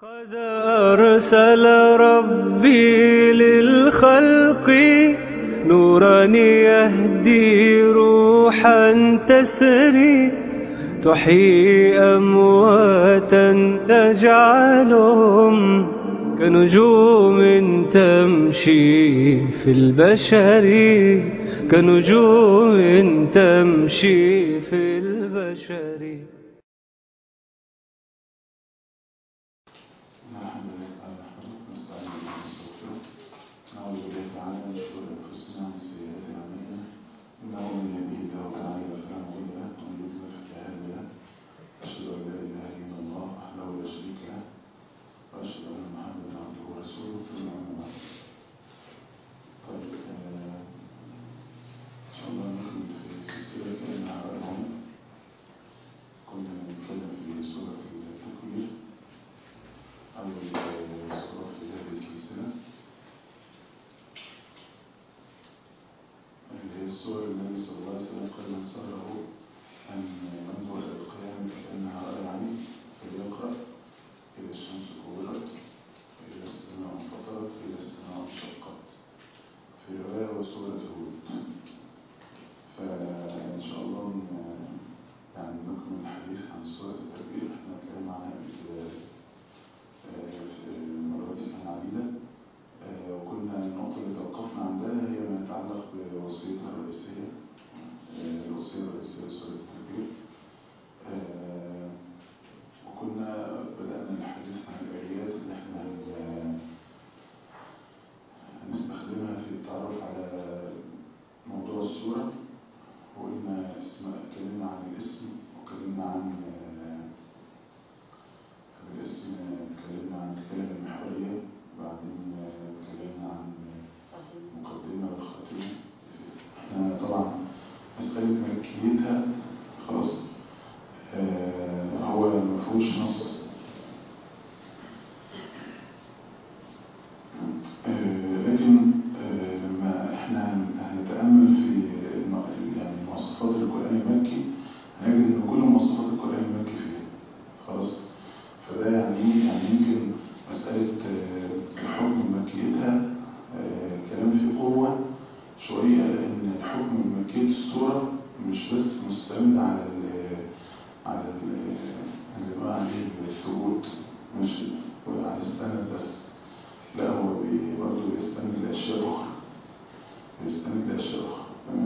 قد أرسل ربي للخلق نورا يهدي روحا تسري تحيي أمواتا تجعلهم كنجوم تمشي في البشر كنجوم تمشي في البشر الحمد لله تعالى نحمده ونستعين به ونستغفره نعوذ بالله تعالى من شرور انفسنا ومن سيئات اعمالنا انه من يهده الله تعالى فلا مضل له ومن يضلل فلا هادي له اشهد ان لا اله الا الله وحده لا شريك له واشهد ان محمدا عبده ورسوله ثم اما بعد طيب آه، ان شاء الله نكمل في سلسله كلمه على العلم كنا بنتكلم في سوره التكوير أول صورة في هذه السلسلة اللي هي الصور النبي صلى الله عليه وسلم قال من سره أن ينظر إلى القيامة كأنها رأي عين فليقرأ إذا الشمس كورت إذا السماء انفطرت إذا السماء انشقت في رواية وسورة هود فإن شاء الله ن- يعني نكمل الحديث عن سورة التكبير احنا اتكلمنا عنها قبل كده في المرات العديدة آه، وكنا النقطة اللي توقفنا عندها هي ما يتعلق بوصيتها الرئيسية آه، الوصية الرئيسية لسورة التكبير آه، وكنا بدأنا الحديث عن الآيات اللي احنا هن- هنستخدمها في التعرف على موضوع السورة وقلنا اسم اتكلمنا عن الاسم واتكلمنا عن آه، الاسم اتكلمنا عن الكلمة المحورية وبعدين اتكلمنا عن المقدمة والخاتمة احنا طبعا مسألة ملكيتها خلاص آه، هو مفهوش نص آه، لكن آه، لما احنا هن- هنتأمل في الم- يعني مواصفات القرآن المكي هنجد ان كل مواصفات القرآن المكي فيها خلاص فده يعني ايه؟ يعني يمكن مسألة آه، الحكم مكيتها آه، كلام في قوة شوية لأن الحكم مكية السورة مش بس مستند على ال على ال زي ما عليه الثبوت مش على السند بس لا هو بي- برضه بيستند لأشياء أخرى بيستند لأشياء أخرى تمام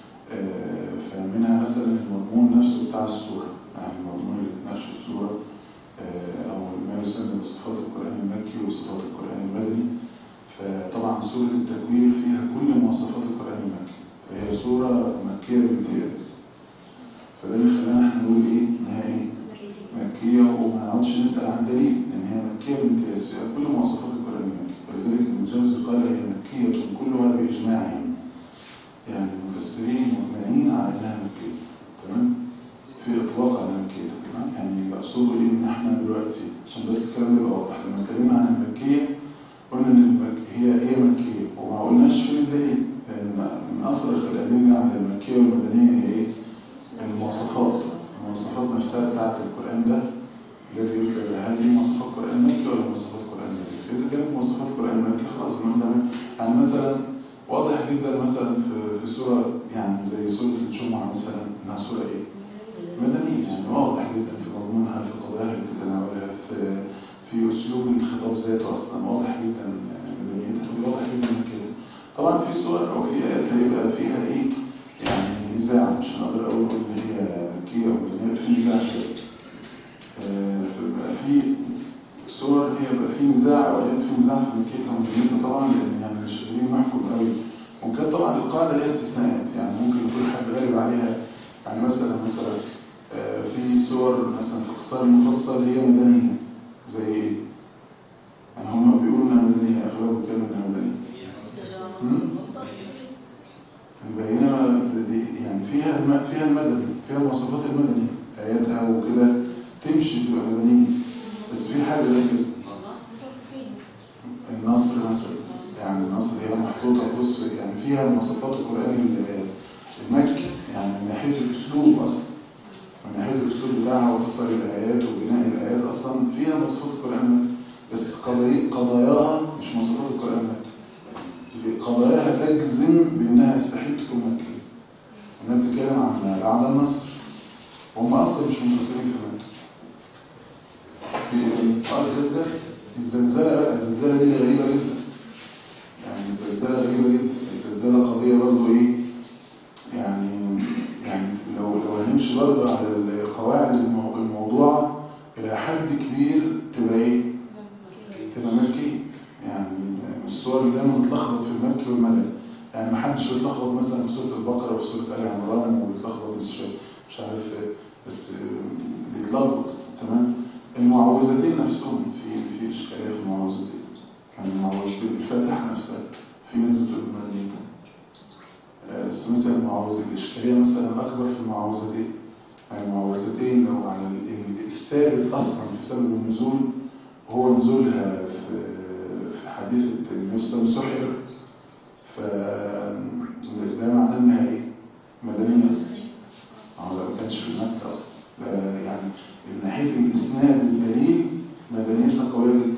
آه، فمنها مثلا المضمون نفسه بتاع السورة يعني المضمون اللي بتناقشه السورة آه، أو ما يسمى بصفات القرآن المكي وصفات القرآن المدني فطبعا سورة التكوير فيها كل مواصفات القرآن المكي فهي سورة مكية بامتياز فده اللي خلانا احنا نقول ايه انها ايه مكية وما نقعدش نسأل عن دليل لأن هي مكية بامتياز فيها كل مواصفات القرآن المكي ولذلك ابن الجوزي قال هي مكية كلها بإجماعهم يعني المفسرين مجمعين على انها مكية تمام في اطلاق على مكية تمام يعني يقصدوا ايه ان احنا دلوقتي عشان بس الكلام يبقى واضح لما اتكلمنا عن المكية قلنا ان المك... هي هي مكية وما قلناش فين الدليل لان من اصرخ الادله على المكية والمدنية هي ايه؟ المواصفات المواصفات نفسها بتاعت القرآن ده الذي يطلق هل دي مواصفات قرآن مكي ولا مواصفات قرآن مدني؟ فإذا كانت مواصفات قرآن مكي خلاص بنقول يعني مثلا واضح جدا مثلا في في سورة يعني زي سورة الجمعة مثلا انها سورة ايه؟ مدنية يعني واضح جدا في مضمونها في قضاياها اللي بتتناولها في في اسلوب الخطاب ذاته اصلا واضح جدا مدنيتها واضح جدا كده طبعا في سور او في ايات هيبقى فيها ايه؟ يعني نزاع مش هنقدر اقول ان هي مكية او مدنية في نزاع كده آه، فيبقى في صور هي بقى في نزاع او هي في نزاع في ملكيتها ومدنيتها طبعا لان يعني مش قادرين نحكم قوي ممكن طبعا القاعده ليها استثناءات يعني ممكن يكون حد غالب عليها يعني مثلا مثلا آه، في صور مثلا في قصار المفصل هي مدنيه زي ايه؟ يعني هم بيقولوا انها مدنيه اغلبهم كانوا انها مدنيه مبينه دي- يعني فيها الم- فيها المدني فيها مواصفات المدني اياتها وكده تمشي تبقى مدنيه بس في حاجه غير كده النصر مثلا يعني النصر هي محطوطة في وسط يعني فيها مواصفات القرآن ال- المكي يعني من ناحية الأسلوب أصلا من ناحية الأسلوب بتاعها وفصل الآيات وبناء الآيات أصلا فيها مواصفات القرآن المكي قضايا قضاياها مش مواصفات القرآن المكي قضاياها تجزم بأنها يستحيل تكون مكية إنها بتتكلم عن عن النصر وهم أصلا مش منتصرين في مكة في اه الزلزال الزلزال بقى الزلزال دي غريبة جدا يعني الزلزال غريبة جدا الزلزال قضية برضه إيه يعني يعني لو لو هنمشي برضه على القواعد المو- الموضوعة إلى حد كبير تبقى إيه؟ تبقى مكي يعني الصور اللي دايما بتلخبط في المكي والمدني يعني ما حدش بيتلخبط مثلا في سورة البقرة وفي سورة آل عمران وبيتلخبط مش مش عارف إيه، بس آه، بيتلخبط تمام المعوذتين نفسهم في في إشكالية في المعوذتين يعني المعوذتين الفاتحة نفسها في ناس بتقول مدنية آه، بس مثلا المعوذة الإشكالية مثلا أكبر في المعوذتين يعني المعوذتين لو على ال- ال- الثابت أصلا في سبب النزول هو نزولها في في حديث النبي صلى الله عليه وسلم سحر فده معناه انها ايه؟ مدنية اصلا أو لو ما كانش في مكة اصلا لا يعني من ناحية الاسناد الدليل مدنيتها قوية جدا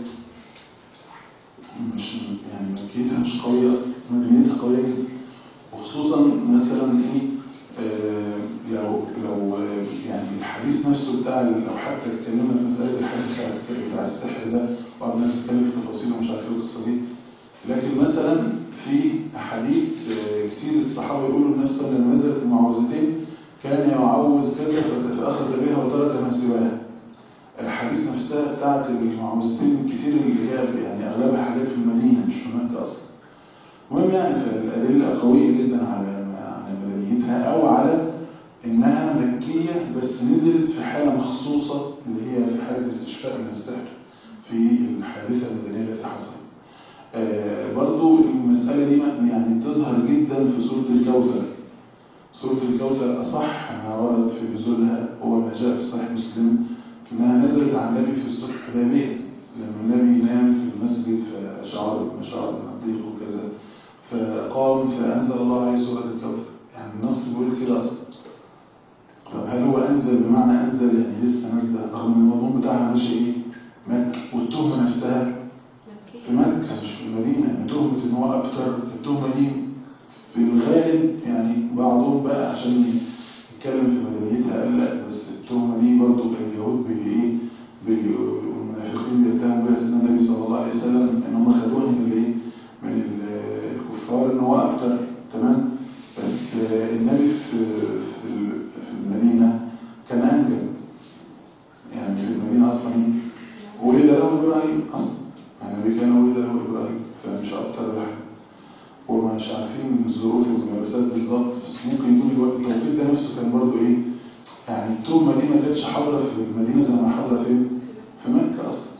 مش يعني مكيتها مش قوية اصلا مدنيتها قوية جدا وخصوصا مثلا ايه آه، لو لو آه، يعني الحديث نفسه بتاع لو حتى اتكلمنا في مسألة الحديث بتاع السحر بتاع السحر ده وبعض الناس بتتكلم في تفاصيل ومش عارف ايه القصة دي لكن مثلا في أحاديث آه، كتير الصحابة يقولوا الناس صلى الله عليه وسلم نزلت المعوذتين كان يعوذ كذا فأخذ بها وترك ما سواها الحديث نفسها بتاعت المعوذتين كتير اللي هي يعني أغلبها حاجات في المدينة مش في مكة أصلا المهم يعني فالأدلة قوية جدا على على مدنيتها أو على إنها مكية بس نزلت في حالة مخصوصة اللي هي في حالة استشفاء من السحر في الحادثة المدنية التي حصلت. آه برضو المسألة دي يعني تظهر جدا في سورة الكوثر. سورة الكوثر أصح ما ورد في نزولها هو ما جاء في صحيح مسلم إنها نزلت على النبي في الصلح الحديبية لما النبي نام في المسجد فشعر بمشاعر من الضيق وكذا فقام فأنزل الله عليه سورة الكوثر يعني النص بيقول كده أصلا طب هل هو أنزل بمعنى أنزل يعني لسه نازلة رغم إن المضمون بتاعها ماشي إيه؟ مكة والتهمة نفسها في مكة مش في المدينة يعني تهمة إن هو أكتر التهمة دي في الغالب يعني بعضهم بقى عشان يتكلم في مدنيتها قال لا بس التهمة دي برضه اليهود بي إيه؟ بي- والمنافقين بيتهموا بها سيدنا النبي صلى الله عليه وسلم إن هم خدوها من الإيه؟ من ال- الكفار إن هو أكتر تمام بس آه، النبي في في ال- في المدينة كان أنجب يعني في المدينة أصلا ولد له إبراهيم أصلا يعني النبي كان ولد له إبراهيم فمش أكتر واحد ومش عارفين الظروف والملابسات بالظبط بس ممكن يكون الوقت التوقيت ده نفسه كان برضه إيه يعني التهمة دي ما كانتش حاضرة في المدينة زي ما حاضرة فين؟ في مكة أصلا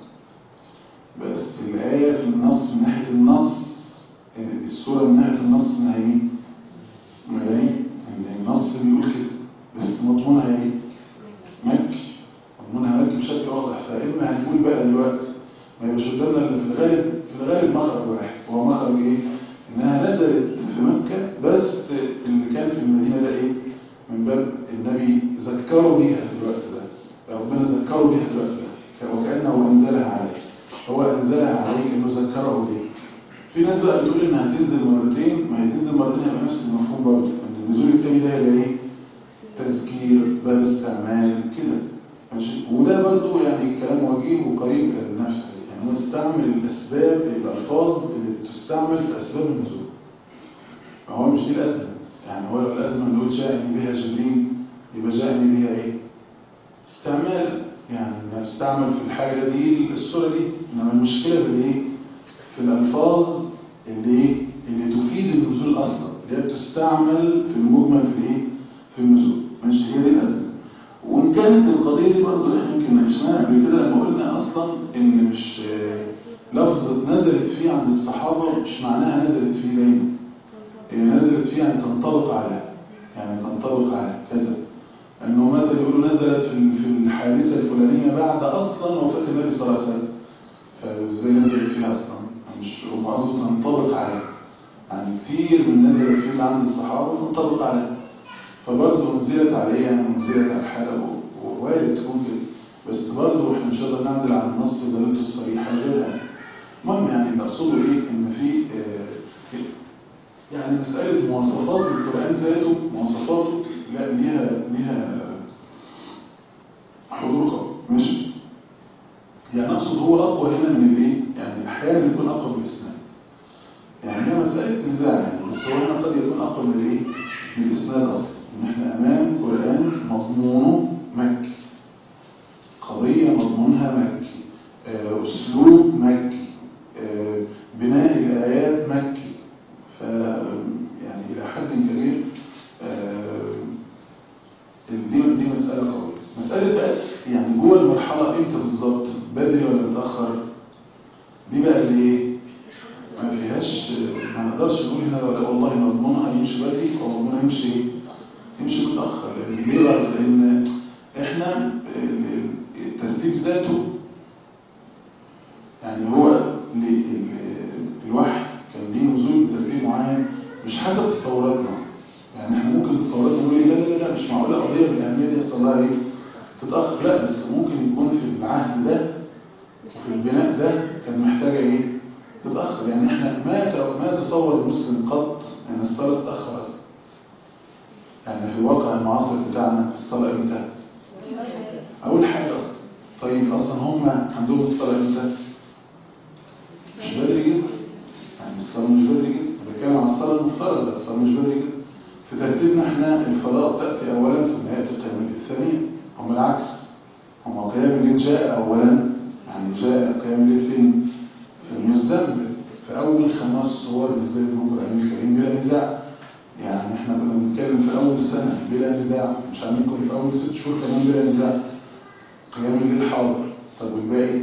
بس الآية في النص من ناحية النص آه، السورة من ناحية النص إنها إيه؟ مدني يعني النص بيقول كده بس مضمونها إيه؟ مكي مضمونها مكي بشكل واضح فإما هنقول بقى دلوقتي ما يبقاش قدامنا إلا في الغالب في الغالب مخرج واحد وهو مخرج إيه؟ إنها نزلت في مكة بس اللي كان في المدينة ده إيه؟ من باب النبي ذكروا بيها في الوقت ده ربنا ذكروا بيها في الوقت ده وكأنه أنزلها عليه هو أنزلها عليه كأنه ذكره بيه في ناس بقى بتقول إنها هتنزل مرتين ما هي تنزل مرتين هيبقى نفس المفهوم برضه إن النزول التاني ده هيبقى إيه؟ تذكير باب استعمال كده ماشي وده برضه يعني كلام وجيه وقريب للنفس يعني هو استعمل الأسباب الألفاظ اللي بتستعمل في أسباب النزول ما هو مش دي الأزمة يعني هو لو الأزمة اللي قلت جاءني بها جبريل يبقى جاءني بها إيه؟ استعمال يعني نستعمل في الحاجة دي الصورة دي إنما المشكلة في الإيه؟ في الألفاظ اللي إيه؟ اللي تفيد النزول أصلا اللي هي بتستعمل في المجمل في الإيه؟ في النزول ماشي هي دي الأزمة وإن كانت القضية دي برضه إحنا يمكن ناقشناها قبل كده لما قلنا أصلا إن مش آه، لفظة نزلت فيه عند الصحابة مش معناها نزلت فيه دايما هي نزلت فيه يعني تنطبق على يعني تنطبق على كذا انه مثلا يقولوا نزلت في في الحادثه الفلانيه بعد اصلا وفاه النبي صلى الله عليه وسلم فازاي نزلت فيها اصلا مش هم قصده تنطبق عليه يعني كتير من نزلت فيه اللي عند الصحابه تنطبق عليه فبرضه نزلت عليه يعني نزلت على الحاله و- ووارد تكون كده بس برضه احنا مش هنقدر نعدل على النص دلالته الصريحه غيرها يعني مسألة مواصفات القرآن ذاته مواصفاته لا ليها ليها حضور قوي ماشي يعني أقصد هو أقوى هنا من الإيه؟ يعني أحيانا يكون أقوى من الإسناد يعني هي مسألة نزاع يعني بس هو هنا قد يكون أقوى من الإيه؟ من الإسناد أصلا إن إحنا أمام قرآن مضمونه مكي قضية مضمونها مكي آه، أسلوب مكي آه، بناء الآيات مكي ف يعني إلى حد كبير آه، دي دي مسألة قوية مسألة بقى يعني جوه المرحلة امتى بالظبط بدري ولا متأخر دي بقى اللي ايه ما فيهاش ما نقدرش نقول هنا ولا والله مضمونها يمشي بدري او مضمونها يمشي ايه يمشي متأخر لأن ليه بقى؟ لأن احنا ال- ال- الترتيب ذاته يعني هو ل- ال- الوحي كان ليه نزول بترتيب معين مش حسب تصوراتنا يعني احنا ممكن تصوراتنا نقول إيه، لا لا لا مش معقوله قضيه بالاهميه دي يحصل لها ايه تتاخر لا بس ممكن يكون في العهد ده وفي البناء ده كان محتاجه ايه تتاخر يعني احنا ما ت- ما تصور المسلم قط ان الصلاه تتاخر اصلا يعني في الواقع المعاصر بتاعنا الصلاه امتى اول حاجه اصلا طيب اصلا هم عندهم الصلاه امتى مش بدري جدا يعني الصلاه مش بدري جدا بتكلم عن الصلاه المفترضه بس الصلاه مش بدري جدا في ترتيبنا احنا الفضاء تاتي اولا ثم ياتي قيام الليل ثانيا هم العكس هم قيام الليل جاء اولا يعني جاء قيام الليل فين في المزدمل في اول خمس صور نزلت من القران الكريم بلا نزاع يعني احنا كنا بنتكلم في اول سنه بلا نزاع مش هنكون في اول ست شهور كمان بلا نزاع قيام الليل حاضر طب والباقي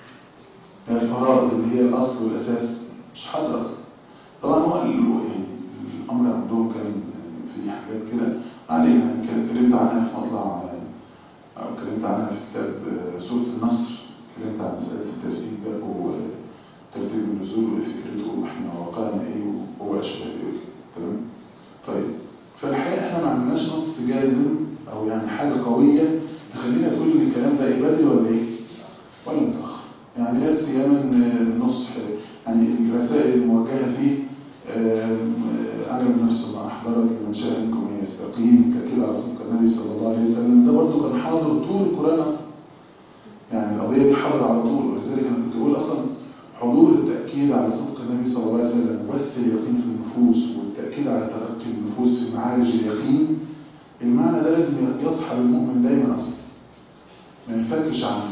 الفرائض اللي هي الاصل والاساس مش حاضر اصلا طبعا هو ال- يعني الامر عندهم كان في حاجات كده علينا كان اتكلمت عنها في مطلع او اتكلمت عنها في كتاب سوره النصر اتكلمت عن مساله الترتيب بقى وترتيب النزول وفكرته واحنا واقعنا ايه وهو اشبه بايه تمام طيب فالحقيقه احنا ما عندناش نص جازم او يعني حاجه قويه تخلينا تقول ان الكلام ده ايه بدري ولا ايه ولا متاخر يعني لا سيما النصح يعني الرسائل الموجهه فيه آم، آه، علم نفسه ما احضرت لمن شاء منكم ان يستقيم تاكيد على صدق النبي صلى الله عليه وسلم ده برضه كان حاضر طول القران اصلا يعني القضيه دي حاضره على طول ولذلك انا كنت بقول اصلا حضور التاكيد على صدق النبي صلى الله عليه وسلم وبث اليقين في النفوس والتاكيد على ترقي النفوس في معارج اليقين المعنى ده لازم يصحب المؤمن دايما اصلا ما ينفكش عنه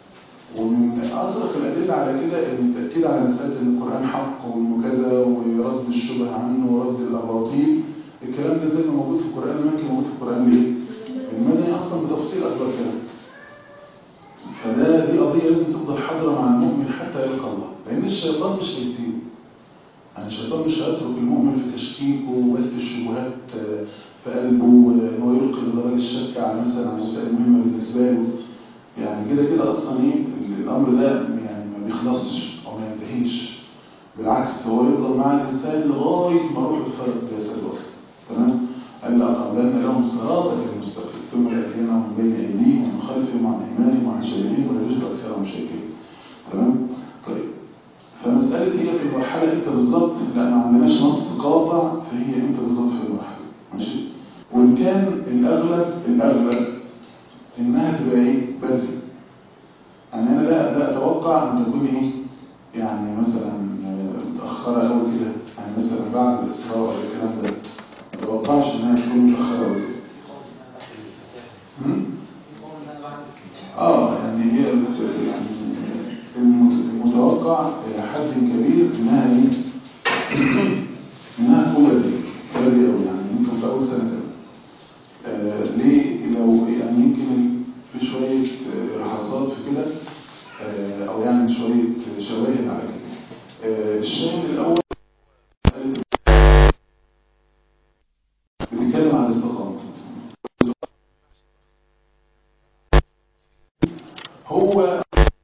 ومن أصرف الأدلة على كده إن التأكيد على مسألة إن القرآن حق وإنه كذا ورد الشبه عنه ورد الأباطيل الكلام ده زي ما موجود في القرآن المكي موجود في القرآن ليه؟ المدني أصلا بتفصيل أكبر كده فده دي قضية لازم تفضل حاضرة مع المؤمن حتى يلقى الله لأن الشيطان مش هيسيبه يعني الشيطان مش هيترك المؤمن في تشكيكه وبث الشبهات آه، في قلبه وإن هو يلقي ضرر الشك على مثلا على مسائل مهمة بالنسبة له يعني كده كده اصلا ايه الامر ده يعني ما بيخلصش او ما ينتهيش بالعكس هو يفضل مع الانسان لغايه ما روح الفرق جسد وصل تمام قال لأقعدن لهم صراطك المستقيم ثم لأتينهم من بين أيديهم ومن خلفهم وعن أيمانهم وعن شمالهم ولا يجد أكثرهم شاكرين تمام طيب فمسألة هي في المرحلة امتى بالظبط لا ما عندناش نص قاطع فهي امتى بالظبط في المرحلة ماشي وإن كان الأغلب الأغلب إنها تبقى إيه بدري يعني أنا لا لا أتوقع أن تكون إيه يعني مثلا متأخرة أوي كده يعني مثلا بعد الإسراء ولا الكلام ده ما أتوقعش إنها تكون متأخرة أوي كده هم؟ اه يعني هي يعني المت- المتوقع إلى حد كبير إنها إيه إنها تكون بدري بدري أوي يعني ممكن في أول سنة كده آه، ليه لو يعني يمكن في شوية آه، رهصات في كده آه، أو يعني شوية شواهد على كده آه، الشاهد الأول بتتكلم عن الاستقامة هو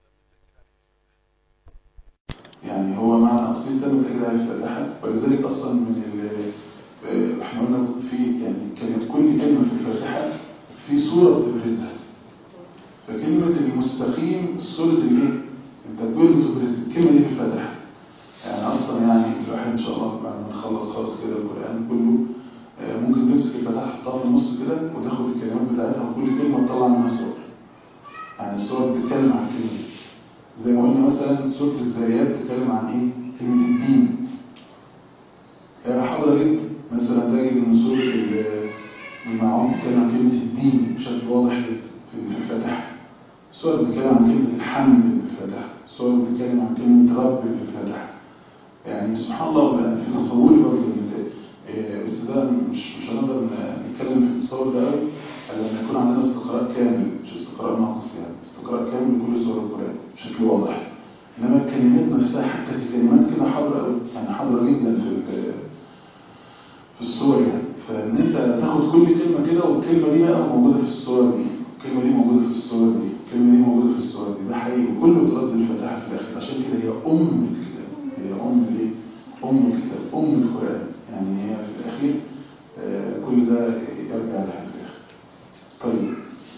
يعني هو معنى أصيل ده متأكد على الفاتحة ولذلك أصلا من ال آه، احنا قلنا في يعني كانت كل كلمة في الفاتحة في صورة بتبرزها فكلمة المستقيم صورة الايه؟ انت كل بتبرز الكلمة دي في الفاتحة يعني اصلا يعني الواحد ان شاء الله بعد ما نخلص تخلص خالص كده القرآن كله آه، ممكن تمسك الفتحة تحطها في النص كده وتاخد الكلمات بتاعتها وكل كلمة تطلع منها صور يعني الصور بتتكلم عن كلمة زي ما قلنا مثلا سورة الزاريات بتتكلم عن ايه؟ كلمة الدين يعني حاضرة جدا مثلا تجد ان سورة ال- المعون بتتكلم عن كلمة الدين بشكل واضح جدا في في الفاتحة سورة بتتكلم عن كلمة الحمد في الفاتحة سورة بتتكلم عن كلمة رب في الفاتحة يعني سبحان الله بقى في تصوري برضه إن- إيه، بس ده مش مش هنقدر ن- نتكلم في التصور ده قوي الا لما يكون عندنا استقراء كامل مش استقراء ناقص يعني استقراء كامل لكل سور القرآن بشكل واضح انما الكلمات نفسها حتى الكلمات كده حاضرة قوي يعني حاضرة جدا في ال- في الصور يعني فان انت تاخد كل كلمة كده والكلمة دي بقى موجودة في الصور دي الكلمة دي موجودة في الصور دي الكلمة دي موجودة في الصور دي ده حقيقي وكله ترد الفتحة في الآخر عشان كده هي أم الكتاب هي أم الايه؟ أم الكتاب أم القرآن يعني هي في الأخير آه، كل ده يرجع لها في الآخر طيب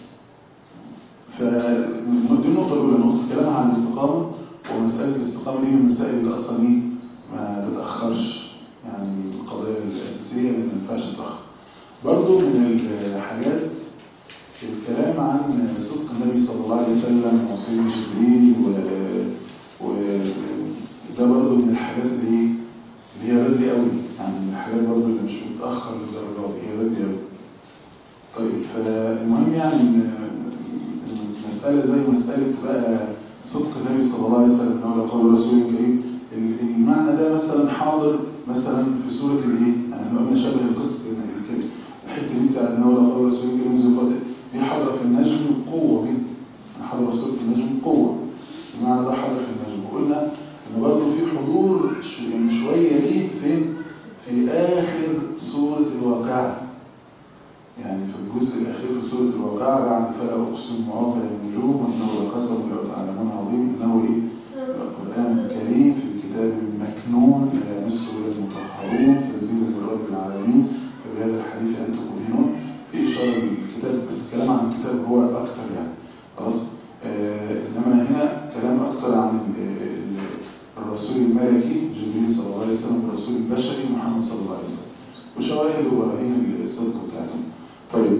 فدي النقطة الأولى نقطة الكلام عن الاستقامة ومسألة الاستقامة دي من المسائل اللي أصلا إيه ما تتأخرش يعني القضايا الأساسية اللي ما ينفعش تتأخر برضو من الحاجات الكلام عن صدق النبي صلى الله عليه وسلم وصيد جبريل و... وده برضو من الحاجات اللي إيه؟ اللي هي بدري قوي يعني من الحاجات برضو اللي مش متأخر للدرجات دي هي بدري قوي طيب فالمهم يعني إن المسألة زي مسألة بقى صدق النبي صلى الله عليه وسلم أو قول رسول الكريم المعنى ده مثلا حاضر مثلا في سورة الايه؟ يعني احنا قلنا شبه القصة الكريم الحتة دي بتاعت أنه لو قول رسول الكريم زفاته دي حاضرة في النجم قوة جدا يعني حاضرة في سورة النجم قوة المعنى ده حاضر في النجم وقلنا إن برضه في حضور ش- يعني شوية ليه فين؟ في آخر سورة الواقعة يعني في الجزء الأخير في سورة الواقعة بعد فلا أقسم مواقع النجوم وإنه لقسم لو تعلمون عظيم إنه إيه؟ القرآن الكريم في كتاب مكنون لا يمسه إلا المطهرون تنزيل من رب العالمين فبهذا الحديث أنتم مدهنون في إشارة للكتاب بس الكلام عن الكتاب هو أكثر يعني خلاص آه إنما هنا كلام أكثر عن ال- ال- الرسول الملكي جبريل صلى الله عليه وسلم والرسول البشري محمد صلى الله عليه وسلم وشواهد وبراهين الصدق بتاعتهم طيب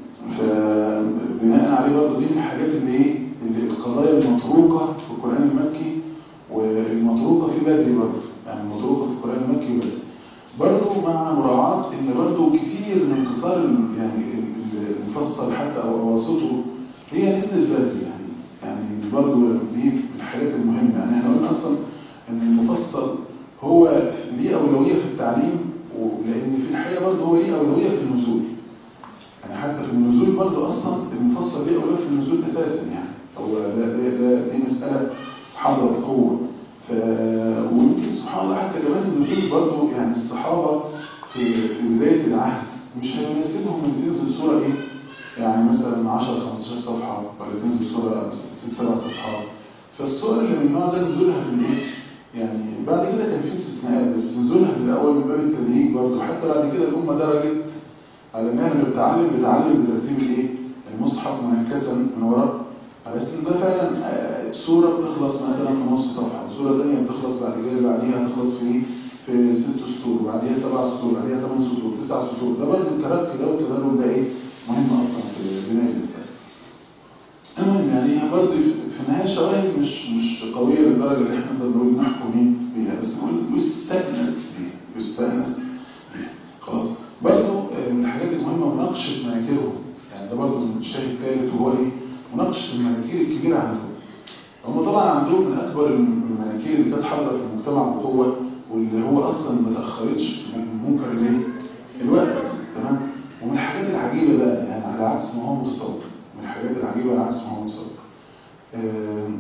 فبناء عليه برضه دي من الحاجات اللي ايه اللي القضايا المطروقه في القران المكي والمطروقه في بدري برضه يعني المطروقه في القران المكي وبدري برضه مع مراعاه ان برضه كتير من قصار ال- يعني ال- المفصل حتى او اواسطه هي نزلت بدري يعني يعني برضه دي من الحاجات المهمه يعني احنا قلنا اصلا ان المفصل هو ليه اولويه في التعليم ولان في الحقيقه برضه هو ليه اولويه في النزول يعني حتى في النزول برضه اصلا المفصل ليه اولويه في النزول اساسا يعني هو ده ده ده دي مساله حاضره بقوه ف ويمكن سبحان الله حتى كمان النزول برضه يعني الصحابه في في بدايه العهد مش هيناسبهم ان تنزل سوره ايه؟ يعني مثلا 10 15 صفحه ولا تنزل سوره 6 7 صفحات فالسور اللي من النوع ده نزولها في الايه؟ يعني بعد كده كان في استثناءات بس نزولها في الاول من باب التدريج برضه حتى بعد كده الامه درجت على انها لما بتتعلم بتتعلم بترتيب الايه؟ المصحف منكسا من وراء على اساس ان ده فعلا آه، سوره بتخلص مثلا في نص صفحه وسوره ثانيه بتخلص بعد كده اللي بعديها تخلص في في ست سطور وبعديها سبع سطور وبعديها ثمان سطور تسع سطور ده برضه الترقي ده والتدرج ده ايه؟ مهم اصلا في بناء الانسان. المهم يعني برضه في في النهايه شواهد مش مش قويه للدرجه اللي احنا نقدر نقول نحكم إيه بيها بس نقول يستانس بيها يستانس بيها خلاص برضه من الحاجات المهمه مناقشه مناكيرهم يعني ده برضه من الشاهد الثالث وهو ايه؟ مناقشه المناكير الكبيره عندهم هم طبعا عندهم من اكبر المناكير اللي كانت حاضره في المجتمع بقوه واللي هو اصلا ما تاخرتش من منكر الايه؟ الوقت تمام ومن الحاجات العجيبه بقى يعني على عكس ما هو متصور من الحاجات العجيبه على عكس ما هو متصور آم،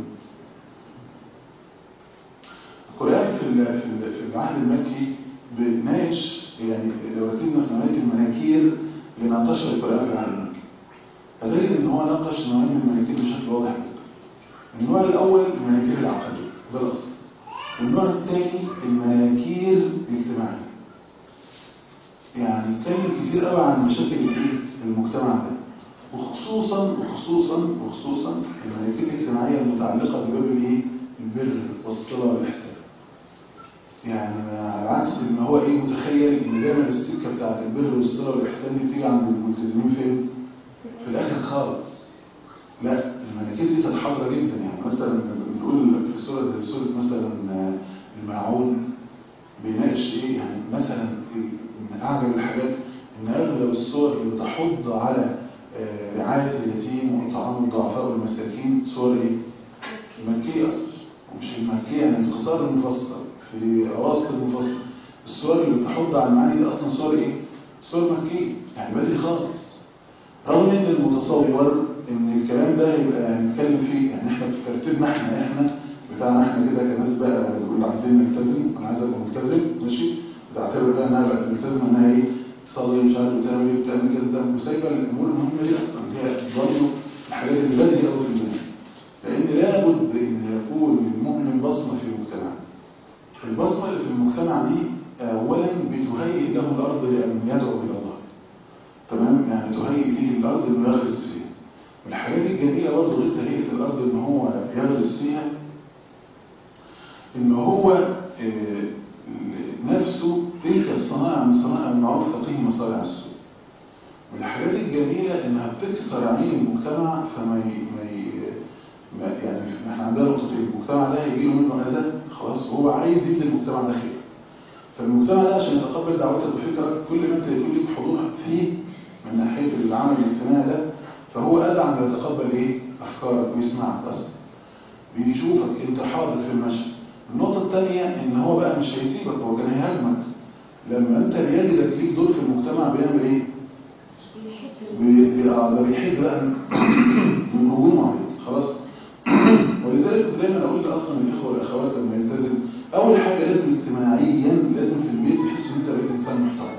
القرآن في ال- في ال- في العهد المكي بيناقش يعني لو ركزنا في نوعية المناكير اللي ناقشها القرآن في العهد المكي هتجد ان هو ناقش نوعين من المناكير بشكل واضح جدا. النوع الأول المناكير العقدية ده الأصل. النوع الثاني المناكير الاجتماعية. يعني اتكلم كتير قوي عن مشاكل الايه؟ المجتمع ده. وخصوصا وخصوصا وخصوصا المناكير الاجتماعية المتعلقة بباب الايه؟ البر والصلة والإحسان. يعني على عكس عكس ان هو ايه متخيل ان دايما السكه بتاعت البر والصله والاحسان دي بتيجي عند الملتزمين فين؟ في الاخر خالص لا المناكير دي كانت حاضره جدا يعني مثلا بنقول في سوره زي سوره مثلا آه، الماعون بيناقش ايه يعني مثلا من اعجب الحاجات ان اغلب الصور اللي بتحض على آه، رعايه اليتيم واطعام الضعفاء والمساكين صور ايه؟ مكيه اصلا ومش المكيه يعني انتصار المفصل في اواسط المفصل الصور اللي بتحض على المعاني دي اصلا صور ايه؟ صور مكيه يعني بدري خالص رغم ان المتصور ان الكلام ده هيبقى هنتكلم فيه يعني احنا في ترتيبنا احنا احنا بتاعنا احنا كده كناس بقى بنقول عايزين نلتزم انا عايز ابقى ملتزم ماشي بتعتبر بقى انها بقت ملتزمه انها ايه تصلي مش عارف بتعمل ايه بتعمل كذا ده وسايبه الامور المهمه دي اصلا اللي هي برضه الحاجات اللي بدري قوي في الدنيا لان لابد ان يكون المؤمن بصمه في المجتمع البصمه اللي في المجتمع دي اولا بتهيئ له الارض لان يدعو الى الله تمام يعني تهيئ ليه الارض انه يغرس فيها الحاجات الجميله برضه غير تهيئه الارض ان هو يغرس فيها ان هو آه، نفسه تلك الصناعه من صناعه المعروف تقيه مصارع السوء من الحاجات الجميله انها بتكسر عين المجتمع فما ي... ما ي... ما يعني احنا عندنا نقطتين المجتمع ده هيجي له منه اذى خلاص وهو عايز يدي المجتمع ده خير فالمجتمع ده عشان يتقبل دعوتك بفكره كل ما انت يكون لك حضور فيه من ناحيه العمل الاجتماعي ده فهو ادعى انه يتقبل ايه افكارك ويسمعك اصلا بيشوفك انت حاضر في المشهد النقطه الثانيه ان هو بقى مش هيسيبك هو كان هيهاجمك لما انت بيجدك ليك دور في المجتمع بيعمل ايه بي- بي- آه، ده بيحب بقى من من هجومه عليك خلاص ولذلك دايما اقول اصلا الاخوه والاخوات لما يلتزم اول حاجه لازم اجتماعيا لازم في البيت يحس ان انت بقيت انسان محترم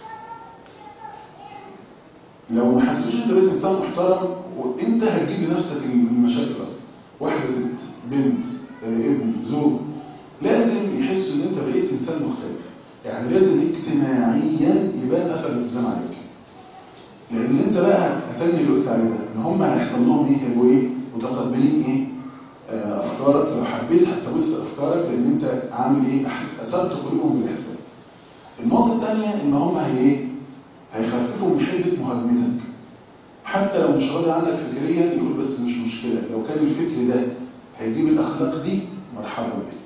لو ما حسوش انت بقيت انسان محترم وانت هتجيب لنفسك المشاكل اصلا واحده ست بنت آه، ابن زوج لازم يحسوا ان انت بقيت انسان مختلف يعني لازم اجتماعيا يبان اثر الالتزام عليك لان انت بقى هتجني اللي قلت عليه ده ان هم هيحصل لهم ايه هيبقوا ايه متقبلين ايه آه، افكارك لو حبيت هتبث افكارك لان انت عامل ايه أحس- اثرت قلوبهم بالاحسان النقطه الثانيه ان هم هي ايه هيخففوا من حده مهاجمتك حتى لو مش راضي عنك فكريا يقول بس مش مشكله لو كان الفكر ده هيجيب الاخلاق دي مرحبا بك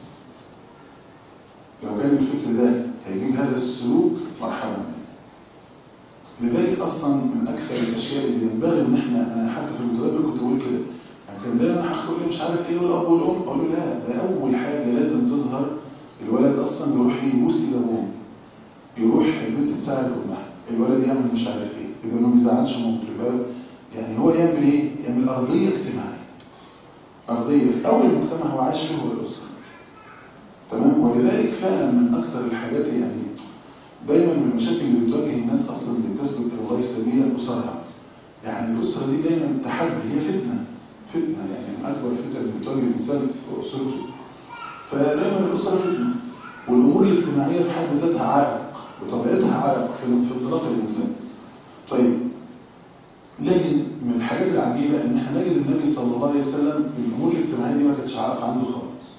لو كان الفكر ده هيجيب هذا السلوك مرحبا بك لذلك اصلا من اكثر الاشياء اللي ينبغي ان احنا انا حتى في المتدبر كنت بقول كده يعني كان دايما هاخد لي مش عارف ايه والاب والام اقول له لا ده اول حاجه لازم تظهر الولد اصلا يروح يبوس ايد ابوه يروح البنت تساعد امها الولد يعمل مش عارف ايه يبقى ما بيزعلش مامته يبقى يعني هو يعمل ايه؟ يعمل ارضيه اجتماعيه ارضيه في اول المجتمع هو عايش فيه هو الاسره تمام ولذلك فعلا من اكثر الحاجات يعني دايما من المشاكل اللي بتواجه الناس اصلا اللي تسلك الى الله سبيلا اسرها يعني الاسره دي دايما تحدي هي فتنه فتنه يعني من اكبر الفتن اللي بتواجه الانسان في اسرته فدايما الاسره فتنه والامور الاجتماعيه في حد ذاتها عائق وطبيعتها عائق في في انطلاق الانسان طيب لكن من الحاجات العجيبه ان احنا نجد النبي صلى الله عليه وسلم الامور الاجتماعيه دي ما كانتش عائق عنده خالص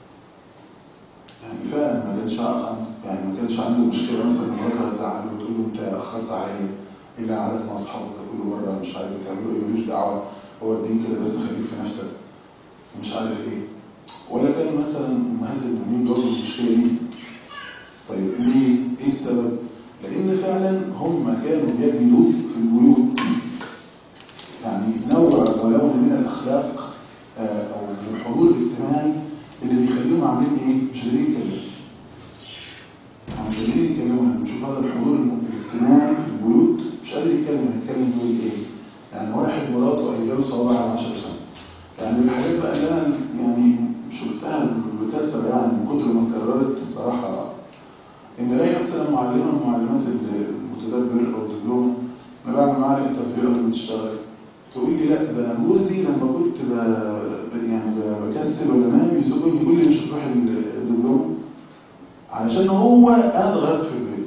يعني فعلا ما كانش عائق عنده يعني ما كانش عنده مشكله مثلا مراتها تزعله وتقول له انت اخرت عليا الا عادات مع اصحابك كل مره مش عارف بتعملوا ايه ملوش دعوه هو الدين كده بس خليك في نفسك مش عارف ايه ولا كان مثلا امهات المؤمنين دول المشكله دي طيب ليه؟ ايه السبب؟ لان فعلا هم كانوا بيجدوا في البيوت يعني نوع ولون من الاخلاق آه، او من الحضور الاجتماعي اللي بيخليهم عاملين ايه؟ مش قادرين يتكلموا. يعني مش قادرين يتكلموا يعني بنشوف هذا الحضور الاجتماعي في البيوت مش قادر يتكلم يتكلم يقول ايه؟ يعني واحد مراته ايام صوابعها على 10 سنه. يعني من الحاجات بقى اللي انا يعني شفتها بكثره يعني من كتر ما اتكررت الصراحه ان الاقي مثلا معلمه من معلمات المتدبر او الدبلوم انا بعمل معاها انترفيو قبل ما تشتغل تقول لي لا ده انا جوزي لما كنت ب... ب- يعني ب- بكسل ولا نايم يزقني يقول لي مش هتروح الدبلوم علشان هو انا اتغيرت في البيت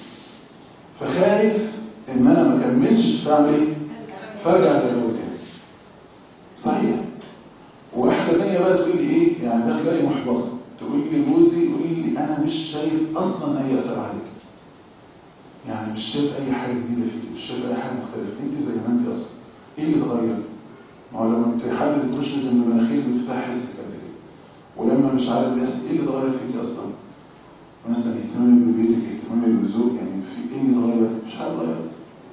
فخايف ان انا ما اكملش فاعمل ايه؟ فارجع زي الاول تاني صحيح واحده ثانيه بقى تقول لي ايه يعني داخله لي محبطه تقول لي جوزي يقول لي انا مش شايف اصلا اي اثر عليك يعني مش شايف اي حاجه جديده فيك مش شايف اي حاجه مختلفه انت زي ما انت اصلا ايه اللي اتغير ما هو لما انت حد ترشد ان مناخير بتفتح حس قد كده ولما مش عارف بس ايه اللي اتغير فيك اصلا مثلا اهتمامك ببيتك اهتمامك بالزوج يعني في ايه اللي اتغير مش حاجه اتغيرت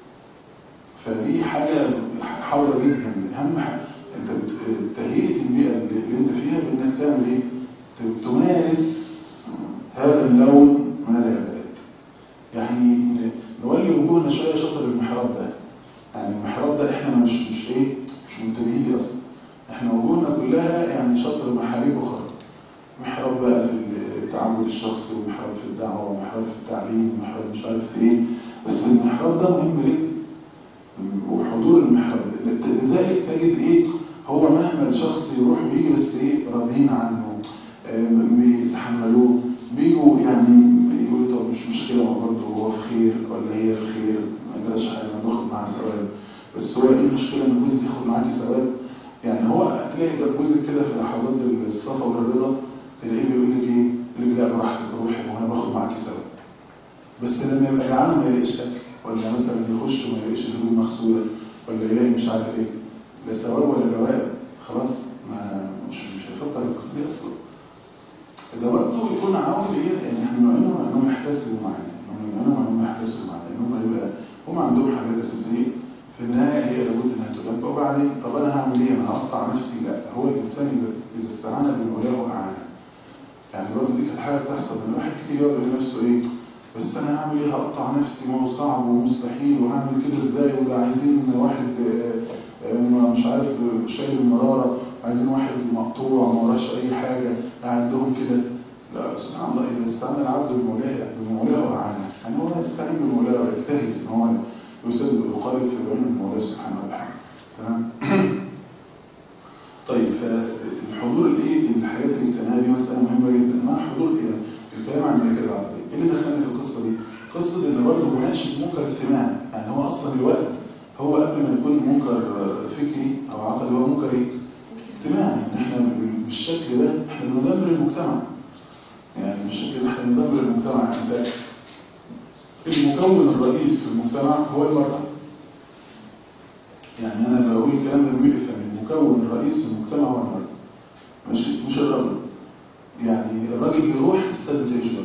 فدي حاجه حاضره جدا اهم حاجه انت بت- تهيئه البيئه اللي انت فيها بانك تعمل ايه ت- تمارس هذا اللون من العبادات يعني ن- نولي وجوهنا شويه شطر المحراب ده يعني المحراب ده احنا مش مش ايه مش منتبهين ليه اصلا احنا وجوهنا كلها يعني شطر محاريب اخرى محراب بقى في التعامل الشخصي ومحراب في الدعوه ومحراب في التعليم ومحراب مش عارف في ايه بس المحراب ده مهم جدا وحضور المحراب لذلك تجد ايه هو مهما الشخص يروح بيجي بس ايه راضيين عنه آه، بيتحملوه بيجوا يعني يقولوا طب مش مشكله هو برضه هو في خير ولا هي في خير ما جراش حاجه انا باخد معاه ثواب بس هو ايه المشكله ان جوزي ياخد معاكي ثواب يعني هو تلاقي ده جوزك كده في لحظات الصفا والرضا تلاقيه بيقول لك ايه يقول لك لا براحتك روحي وانا باخد معاكي ثواب بس لما يبقى جعان ما يلاقيش اكل ولا مثلا يخش وما يلاقيش الهدوم مغسوله ولا يلاقي مش عارف ايه لا ثواب ولا جواب خلاص ما مش مش هيفكر القصه دي اصلا ده برضه يكون عون ليه يعني احنا نعينهم على انهم يحتسبوا معانا نعينهم على انهم يحتسبوا معانا ان هم يبقى هم عندهم حاجات اساسيه في النهايه هي لابد انها تلبى وبعدين طب انا هعمل ايه انا هقطع نفسي لا هو الانسان اذا اذا استعان بمولاه اعانه يعني برضه دي كانت حاجه بتحصل ان الواحد كتير يقعد يقول لنفسه ايه بس انا هعمل ايه هقطع نفسي ما هو صعب ومستحيل وهعمل كده ازاي وده عايزين واحد آه، آه، مش عارف شايل المراره عايزين واحد مقطوع ما وراش اي حاجه عندهم كده لا سبحان الله اذا استعان العبد بمولاه بمولاه اعانه يعني هو يستعين بمولاه ويجتهد ان هو يسد ويقارب في بعين المولاه سبحانه وتعالى تمام طيب فالحضور الايه الحاجات الاجتماعيه دي مساله مهمه جدا مع حضور إيه؟ الكلام عن الملكه العقليه ايه اللي دخلني في القصه دي قصه ان برضه مناقشه منكر اجتماعي يعني هو اصلا الوقت هو قبل ما يكون منكر فكري او عقلي هو منكر ايه اجتماعي احنا بالشكل ده احنا بندمر المجتمع يعني بالشكل ده احنا بندمر المجتمع انت المكون الرئيس في المجتمع هو المرأة يعني انا بقول الكلام ده بملء فم المكون الرئيس في المجتمع هو المرأة مش مش الرجل يعني الراجل بيروح الست بتجبر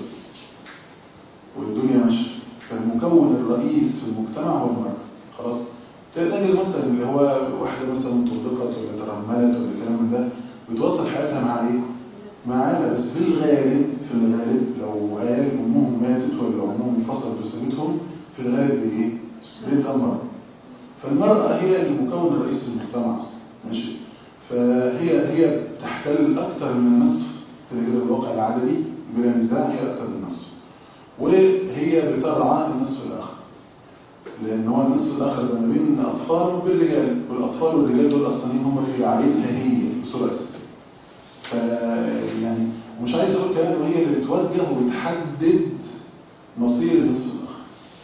والدنيا ماشيه فالمكون الرئيس في المجتمع هو المرأة خلاص تلاقي مثلا اللي هو واحدة مثلا طلقت ولا ترملت ولا الكلام من ده بتوصل حياتها مع ايه؟ مع عيلة بس في الغالب في الغالب لو عيال امهم ماتت ولا امهم انفصلت وسابتهم في الغالب بايه؟ بيبقى المرأة فالمرأة هي المكون الرئيسي للمجتمع اصلا ماشي فهي هي تحتل اكثر من النصف كده كده الواقع العددي بلا نزاع هي اكثر من النصف وهي بترعى النصف الاخر لان هو النصف الاخر ده ما بين الاطفال والرجال والاطفال والرجال دول اصلا هم في رعايتها هي بصوره اساسيه ف يعني ومش عايز اقول كلام هي اللي بتوجه وبتحدد مصير النصف الاخر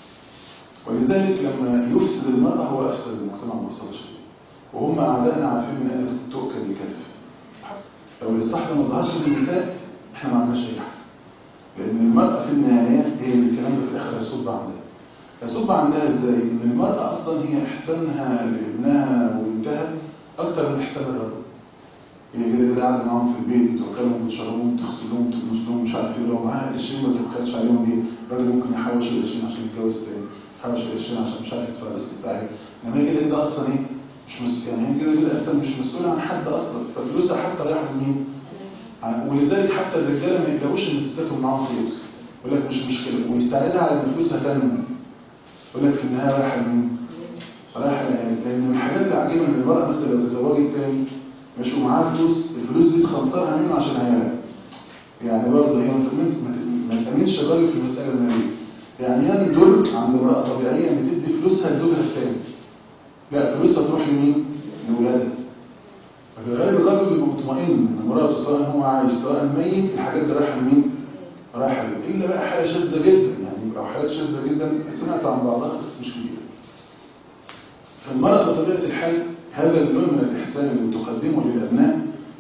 ولذلك لما يفسد المرأة هو أفسد المجتمع ببساطة شديدة وهم أعدائنا عارفين من أين تؤكل الكتف لو الإصلاح ده ما ظهرش للنساء إحنا ما عندناش أي حاجة لأن المرأة في النهاية هي اللي الكلام ده في الآخر هيصب عندها يصب عندها إزاي؟ إن المرأة أصلا هي إحسانها لابنها وبنتها أكتر من إحسان الرجل هي كده كده قاعدة معاهم في البيت بتوكلهم وتشربهم وتغسلهم وتكنسلهم مش عارف ايه لو معاها قرشين ما تبخلش عليهم بيه الراجل ممكن يحوش القرشين عشان يتجوز تاني يحوش القرشين عشان مش عارف يدفع القسط بتاعي انما هي كده كده اصلا ايه مش مس... يعني هي كده كده اصلا مش مسؤولة عن حد اصلا ففلوسها حتى رايحة لمين؟ ع- ولذلك حتى الرجاله ما يقلقوش ان ستاتهم معاهم فلوس يقول لك مش مشكلة ويساعدها على ان فلوسها تنمو يقول لك في النهاية رايحة لمين؟ رايحة للعيال لان من الحاجات العجيبة ان المرأة مثلا لو تزوجت تاني مش ومعاها فلوس الفلوس دي تخنصرها منه عشان عيالها يعني برضه هي ما تأمنش ما تأمنش الراجل في المسألة المالية يعني يندر عند امرأة طبيعية ان تدي فلوسها لزوجها الثاني لا فلوسها تروح لمين؟ لولادها ففي الغالب الراجل بيبقى مطمئن ان مراته سواء هو عايش سواء ميت الحاجات دي رايحه لمين؟ رايحه له الا بقى حاله شاذه جدا يعني او حالات شاذه جدا سمعت عن بعضها بس مش كتير فالمرأة بطبيعة الحال هذا النوع من الإحسان اللي تقدمه للأبناء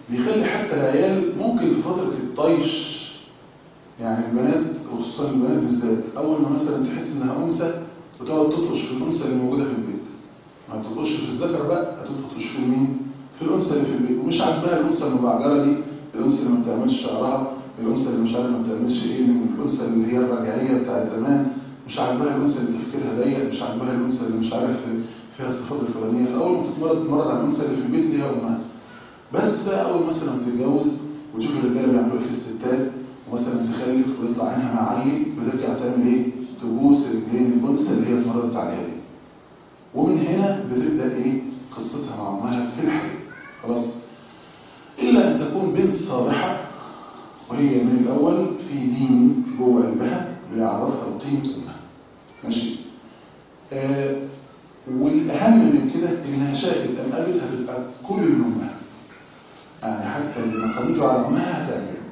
بيخلي حتى العيال ممكن في فترة الطيش يعني البنات وخصوصا البنات بالذات أول ما مثلا تحس إنها أنثى وتقعد تطرش في الأنثى اللي موجودة في البيت ما بتطرش في الذكر بقى هتطرش في مين؟ في الأنثى اللي في البيت ومش عاجباها الأنثى المبعجرة دي الأنثى اللي ما بتعملش شعرها الأنثى اللي مش عارف ما بتعملش إيه الأنثى اللي هي الرجعية بتاعت زمان مش عاجباها الأنثى اللي تفكيرها ضيق مش عاجباها الأنثى اللي مش عارف فيها الصفات الفلانية فأول ما تتمرد تتمرد على الأنثى اللي في البيت ليها أمها بس بقى أول مثلا تتجوز وتشوف الرجالة بيعملوا إيه في الستات ومثلا تخلف ويطلع عينها مع عيل بترجع تعمل إيه؟ تبوس رجلين الأنثى اللي هي اتمردت عليها دي ومن هنا بتبدأ إيه؟ قصتها مع أمها في الحياة خلاص إلا أن تكون بنت صالحة وهي من الأول في دين جوه قلبها بيعرفها قيمة أمها ماشي آه والأهم من كده إنها شاهد أم أبد هتبقى كل من أمها يعني حتى اللي نقمته على أمها هتعمله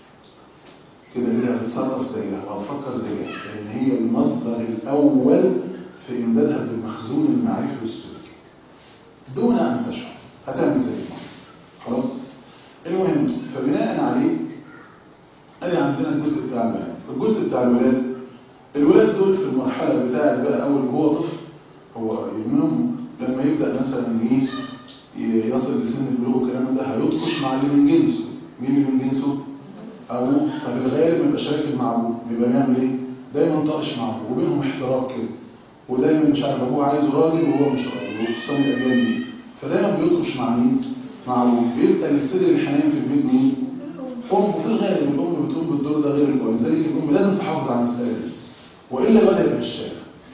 كده هي هتتصرف زيها وهتفكر زيها لأن هي المصدر الأول في إمدادها بالمخزون المعرفي والسلوكي دون أن تشعر هتعمل زي ما خلاص المهم فبناء عليه ادي عندنا الجزء بتاع البنات الجزء بتاع الولاد الولاد دول في المرحله بتاعت بقى اول هو طفل هو منهم لما يبدا مثلا ايه يصل لسن البلوغ والكلام ده هيطقش مع اللي من جنسه مين اللي من جنسه ابوه ففي الغالب ما يبقاش راكب مع ابوه بيبقى بيعمل ايه دايما طاقش مع ابوه وبينهم احتراق كده ودايما مش عارف ابوه عايزه راجل وهو مش راجل وخصوصا الاجيال دي فدايما بيطقش مع مين مع ابوه بيبقى السر الحنان في البيت مين أم في الغالب الأم بتقوم بالدور ده غير الكويس ذلك الأم لازم تحافظ على المسألة دي وإلا بدأ يبقى في الشارع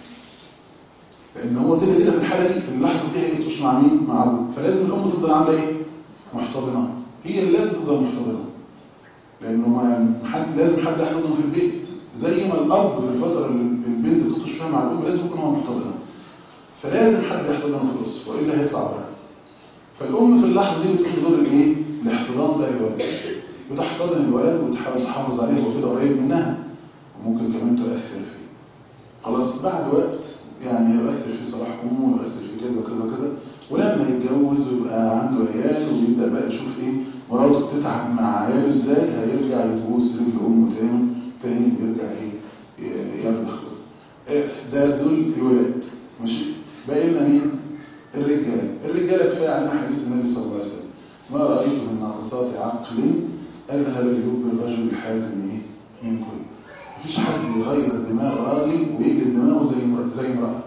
لأن هو كده كده في الحالة دي في اللحظة دي هيتوش مع مين؟ مع أبوه فلازم الأم تفضل عاملة إيه؟ محتضنة هي اللي لازم تفضل محتضنة لأنه ما حد لازم حد يحتضنه في البيت زي ما الأب في الفترة اللي البنت بتطش فيها مع الأم لازم يكون هو محتضنة فلازم حد يحتضنه في الأسرة وإلا هيطلع بره فالأم في اللحظة دي بتقوم دور الإيه؟ الاحتضان ده للولد بتحتضن الولد وتحاول تحافظ عليه وكده قريب منها وممكن كمان تؤثر فيه خلاص بعد وقت يعني يؤثر في صلاح امه ويؤثر في كذا وكذا وكذا ولما يتجوز ويبقى عنده عيال ويبدا بقى يشوف ايه مراته بتتعب مع عياله ازاي هيرجع يبوس رجل امه تاني تاني ويرجع ايه يرضخ ده دول الولاد ماشي باقي لنا مين؟ الرجال الرجاله كفايه عندنا حديث النبي صلى الله عليه وسلم ما رايت من ناقصات عقل أذهب للب الرجل الحازم إيه؟ من كل مفيش حد يغير دماغ راجل ويقلب دماغه زي امرأة زي امرأة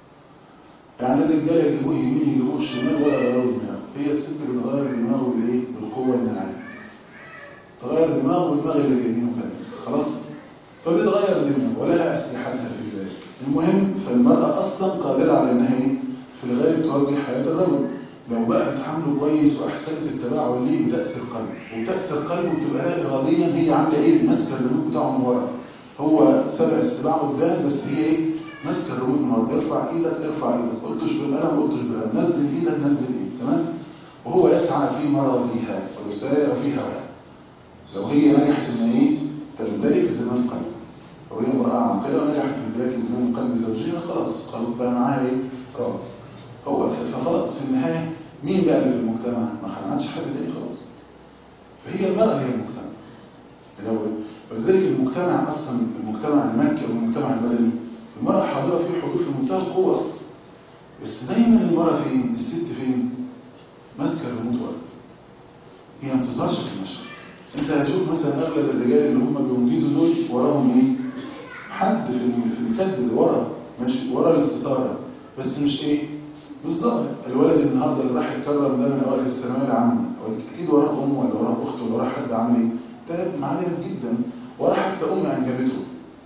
يعني الرجالة يجيبوه يمين يجيبوه الشمال ولا يغيروا دماغه هي الست اللي بتغير دماغه بالايه؟ بالقوة المنعية تغير دماغه ودماغ اللي جايبينه كمان خلاص؟ فبتغير دماغه ولها أسلحتها في ذلك المهم فالمرأة أصلا قادرة على إنها إيه؟ في الغالب توجه حياة الرجل لو بقى تحمله كويس واحسنت التباعد ليه بتاثر قلبه وبتاثر قلبه بتبقى لا اراديا هي عامله ايه ماسكه الريموت بتاعه من ورا هو سبع السباع قدام بس هي ايه ماسكه الريموت من ورا ارفع ايدك ارفع ايدك قلتش بالقلم قلتش بالقلم نزل ايدك نزل ايدك تمام وهو يسعى في مرضها ويسارع في هواها لو هي نجحت ان ايه تمتلك زمان قلب لو هي امراه عاقله ونجحت في امتلاك زمان قلب زوجها خلاص قلب بقى معاها ايه راضي هو فخلاص في النهاية مين بقى اللي في المجتمع؟ ما عادش حد تاني خلاص فهي المرأة هي المجتمع الأول ولذلك المجتمع أصلا المجتمع المكي والمجتمع المدني المرأة حاضرة فيه حضور في منتهى القوة أصلا بس دايما المرأة فين؟ الست فين؟ ماسكة الريموت ورا هي ما بتظهرش في المشهد انت هتشوف مثلا اغلب الرجال اللي هم بينجزوا دول وراهم ايه؟ حد في في الكتب اللي ورا ماشي ورا الستاره بس مش ايه؟ بالظبط الولد النهارده اللي راح يتكرم ده من اوائل الثانويه العامه اكيد وراه امه ولا وراه اخته ولا وراه حد عامل ايه؟ ده معلم جدا وراه حتى ام انجبته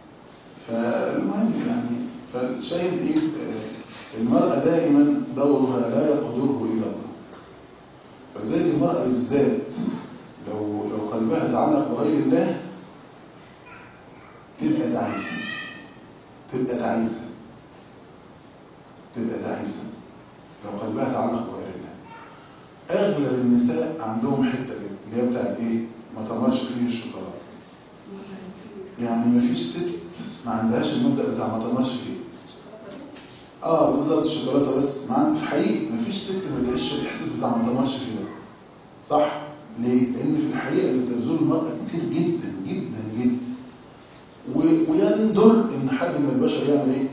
فالمهم يعني فالشاهد ايه؟ المرأة دائما دورها لا يقدره إلا الله فلذلك المرأة بالذات لو لو قلبها تعلق بغير الله تبقى تعيسة تبقى تعيسة تبقى تعيسة لو قلبها تعلق بغير الله أغلب النساء عندهم حتة كده اللي هي بتاعت إيه؟ ما تمرش فيه الشوكولاتة يعني مفيش ست ما عندهاش المبدأ بتاع ما تمرش فيه اه بالظبط الشوكولاته بس مع في حقيقي مفيش ست ما تعيش الاحساس بتاع ما تمرش فيه ده صح ليه؟ لأن في الحقيقة اللي بتبذله المرأة كتير جدا جدا جدا و- ويندر إن حد من البشر يعمل إيه؟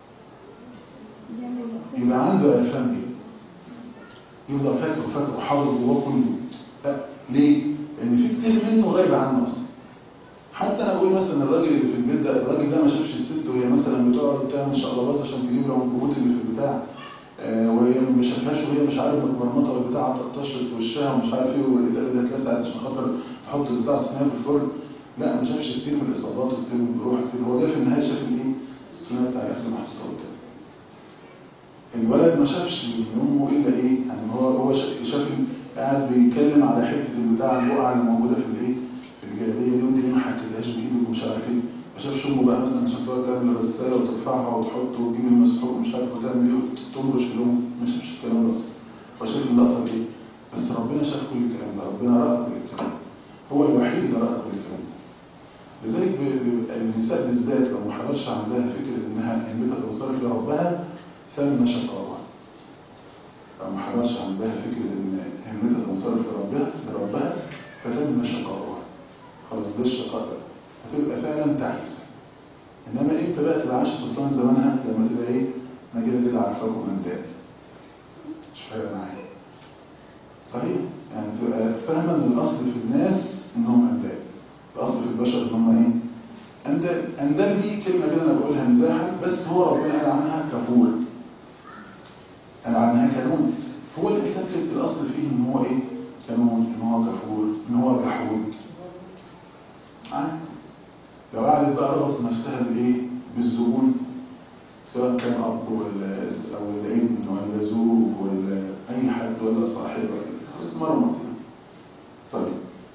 يبقى عنده ألفان بيه يفضل فاكر وفاكر وحاضر جواه كله لا ليه؟ لأن في كتير منه غايب عنه أصلا حتى أنا بقول مثلا الراجل اللي في البيت ده الراجل ده ما شافش الست وهي مثلا بتقعد تعمل شقلباز عشان تجيب له العنكبوت اللي في البتاع آه، وهي ما شافهاش وهي مش عارف متمرمطه والبتاع تطشت في وشها ومش عارف ايه والإيد ده اتلسعت عشان خاطر تحط البتاع الصينيه في الفرن لا ما شافش كتير من الاصابات وكتير من الجروح كتير هو جه في النهايه شاف الايه؟ الصينيه بتاع الاكل محطوطه قدامه الولد ما شافش من امه الا ايه يعني هو هو شا- شاف قاعد بيتكلم على حته البتاع البقعه اللي موجوده في الايه في الجلابيه دي ودي ليه ما حكيتهاش بايده ومش عارف ايه ما شافش امه بقى مثلا عشان تقعد تعمل الغساله وترفعها وتحط وتجيب المسحوق ومش عارف وتعمل ايه وتنبش في الام ما شافش الكلام ده اصلا هو شاف اللقطه دي بس ربنا شاف كل الكلام ده ربنا راى كل الكلام ده هو الوحيد اللي راى كل الكلام ده لذلك ب- بيبقى النساء بالذات لو ما حضرش عندها فكره انها همتها تنصرف لربها ثم شقاوة لو ما حضرش عندها فكرة ان همتها تنصرف لربها لربها فثم شقاوة خلاص ده الشقاء ده هتبقى فعلا تعيسة انما امتى بقى تبقى عايشه سلطان زمانها لما تبقى ايه انا كده كده عارفاكم من تاني مش فارقه معايا صحيح يعني تبقى فاهمه ان الاصل في الناس انهم اندال الاصل في البشر ان هم ايه اندال اندال دي كلمه كده انا بقولها مزاحا بس هو ربنا قال عنها كفور قال عنها كنود هو الانسان في الاصل فيه ان هو ايه كنود ان هو كفور ان هو جحود عادي لو قعدت بقى ربط نفسها بايه بالزبون سواء كان اب ولا او الابن ولا زوج ولا اي حد ولا صاحب مرمط يعني. طيب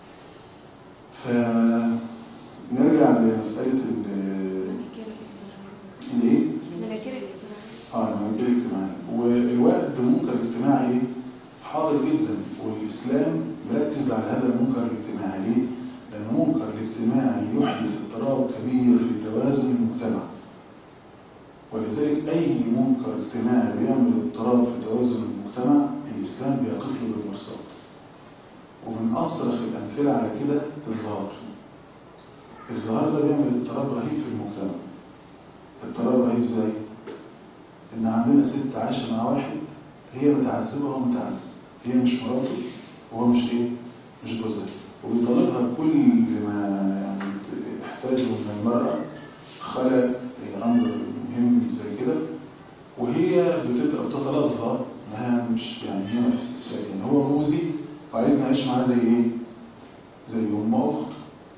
فنرجع لمساله ال- الايه اه المنكر الاجتماعي والوقت المنكر الاجتماعي ايه؟ حاضر جدا والاسلام مركز على هذا المنكر الاجتماعي ليه؟ لان المنكر الاجتماعي يحدث اضطراب كبير في توازن المجتمع ولذلك اي منكر اجتماعي بيعمل اضطراب في توازن المجتمع الاسلام بيقف له بالمرصاد ومن اصرخ الامثله على كده الظهار الظهار ده بيعمل اضطراب رهيب في المجتمع اضطراب رهيب ازاي؟ ان عندنا ست عايشه مع واحد هي متعذبه وهو متعذب هي مش مراته وهو مش ايه مش جوزها وبيطالبها بكل ما يعني تحتاجه من المراه خلق امر مهم زي كده وهي بتبقى بتتلظى انها مش يعني هي نفس يعني هو موزي وعايز نعيش معاه زي ايه زي ام اخت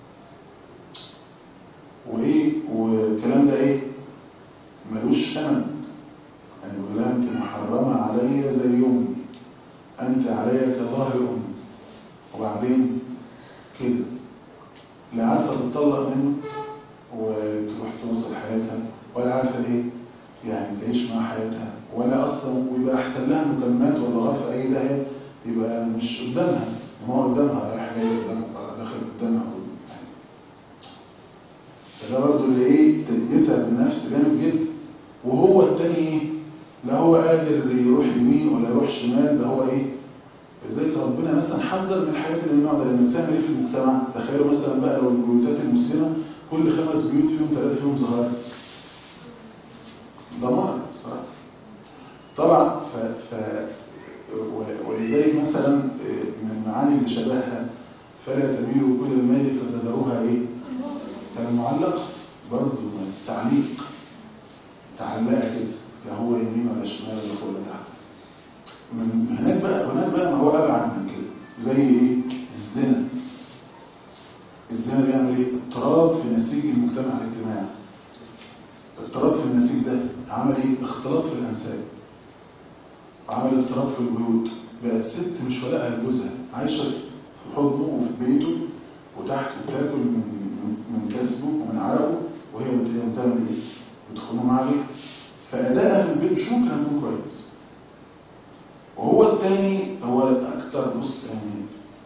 وايه والكلام ده ايه ملوش ثمن يعني يقول لها انت محرمه عليا زي امي انت عليا كظاهر امي وبعدين كده لا عارفه تتطلق منه وتروح توصل حياتها ولا عارفه ايه يعني تعيش مع حياتها ولا اصلا ويبقى احسن لها مكالمات ولا غرفه اي داهيه يبقى مش قدامها ما هو قدامها رايح جاي قدامها داخل قدامها يعني فده برضه اللي ايه يتعب النفس جامد جدا وهو التاني ايه لا هو قادر يروح يمين ولا يروح شمال ده هو ايه لذلك ربنا مثلا حذر من الحاجات اللي من النوع ده لان بتعمل ايه في المجتمع تخيلوا مثلا بقى لو البيوتات المسلمه كل خمس بيوت فيهم ثلاثه فيهم زهار دمار بصراحه طبعا ف, ف و- ولذلك مثلا من المعاني اللي شبهها فلا تميلوا كل الميل فتذروها ايه كالمعلقه برضه التعليق تعلقه كده لا هو يمين ولا شمال ولا فوق ولا تحت من هناك بقى هناك بقى ما هو ابعد من كده زي ايه الزنا الزنا بيعمل ايه اضطراب في نسيج المجتمع الاجتماعي اضطراب في النسيج ده عمل ايه اختلاط في الانساب عمل اضطراب في البيوت بقت ست مش ولاءها لجوزها عايشه في حضنه وفي بيته وتحت بتاكل من من- من كسبه ومن عرقه وهي بت- بتعمل ايه بتخونه معاه ليه فادائها في البيت مش ممكن يكون كويس وهو الثاني هو اكتر بص يعني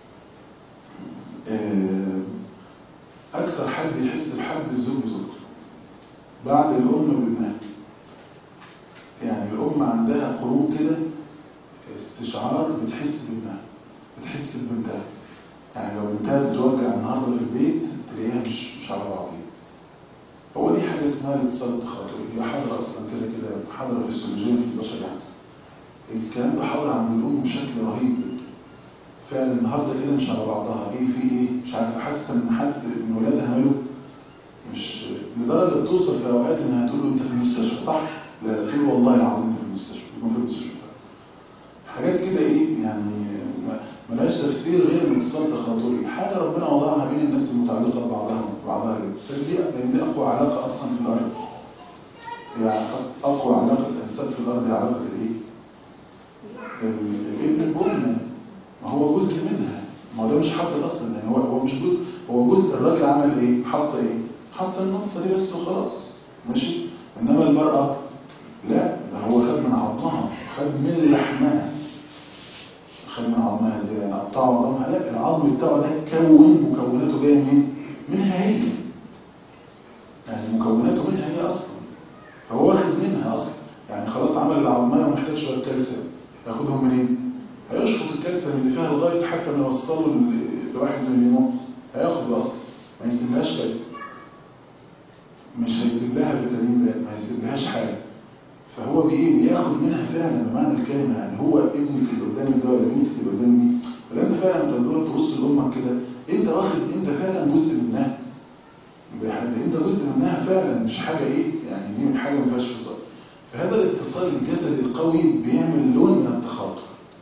آه، اكتر حد يحس بحب الزوج بزوجته بعد الام بابنها يعني الام عندها قرون كده استشعار بتحس بابنها بتحس ببنتها يعني لو بنتها تتوجع النهارده في البيت تلاقيها مش مش على بعضيها هو دي حاجه اسمها الاتصال التخاطري هي حاضره اصلا كده كده حاضره فيسيولوجيا في البشر يعني الكلام ده حاضر عند الام بشكل رهيب فعلا النهارده كده مش على بعضها ايه في ايه مش عارفه حاسه ان حد من ولادها ماله مش لدرجه بتوصل في اوقات انها تقول له انت في المستشفى صح؟ لا تقول له والله العظيم انت في المستشفى يكون في المستشفى حاجات كده ايه يعني ما- ملهاش تفسير غير الاتصال التخاطري حاجه ربنا وضعها بين الناس المتعلقه ببعضها وبعضها كده فدي لان دي اقوى علاقه اصلا في الارض يعني اقوى علاقه انسان في الارض هي علاقه الايه؟ ال- الابن بأمه ما هو جزء منها ما هو ده مش حاصل اصلا يعني هو هو مش جزء هو جزء الراجل عمل ايه حط ايه حط النقطه دي بس وخلاص ماشي انما المراه لا ده هو خد من عظمها خد من لحمها خد من عظمها ازاي يعني قطعه عظمها لا العظم بتاعه ده كون مكوناته جايه منين منها هي يعني مكوناته منها هي اصلا فهو واخد منها اصلا يعني خلاص عمل العظميه ومحتاج شويه كالسيوم ياخدهم منين هيشفط الكالسيوم اللي فيها لغايه حتى ما يوصله ل- لواحد من اليمون هياخده اصلا ما يسيبلهاش كالسيوم مش هيسيب لها فيتامين د ما هيسيبلهاش حاجه فهو بايه بياخد منها فعلا بمعنى الكلمه يعني هو ابنك اللي قدامك ده ولا بنتك اللي قدامك دي ولا انت فعلا انت تقدر تبص لامك كده انت واخد انت فعلا جزء منها بحاجة انت جزء منها فعلا مش حاجه ايه يعني دي حاجه ما فيهاش فصال فهذا الاتصال الجسدي القوي بيعمل لون من التخاطر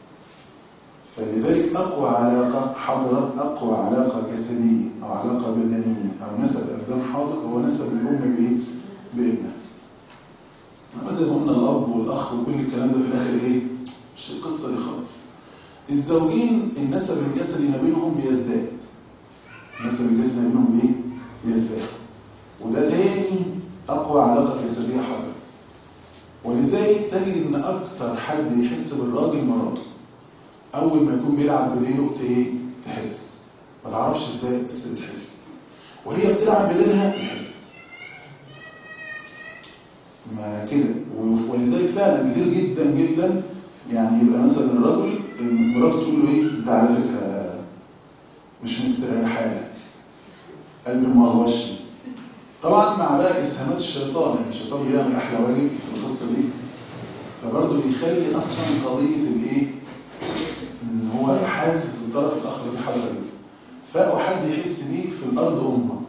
فلذلك أقوى علاقة حضرت أقوى علاقة جسدية أو علاقة بدنية أو نسب أبدان حاضر هو نسب الأم بإيه؟ بابنها. أما زي ما قلنا الأب والأخ وكل الكلام ده في الآخر إيه؟ مش القصة دي خالص. الزوجين النسب الجسدي ما بينهم بيزداد. النسب الجسدي ما بينهم إيه؟ بيزداد. وده تاني أقوى علاقة جسدية حضرت. ولذلك تجد إن أكتر حد يحس بالراجل مراته. اول ما يكون بيلعب بديله بت- ايه تحس ما تعرفش ازاي بس بتحس وهي بتلعب بديلها تحس ما كده و- ولذلك فعلا كتير جدا جدا يعني يبقى مثلا الراجل مراته تقول له ايه انت على فكره مش مستريحه لك قلبي ما هوش طبعا مع بقى اسهامات الشيطان يعني الشيطان بيعمل احلى واجب في القصه دي فبرضه بيخلي اصلا قضيه الايه ان هو حاسس بالطرف الاخر دي حاجه غريبه فاقوى حد يحس بيك في الارض امك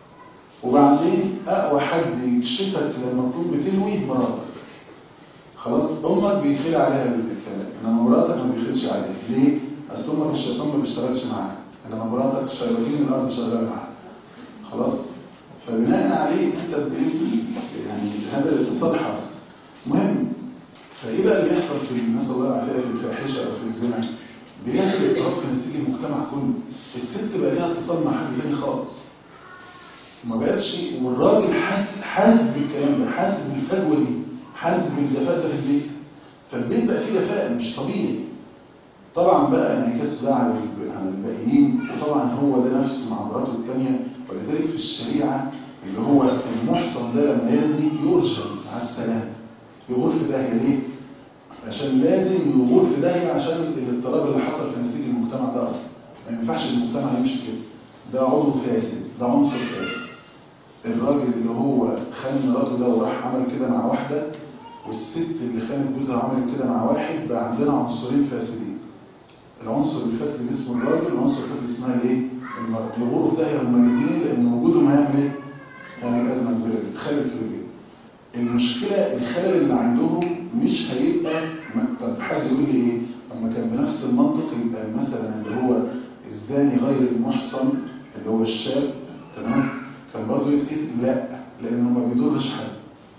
وبعدين اقوى حد يكشفك لما تكون بتلوي مراتك خلاص امك بيخيل عليها بالكلام انما مراتك ما بيخيلش عليها ليه اصل امك الشيطان ما بيشتغلش معاك انما مراتك شياطين الارض شغاله معاك خلاص فبناء عليه انت بإيه؟ يعني هذا الاتصال حاصل مهم فايه بقى اللي بيحصل في الناس الله العافيه في الفاحشه او في الزنا بيحصل اضطراب في نسيج المجتمع كله الست بقى ليها اتصال مع حد تاني خالص ما بقتش والراجل حاسس حاسس بالكلام ده حاسس بالفجوه دي حاسس بالجفاء ده في البيت فالبيت بقى فيه جفاء مش طبيعي طبعا بقى انعكاس ده على الب- على الباقيين وطبعا هو ده نفسه مع مراته الثانيه ولذلك في الشريعه اللي هو المحصن ده لما يزني يرجم على السلام يغور في داهيه ليه؟ عشان لازم يغور في داهيه عشان الاضطراب اللي حصل في نسيج المجتمع ده اصلا ما ينفعش المجتمع يمشي كده ده عضو فاسد ده عنصر فاسد الراجل اللي هو خان مراته ده وراح عمل كده مع واحده والست اللي خانت جوزها وعملت كده مع واحد بقى عندنا عنصرين فاسدين العنصر الفاسد اللي اسمه الراجل والعنصر الفاسد اسمها الايه؟ المرأة يغوروا في داهيه هما الاثنين لان وجودهم هيعمل ايه؟ هيعمل ازمه كبيره جدا خلل كبير جدا المشكلة الخلل اللي عندهم مش هيبقى ما- طب حد يقول لي ايه اما كان بنفس المنطق يبقى مثلا اللي هو الزاني غير المحصن اللي هو الشاب تمام كان برضه يتقتل لا لانه ما بيضرش حد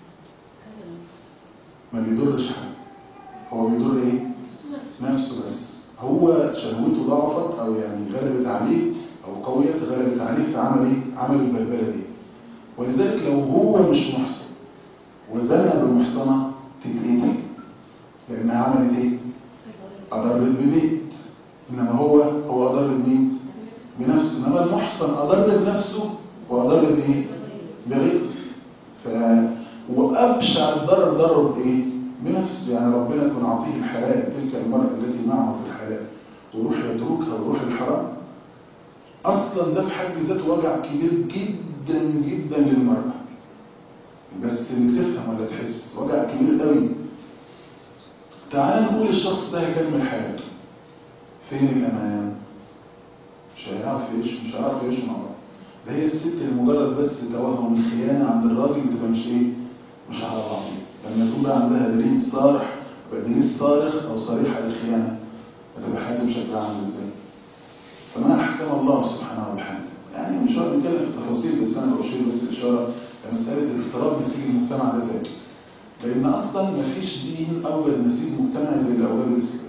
ما بيضرش حد هو بيضر ايه نفسه بس هو شهوته ضعفت او يعني غلبت عليه او قويت غلبت عليه فعمل ايه عمل البلبله دي ولذلك لو هو مش محصن وزنى بالمحصنة تتقتل لأنها عملت إيه؟ أضرت ببيت إنما هو هو أضر بمين؟ بنفسه إنما المحصن أضر بنفسه وأضر بإيه؟ بغيره ف... وأبشع الضرر ضرر بإيه؟ بنفسه يعني ربنا يكون عطيه الحلال تلك المرأة التي معه في الحلال ويروح يتركها ويروح الحرام اصلا ده في حد ذاته وجع كبير جدا جدا للمرأة بس اللي تفهم ولا تحس وجع كبير قوي تعال نقول الشخص ده هيكمل حياته فين الامان مش هيعرف يعيش مش هيعرف يعيش مع بعض ده هي الست اللي مجرد بس توهم الخيانه عند الراجل بتبقى مش ايه مش على بعضها لما يكون بقى عندها دليل صارح بقى دليل صارخ او صريح على الخيانه هتبقى حياتها شكلها عامل ازاي فما احكم الله سبحانه وتعالى يعني مش هقدر نتكلم في التفاصيل بس انا بشير بس اشاره لمساله الاضطراب نسيج المجتمع ده ذاته لان اصلا مفيش دين اوجد نسيج مجتمعي زي اللي اوجده الاسلام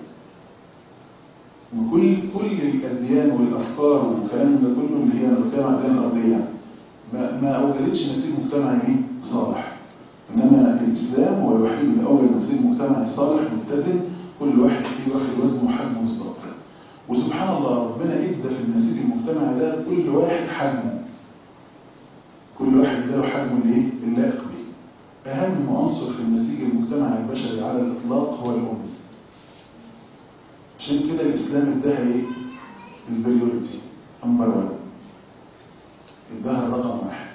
وكل كل الاديان والافكار والكلام ده كله اللي هي بتكلم عن الاديان الارضيه يعني ما, ما اوجدتش نسيج مجتمعي صالح انما الاسلام هو الوحيد اللي اوجد نسيج مجتمعي صالح متزن كل واحد فيه واخد وزنه وحجمه بالظبط وسبحان الله ربنا ادى في النسيج المجتمعي ده كل واحد حجمه كل واحد له حجمه الايه اللائق به اهم عنصر في النسيج المجتمعي البشري على الاطلاق هو الام عشان كده الإسلام اداها إيه؟ البريوريتي نمبر 1 اداها الرقم واحد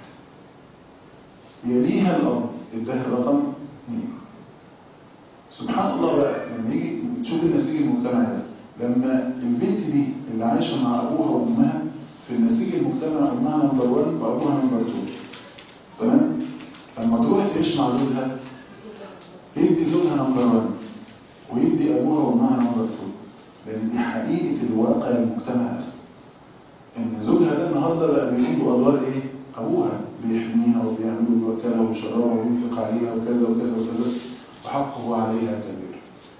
يليها الأرض اداها الرقم اثنين سبحان الله بقى لما يجي تشوف النسيج المجتمعي ده لما البنت دي اللي عايشة مع أبوها وأمها في النسيج المجتمعي أمها نمبر 1 وأبوها نمبر 2 تمام؟ لما تروح تعيش مع جوزها يدي زوجها نمبر 1 ويدي أبوها وأمها نمبر 2 لأن دي حقيقة الواقع المجتمع أصلا إن زوجها ده النهاردة بقى بيقوم بأدوار إيه؟ أبوها بيحميها وبيعمل ويوكلها ويشربها وينفق عليها وكذا وكذا وكذا وحقه عليها كبير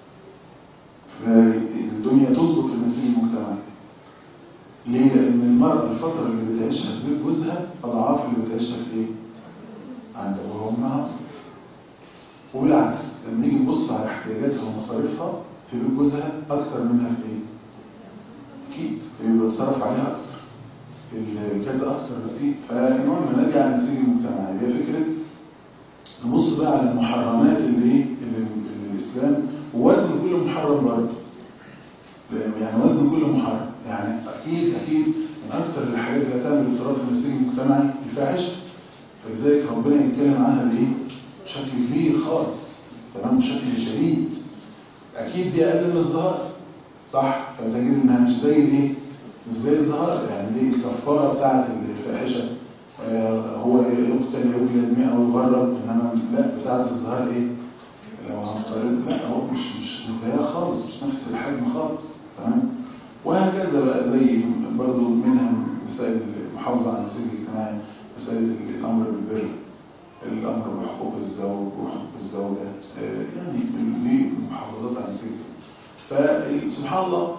فالدنيا تظبط في النسيج المجتمعي ليه؟ لأن المرأة الفترة اللي بتعيشها في بيت جوزها أضعاف اللي بتعيشها في إيه؟ عند أبوها وأمها أصلا وبالعكس لما نيجي نبص على احتياجاتها ومصاريفها في بيت جوزها أكثر منها في إيه؟ أكيد يبقى صرف عليها أكثر الكذا أكثر بكتير فالمهم نرجع للنسيج المجتمعي هي فكرة نبص بقى على المحرمات اللي إيه؟ اللي اللي الإسلام ووزن كل محرم برضه يعني وزن كل محرم يعني أكيد أكيد من أكثر الحاجات اللي هتعمل اضطراب في النسيج المجتمعي الفاحشة فلذلك ربنا يتكلم عنها بإيه؟ بشكل كبير خالص تمام بشكل شديد اكيد دي اقل من الظهر صح فتجد انها مش زي الايه مش زي الظهر يعني دي الكفاره بتاعه الفاحشه آه هو يقتل يوجد 100 او يغرب انما لا بتاعه الظهر ايه لو هنقارن لا هو مش مش مش زيها خالص مش نفس الحجم خالص تمام وهكذا بقى زي برضو منها مسائل المحافظه على النسيج الاجتماعي مسائل الامر بالبر الأمر بحقوق الزوج وحقوق الزوجة يعني دي محافظات عن سيدي فسبحان الله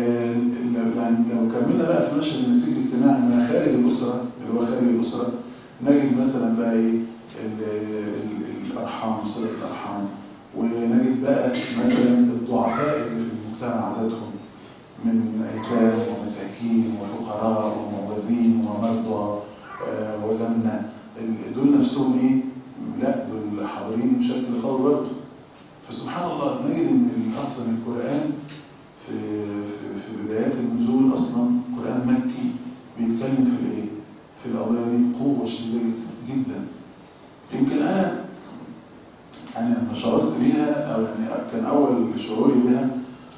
لو كملنا بقى في مشهد النسيج الاجتماعي ما خارج الأسرة اللي هو خارج الأسرة نجد مثلا بقى ايه الأرحام صلة الأرحام ونجد بقى مثلا الضعفاء اللي في المجتمع ذاتهم من أيتام ومساكين وفقراء وموازين ومرضى وزمنة دول نفسهم ايه لا دول حاضرين بشكل قوي برضه فسبحان الله نجد ان اصلا القران في في, في بدايات النزول اصلا قران مكي بيتكلم في الايه في القضايا دي بقوه شديده جدا يمكن انا يعني لما شعرت بيها او يعني كان اول شعوري بها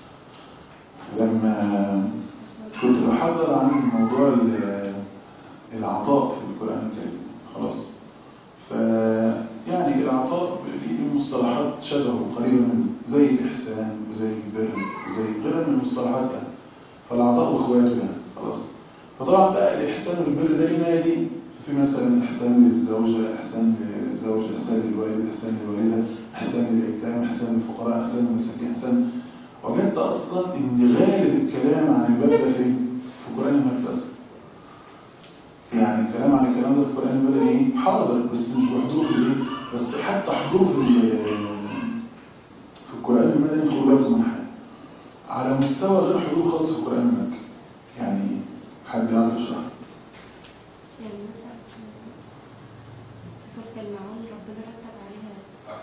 لما كنت بحضر عن موضوع العطاء في القران الكريم خلاص فيعني العطاء ليه مصطلحات شبهه قريبة منه زي الإحسان وزي البر وزي غيرها من المصطلحات يعني فالعطاء واخواته يعني خلاص فطبعا بقى الإحسان والبر ده ينادي في مثلا إحسان للزوجة إحسان للزوج إحسان للوالد إحسان للوالدة إحسان للأيتام إحسان للفقراء إحسان للمساكين إحسان وجدت أصلا إن غالب الكلام عن الباب ده فين؟ في القرآن المجيد أصلا يعني الكلام عن الكلام ده في القرآن المدني حاضر بس مش بحضوره في الايه بس حتى حضوره في في القرآن المدني خدوا بالكم من حاجة على مستوى غير حضور خالص في القرآن المكي يعني حد يعرف يشرح يعني مثلا سورة المعون ربنا رتب عليها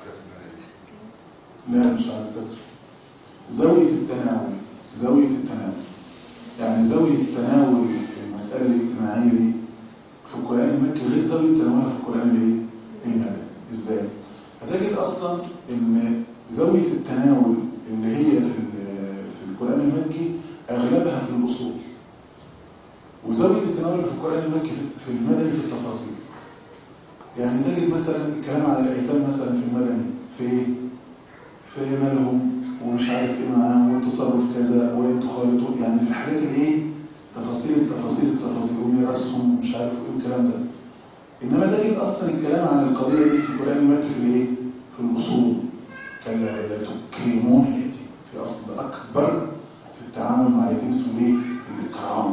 لا مش على الكتر زاوية التناول زاوية التناول يعني زاوية التناول في المسألة الاجتماعية دي في القرآن المكي غير زاوية تناولها في القرآن الايه؟ المدني ازاي؟ هتجد اصلا ان زاوية التناول اللي هي في ال- في القرآن المكي اغلبها في الاصول وزاوية التناول في القرآن المكي في- في المدني في التفاصيل يعني تجد مثلا الكلام على الايتام مثلا في المدني في في مالهم ومش عارف ايه معاهم والتصرف كذا وين تخالطوا يعني في الحاجات الايه تفاصيل التفاصيل التفاصيل وميراثهم ومش عارف ايه الكلام ده انما تجد اصلا الكلام عن القضيه دي في القران المكي في الايه في الاصول كلا لا تكرمون اليتيم في اصل اكبر في التعامل مع اليتيم اسمه ايه الاكرام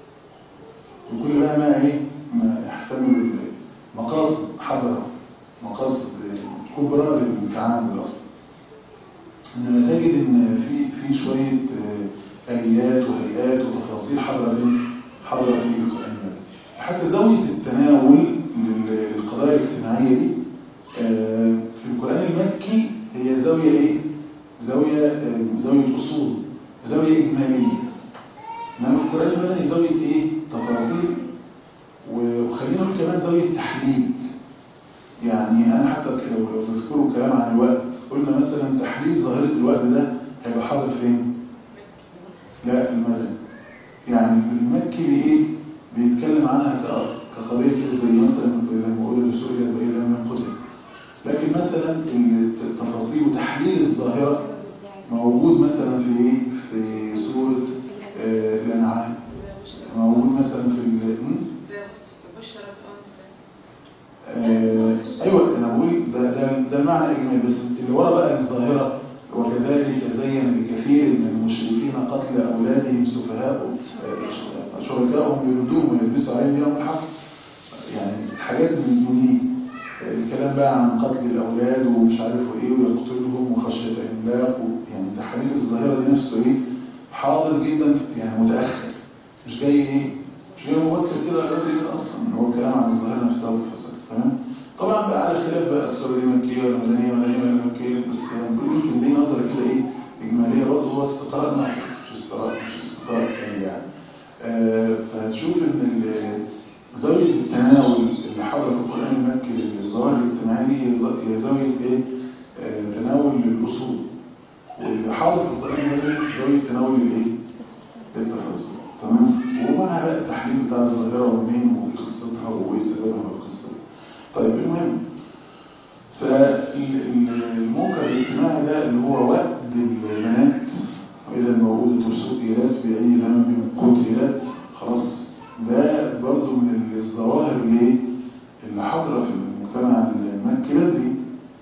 وكل بقى ما ايه ما يحتمل مقاصد حضره مقاصد كبرى للتعامل اصلا انما تجد ان في في شويه آه، اليات وهيئات وتفاصيل حاضره في حاضره في القران المكي. حتى زاويه التناول لل- للقضايا الاجتماعيه دي آه، في القران المكي هي زاويه ايه؟ زاويه آه، زاويه اصول زاويه اجماليه انما في القران المدني زاويه ايه؟ تفاصيل و- وخلينا نقول كمان زاويه تحليل يعني انا حتى ك- لو لو تذكروا الكلام عن الوقت قلنا مثلا تحليل ظاهره الوقت ده هيبقى حاضر فين لا في المدني يعني المكي بايه بيتكلم عنها ك- كقضيه كده زي مثلا زي ما قلنا سوريا بايه لما قتل لكن مثلا التفاصيل وتحليل الظاهره موجود مثلا في ايه في سوره آه، الانعام موجود مثلا في ال- م? بشر الأرض آه، ايوه انا بقول ده ده ده معنى اجمالي بس اللي ورا بقى الظاهره وكذلك زين لكثير من المشركين قتل اولادهم سفهاء آه، شركائهم يردوهم ويلبسوا عليهم يوم الحق يعني حاجات من دوني الكلام بقى عن قتل الاولاد ومش عارف ايه ويقتلهم وخشيه املاق و- يعني تحليل الظاهره دي نفسه ايه حاضر جدا يعني متاخر مش جاي ايه مش جاي مبكر كده بدري كده اصلا هو كلام عن الظاهره نفسها والفساد تمام طبعا بقى على خلاف بقى السوره دي مكيه ولا مدنيه مدنيه ولا مكيه بس يعني بيقول يمكن دي نظره كده ايه اجماليه برضه هو استقراء ناقص مش استقراء مش استقراء كامل يعني آه، فهتشوف ان ال- زاويه التناول اللي حضر في القران المكي للظواهر الاجتماعيه دي هي ز- هي زاويه ايه آه، تناول للاصول واللي حاضر في القران المكي زاويه تناول الايه التفاصيل تمام ومعها بقى التحليل بتاع الظاهره ومين وقصتها وايه سببها والقصه طيب المهم فالموقع الاجتماعي ده اللي هو وقت البنات واذا الموجودة سئلت باي ذنب قتلت خلاص ده برضو من الظواهر اللي اللي حاضره في المجتمع المكي بدري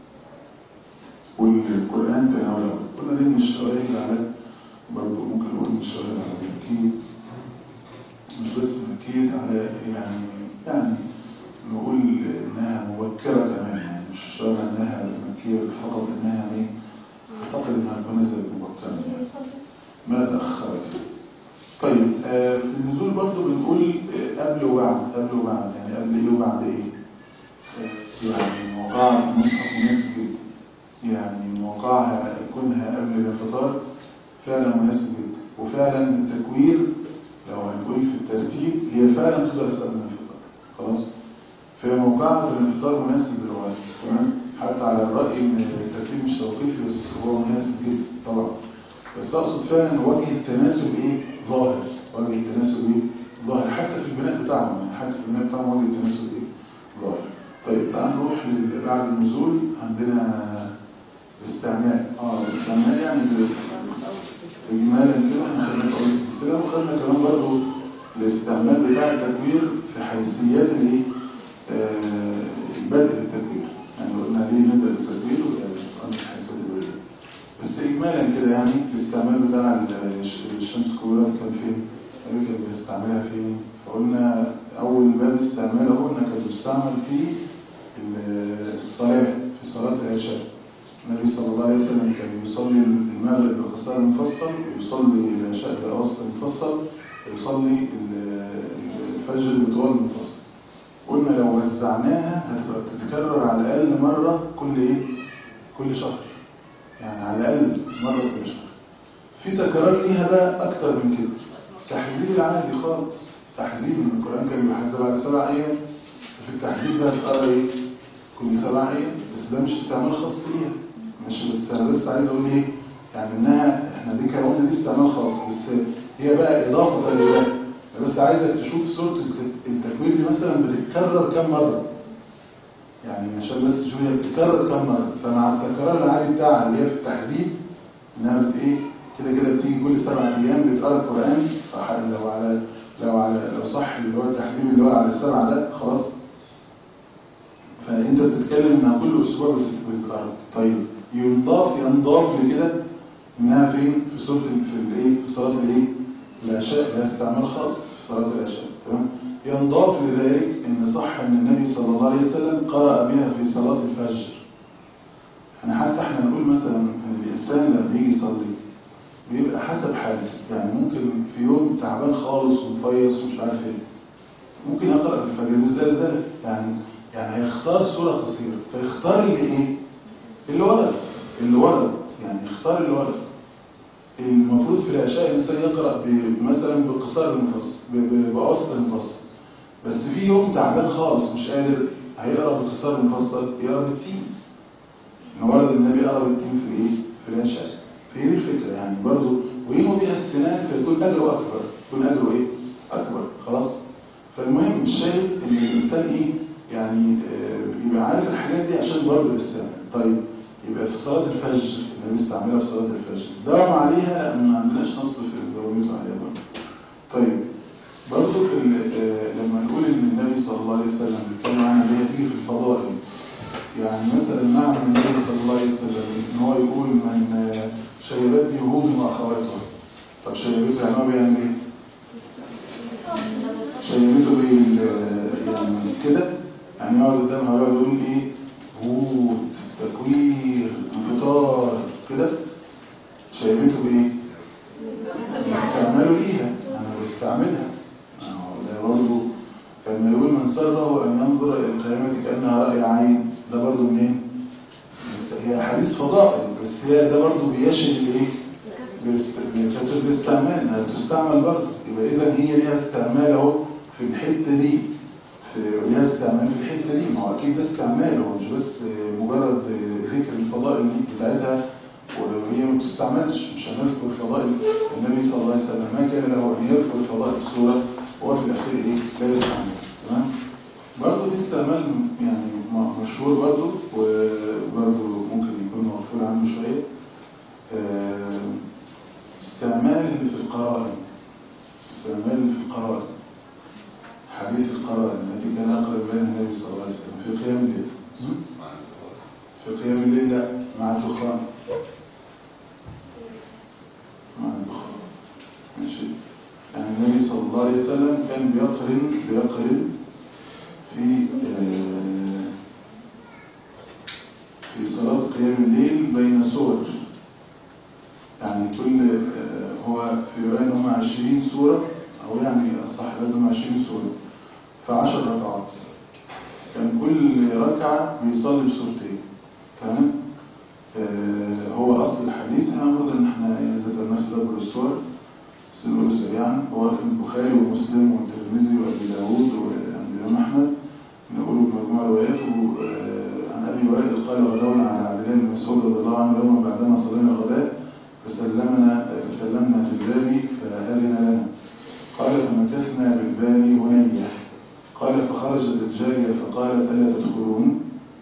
والقران تناولها قلنا دي من الشواهد على برضو ممكن نقول من الشواهد على التأكيد مش بس مكيد على يعني يعني نقول انها مبكرة كمان يعني مش شرط انها مكية فقط انها يعني اعتقد انها تكون نزلت مبكرة يعني ما تأخرت طيب آه، في النزول برضو بنقول آه، قبل وبعد قبل وبعد يعني قبل ايه وبعد ايه آه، يعني موقع مصحف مناسب جدا يعني موقعها كونها قبل الانفطار فعلا مناسب جدا وفعلا التكوير لو هنقول في الترتيب هي فعلا تدرس قبل الانفطار خلاص في موقعها في الانفطار مناسب للرواية تمام حتى على الرأي ان الترتيب مش توقيفي بس هو مناسب جدا طبعا بس اقصد فعلا ان وجه التناسب ايه ظاهر وجه التناسب ايه ظاهر حتى في البناء بتاعهم يعني حتى في البناء بتاعهم وجه التناسب ايه ظاهر طيب تعال نروح لل- بعد النزول عندنا الاستعمال اه الاستعمال يعني ب- اجمالا كده احنا خدنا في اول السلسله وخدنا كمان برضه الاستعمال بتاع التكوير في حيثيات الايه آه، بدء التكوير يعني قلنا ليه نبدا التكوير وقلنا حيثيات البدء بس اجمالا كده يعني الاستعمال بتاع الش- الشمس كورات كان فين قالوا كان بيستعملها فين فقلنا اول باب استعمال هو انها كانت بتستعمل في ال- الصلاه في صلاه العشاء النبي صلى الله عليه وسلم كان يصلي المغرب بقصار مفصل ويصلي العشاء بأوسط مفصل ويصلي ال- الفجر بطوال مفصل قلنا لو وزعناها هتبقى بتتكرر على الأقل مرة كل إيه؟ كل شهر يعني على الأقل مرة كل شهر في تكرار ليها بقى أكتر من كده تحذير العادي خالص تحذيب ان القران كان بيحذب بعد سبع ايام في التحذيب ده هتقرا ايه كل سبع ايام بس ده مش استعمال خاص ليها مش بس انا بس عايز اقول ايه يعني انها احنا دي كان قلنا دي استعمال خاص بس هي بقى اضافه لده أنا بس عايزك تشوف سوره الت- التكوير دي مثلا بتتكرر كم مره يعني عشان بس تشوف هي بتتكرر كم مره فمع التكرار العادي بتاعها اللي هي في التحذيب انها بت ايه كده كده بتيجي كل سبع ايام بتقرا القران صح لو على لو على لو صح اللي هو التحذيب اللي هو على السبعه ده خلاص فانت بتتكلم انها كل اسبوع بت- بتتقرا طيب ينضاف ينضاف لكده انها فين في سوره ال- في الايه في صلاه الايه العشاء ده استعمال خاص في صلاه العشاء تمام ينضاف لذلك ان صح ان النبي صلى الله عليه وسلم قرأ بها في صلاه الفجر يعني حتى احنا نقول مثلا ان الانسان لما بيجي يصلي بيبقى حسب حاله يعني ممكن في يوم تعبان خالص ومفيص ومش عارف ايه ممكن يقرأ في الفجر مش زلزال يعني يعني هيختار سورة قصيرة فيختار اللي ايه اللي ورد اللي ورد يعني يختار اللي ورد المفروض في العشاء الإنسان يقرأ ب- مثلا بقصار المفصل ب- ب- بأوسط المفصل بس في يوم تعبان خالص مش قادر هيقرأ بقصار المفصل يقرأ بالتين إن ورد النبي قرأ بالتين في الايه في العشاء في دي الفكرة يعني برضو وينه بها استناد فيكون أجره أكبر يكون أجره إيه أكبر خلاص فالمهم الشاهد ان الانسان ايه يعني آه، يبقى عارف الحاجات دي عشان برضه الاستعمال طيب يبقى في صلاه الفجر النبي استعملها في صلاه الفجر داوم عليها لا ما عندناش نص في دوامته عليها برضه طيب برضه في ال- آه، لما نقول ان النبي صلى الله عليه وسلم بيتكلم عنها اللي هي تيجي في الفضائل يعني مثلا معنى النبي صلى الله عليه وسلم ان هو يقول من آه، شيبتني هود واخواتها طب شيبته يعني هو بيعمل ايه؟ شيمته بال يعني كده يعني يقعد قدامها ويقعد يقول ايه هود تكوير انفطار كده شيمته بايه استعماله ليها انا بستعملها أهو ده برضه كان يقول من سره ان ينظر الى القيامه كانها راي عين ده برضه منين بس هي حديث فضائل بس هي ده برضه بيشهد الايه باست- بكثرة الاستعمال انها تستعمل برضه يبقى اذا هي ليها استعمال اهو في الحته دي في ليها استعمال في الحته دي ما هو اكيد ده استعمال هو مش بس مجرد ذكر الفضائل دي بتاعتها وهي ما بتستعملش مش هنذكر فضائل النبي صلى الله عليه وسلم ما كان له ان يذكر فضائل السوره وهو في الاخير ايه لا يستعمل تمام برضه دي استعمال يعني م- مشهور برضه وبرضه ممكن يكون مغفول عنه شويه آه، استعمال اللي في القرائن استعمال اللي في القرائن حديث القرائن التي كان أقرب بين النبي صلى الله عليه وسلم في قيام الليل م? في قيام الليل لا مع الدخان مع الدخان ماشي يعني النبي صلى الله عليه وسلم كان بيقرن بيقرن في آه، في صلاة قيام الليل بين سور يعني كل آه، هو في رواية هم 20 سورة أو يعني الصح لازم 20 سورة في 10 ركعات كان كل ركعة بيصلي بسورتين تمام آه، هو أصل الحديث احنا المفروض إن احنا يعني ذكرناه في دبر السور بس نقوله سريعا هو في البخاري ومسلم والترمذي وأبي داوود والإمام أحمد نقوله بمجموع روايات و- عن أبي وائل قال غدونا على عبد الله بن مسعود رضي الله عنه يوما بعدما صلينا الغداء فسلمنا فسلمنا في الباب فأذن لنا قال فمكثنا بالباب هنية قال فخرجت الجارية فقالت ألا تدخلون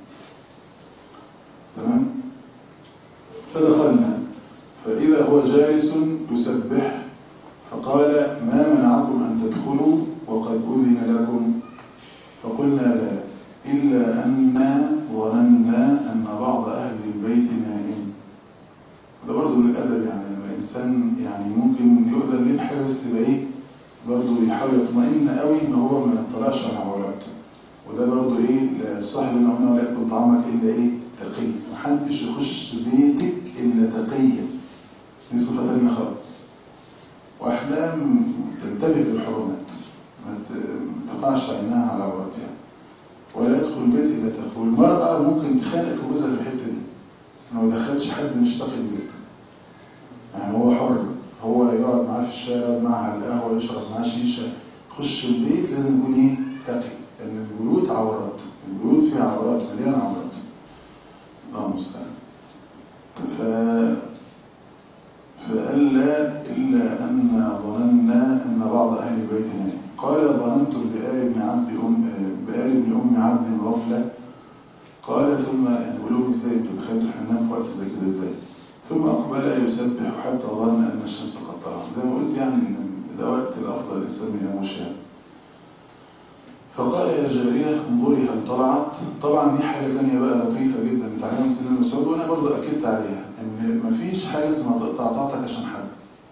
تمام فدخلنا فإذا هو جالس يسبح فقال ما منعكم أن تدخلوا وقد أذن لكم فقلنا لا إلا أننا ظننا أن بعض أهل البيت نائم ده برضه من الأدب يعني لما الإنسان يعني ممكن يؤذن ليه بحاجة بس يبقى إيه برضه يحاول يطمئن قوي إن هو ما يطلعش على عوراته وده برضه إيه لا صاحب إن هو لا يأكل طعامك إلا إيه تقي محدش يخش بيتك إلا تقيا دي صفة تانية خالص واحدة م- تنتبه للحرمات ما ت- ما تقعش عينها على عورتها ولا يدخل البيت إلا تقوى المرأة ممكن تخانق في جوزها في الحتة دي لو ما دخلش حد مش تقي البيت يعني هو حر هو يقعد معاه في الشارع يقعد معاه على القهوة يشرب معاه شيشة خش البيت لازم يكون ايه تقي لان البيوت عورات البيوت فيها عورات مليانه عورات الله المستعان ف فألا إلا أن ظننا أن بعض أهل بيتنا قال ظننت بآل ابن عبد أم بآل ابن أم عبد غفلة قال ثم يعني قولوا ازاي انتوا دخلتوا الحمام في وقت زي كده ازاي ثم أقبل يسبح حتى ظن أن الشمس قد طلعت زي ما قلت يعني إن ده وقت الأفضل الإنسان من ينام يعني فقال يا جارية انظري هل طلعت طبعا دي حاجة تانية بقى لطيفة جدا بتعلمها سيدنا مسعود وأنا برضه أكدت عليها إن مفيش حاجة اسمها تقطع طاعتك عشان حد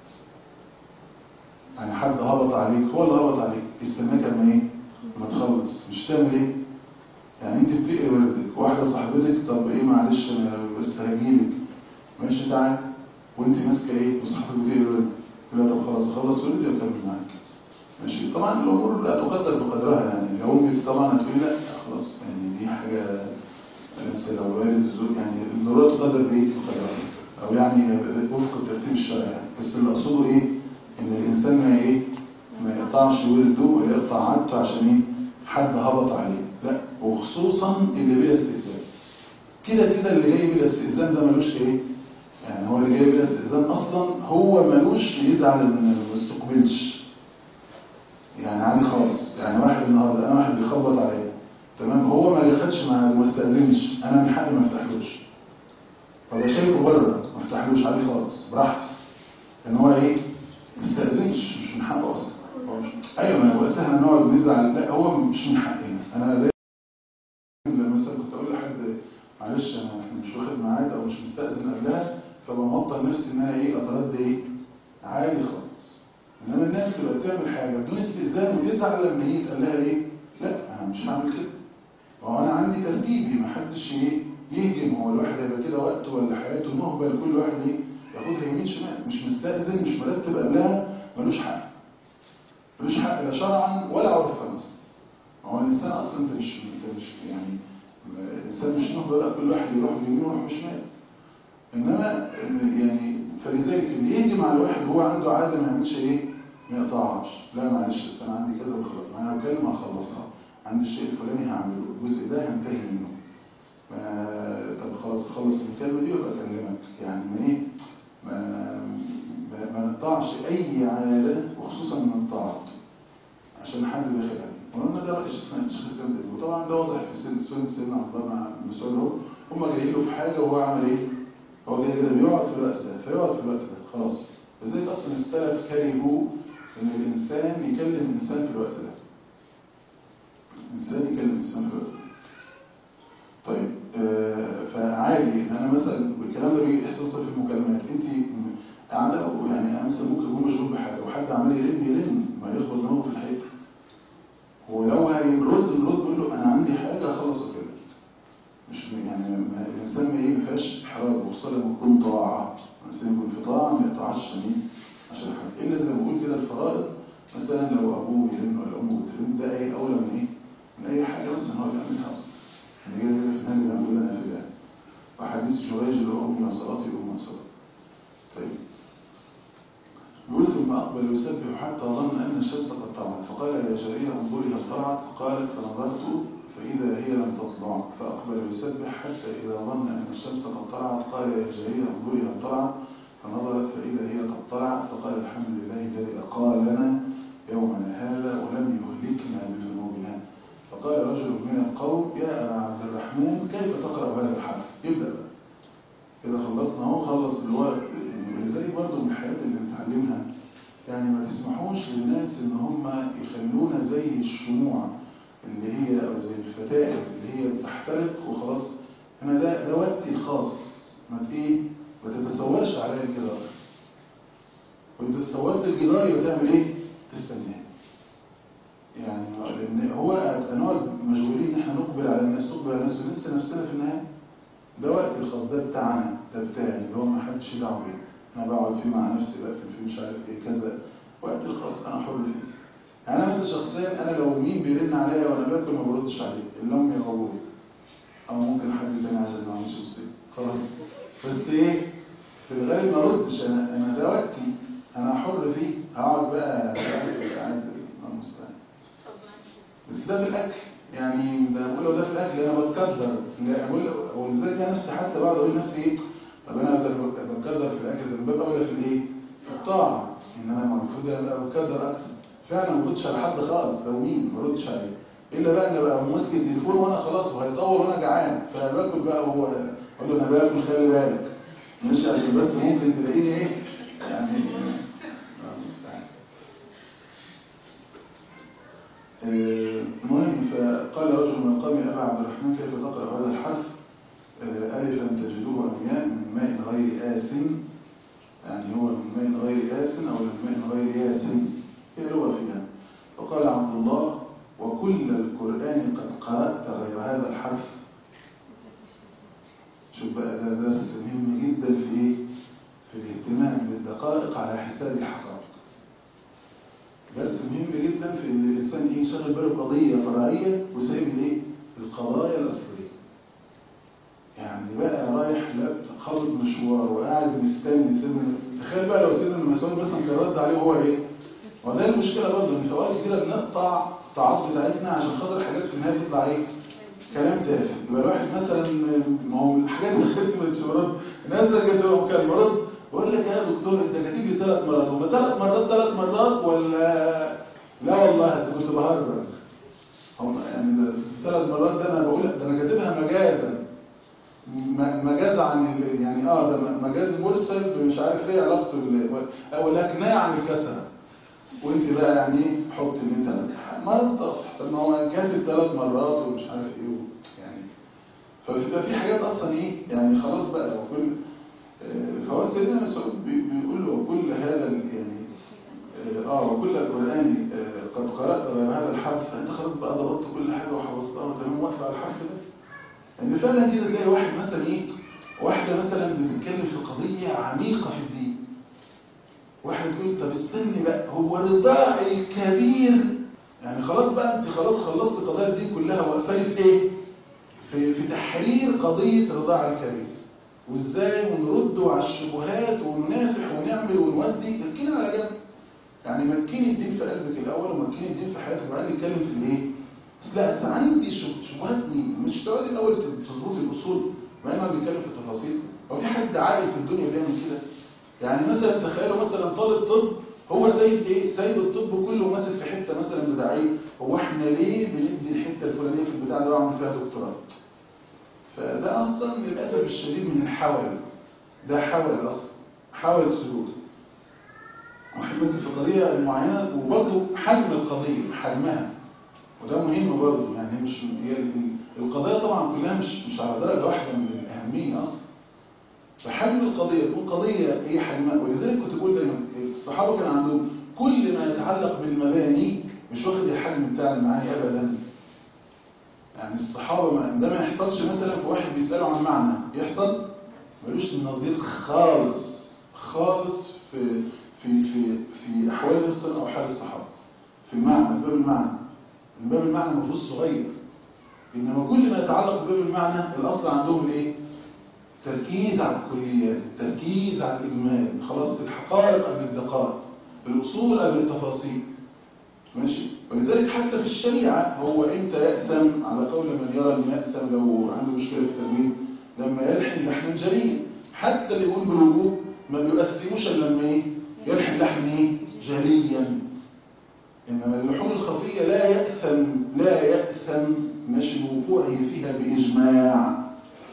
يعني حد هبط عليك هو اللي هبط عليك استناك لما إيه؟ لما تخلص مش تعمل إيه؟ يعني أنت بتقري وردك واحدة صاحبتك طب إيه معلش أنا بس هجيلك ماشي تعال وأنت ماسكة إيه؟ وصاحبتك بتقري وردك يقول لها طب خلاص خلص وردي وأكمل معاك ماشي طبعا الامور لا تقدر بقدرها يعني لو امك طبعا هتقول لا خلاص يعني دي حاجه مثلا لو والد الزوج يعني الضروره تقدر بايه بقدرها او يعني وفق الترتيب الشرعي يعني بس اللي اقصده ايه ان الانسان ما ايه ما يقطعش ولده ولا يقطع عادته عشان ايه حد هبط عليه لا وخصوصا اللي بلا استئذان كده كده اللي جاي بلا استئذان ده ملوش ايه يعني هو اللي جاي بلا استئذان اصلا هو ملوش يزعل ان ما استقبلش يعني عادي خالص يعني واحد النهارده انا واحد بيخبط عليا تمام هو ما ياخدش معاه ما استاذنش انا من حقي ما افتحلوش فده شايفه بره ما افتحلوش عادي خالص براحتي لان هو ايه ما استاذنش مش من حقه اصلا هو مش ايوه ما هو احنا نقعد نزعل لا هو مش من حقنا انا دايما لما مثلا كنت اقول لحد معلش انا مش واخد ميعاد او مش مستاذن قبلها فبمطل نفسي ان انا ايه اترد ايه عادي خالص انما الناس تبقى بتعمل حاجه بدون استئذان وتزعل لما يجي يتقال لها ايه لا انا مش هعمل كده هو انا عندي ترتيبي ما حدش ايه يهجم هو الواحد هيبقى كده وقته ولا حياته مهبل كل واحد ايه ياخدها يمين شمال مش مستأذن مش مرتب قبلها ملوش حق ملوش حق لا شرعا ولا عرفا اصلا هو الانسان اصلا انت مش انت مش يعني الانسان مش نهبه بقى كل واحد يروح يمين ويروح شمال انما يعني فلذلك اللي يهجم على الواحد هو عنده عاده ما يعملش ايه ما يقطعهاش لا معلش أصل انا عندي كذا وخلاص انا كلمه هخلصها عندي الشيء الفلاني هعمله الجزء ده هنتهي منه ما- طب خلاص خلص المكالمه دي وابقى اكلمك يعني ما ايه ما ما- ما نقطعش اي عاده وخصوصا من الطاعات عشان حد داخل عليه وقلنا ده رأي شيخ الشيخ الاسلام ده وطبعا ده واضح في سن سنة سيدنا عبد الله مع مسعود اهو هم جايين له في حاجه وهو عمل ايه؟ هو جاي كده بيقعد في الوقت ده فيقعد في الوقت ده خلاص لذلك اصلا السلف كرهوا ان الانسان يكلم انسان في الوقت ده انسان يكلم انسان في الوقت ده طيب آه فعادي انا مثلا الكلام ده بيجي يحصل في المكالمات انت قاعده يعني انا مثلا ممكن اكون مشغول بحاجه وحد عمال يرن يرن ما يخبط دماغه في الحيط ولو هيرد نرد نقول له انا عندي حاجه اخلص وكده مش يعني ما- الانسان ما ايه ما فيهاش احراج وخصوصا لما يكون طاعه الانسان يكون في طاعه ما يقطعش عشان ايه عشان حاجه الا زي ما بقول كده الفرائض مثلا لو ابوه بيرن ولا امه بترن ده ايه اولى من ايه من اي حاجه مثلا هو بيعملها اصلا يعني كده كده في النبي بيعمل لنا نافله يعني وحديث جريج اللي هو امي وصلاتي امي وصلاتي طيب يقول ثم أقبل يسبح حتى ظن أن الشمس قد طلعت فقال يا جارية انظري هل طلعت فقالت فنظرت فإذا هي لم تطلع فأقبل يسبح حتى إذا ظن أن الشمس قد طلعت قال يا جارية انظري هل طلعت فنظرت فإذا هي قد طلعت فقال الحمد لله الذي أقالنا يومنا هذا ولم يهلكنا بذنوبنا فقال رجل من القوم يا أبا عبد الرحمن كيف تقرأ هذا الحرف يبدأ بقى إذا خلصنا هو خلص الوقت ولذلك برضه من الحاجات اللي بنتعلمها يعني ما تسمحوش للناس إن هم يخلونا زي الشموع اللي هي أو زي الفتائل اللي هي بتحترق وخلاص أنا ده ده وقتي الخاص ما ت- إيه ما تتصورش عليا الجدار وأنت تصورت الجدار يبقى تعمل إيه؟ تستناه يعني لأن هو هنقعد مشغولين إن إحنا نقبل على الناس نقبل على الناس وننسى نفسنا في النهاية ده وقت الخاص ده بتاعنا ده بتاعي اللي هو ما حدش دعوه بيه انا بقعد فيه مع نفسي بقفل فيه مش عارف ايه كذا وقت الخاص انا حر فيه يعني انا مثلا شخصيا انا لو مين بيرن عليا وانا باكل ما بردش عليه الا امي او ابويا او ممكن حد تاني عشان ما اعملش مصيبه خلاص بس ايه في الغالب ما ردش انا انا ده وقتي انا حر فيه هقعد بقى قاعد الله المستعان الاكل انا بتكدر لا اقول ولذلك انا نفسي حتى بعد اقول لنفسي ايه طب انا أقدر بتكدر في الاكل ده من باب اولى في الايه في الطاعه ان انا المفروض ابقى بتكدر اكتر فعلا ما ردش على حد خالص لو مين ما ردش عليه الا بقى ان ابقى ماسك التليفون وانا خلاص وهيطول وانا جعان فباكل بقى وهو اقول له انا باكل خلي بالك مش عشان بس ممكن تلاقيني ايه يعني الله المستعان آه، المهم فقال رجل من قوم ابا عبد الرحمن كيف تقرا هذا الحرف آه، الفا تجدوه امياء من ماء غير آس يعني هو من ماء غير آس او من ماء غير ياس هي لغه فيها فقال عبد الله وكل القران قد قرات غير هذا الحرف شوف بقى ده درس مهم جدا في ايه في الاهتمام بالدقائق على حساب الحقائق درس مهم جدا في ان الانسان ايه يشغل باله بقضيه فرعيه وسايب الايه القضايا الاصليه يعني بقى رايح لا خاطب مشوار وقاعد مستني سيدنا تخيل بقى لو سيدنا المسؤول مثلا كان رد عليه وهو ايه وده المشكله برضه ان في اوقات كده بنقطع التعاطي بتاعتنا عشان خاطر حاجات في النهايه تطلع ايه كلام تافه يبقى الواحد مثلا ما هو الحاجات اللي خدت من الشباب الناس اللي كانت تبقى كان مرض بقول لك يا دكتور انت كاتب لي ثلاث مرات هم ثلاث مرات ثلاث مرات ولا لا والله يا كنت بهرج هم يعني ثلاث مرات ده انا بقول ده انا كاتبها مجازا م- مجاز عن ال- يعني اه ده م- مجاز مرسل مش عارف ايه علاقته بال ولا كنايه عن الكسره وانت بقى يعني ايه حط اللي انت عايزه مرض طف طب ما هو كاتب ثلاث مرات ومش عارف ايه و- يعني فبتبقى في حاجات اصلا ايه يعني خلاص بقى لو كل آه، فهو سيدنا مسعود بي- بيقول له كل هذا ال- يعني اه آه، وكل القرآن آه، قد قرأت غير هذا الحرف فانت خلاص بقى ضبطت كل حاجة وحفظتها وتمام واقف على الحرف ده ان فعلا كده تلاقي واحد مثلا ايه واحدة مثلا بتتكلم في قضية عميقة في الدين واحد يقول طب استني بقى هو الرضاع الكبير يعني خلاص بقى انت خلاص خلصت القضايا دي كلها واقفه في ايه في في تحرير قضيه الرضاع الكبير وازاي ونرد على الشبهات وننافح ونعمل ونودي اركني على جنب يعني مكني الدين في قلبك الاول ومكني الدين في حياتك وبعدين نتكلم في الايه بس لا بس عندي شب- شبهات مين مش تقعدي الاول تظبطي الاصول وبعدين نقعد نتكلم في التفاصيل هو في حد عاقل في الدنيا بيعمل كده يعني مثلا تخيلوا مثلا طالب طب هو سيد ايه سيد الطب كله ماسك في حته مثلا بتاع ايه هو احنا ليه بندي الحته الفلانيه في البتاع ده واعمل فيها دكتوراه فده اصلا للاسف الشديد من الحول ده حول اصلا حول سلوك واحد ماسك في قضيه معينه وبرضه حجم القضيه حجمها وده مهم برضه يعني مش هي ال- القضايا طبعا كلها مش مش على درجه واحده من الاهميه اصلا فحجم القضية تكون قضية هي حجمها ولذلك كنت بقول دايما الصحابة كان عندهم كل ما يتعلق بالمباني مش واخد الحجم بتاع المعاني أبدا يعني الصحابة ما ده ما يحصلش مثلا في واحد بيسأله عن معنى يحصل ملوش نظير خالص خالص في في في في أحوال مصر أو حال الصحابة في المعنى في باب المعنى من باب المعنى مفروض صغير إنما كل ما يتعلق بباب المعنى الأصل عندهم الإيه؟ التركيز على الكليات التركيز على الإجمال خلاص الحقائق قبل الدقائق الأصول قبل التفاصيل ماشي ولذلك حتى في الشريعة هو إمتى يأثم على قول من يرى أن يأثم لو عنده مشكلة في التمويل لما يلحن لحنا جليا حتى اللي يقول بالوجوب ما بيؤثموش إلا لما إيه يلحن لحن إيه جليا إنما اللحوم الخفية لا يأثم لا يأثم ماشي بوقوعه فيها بإجماع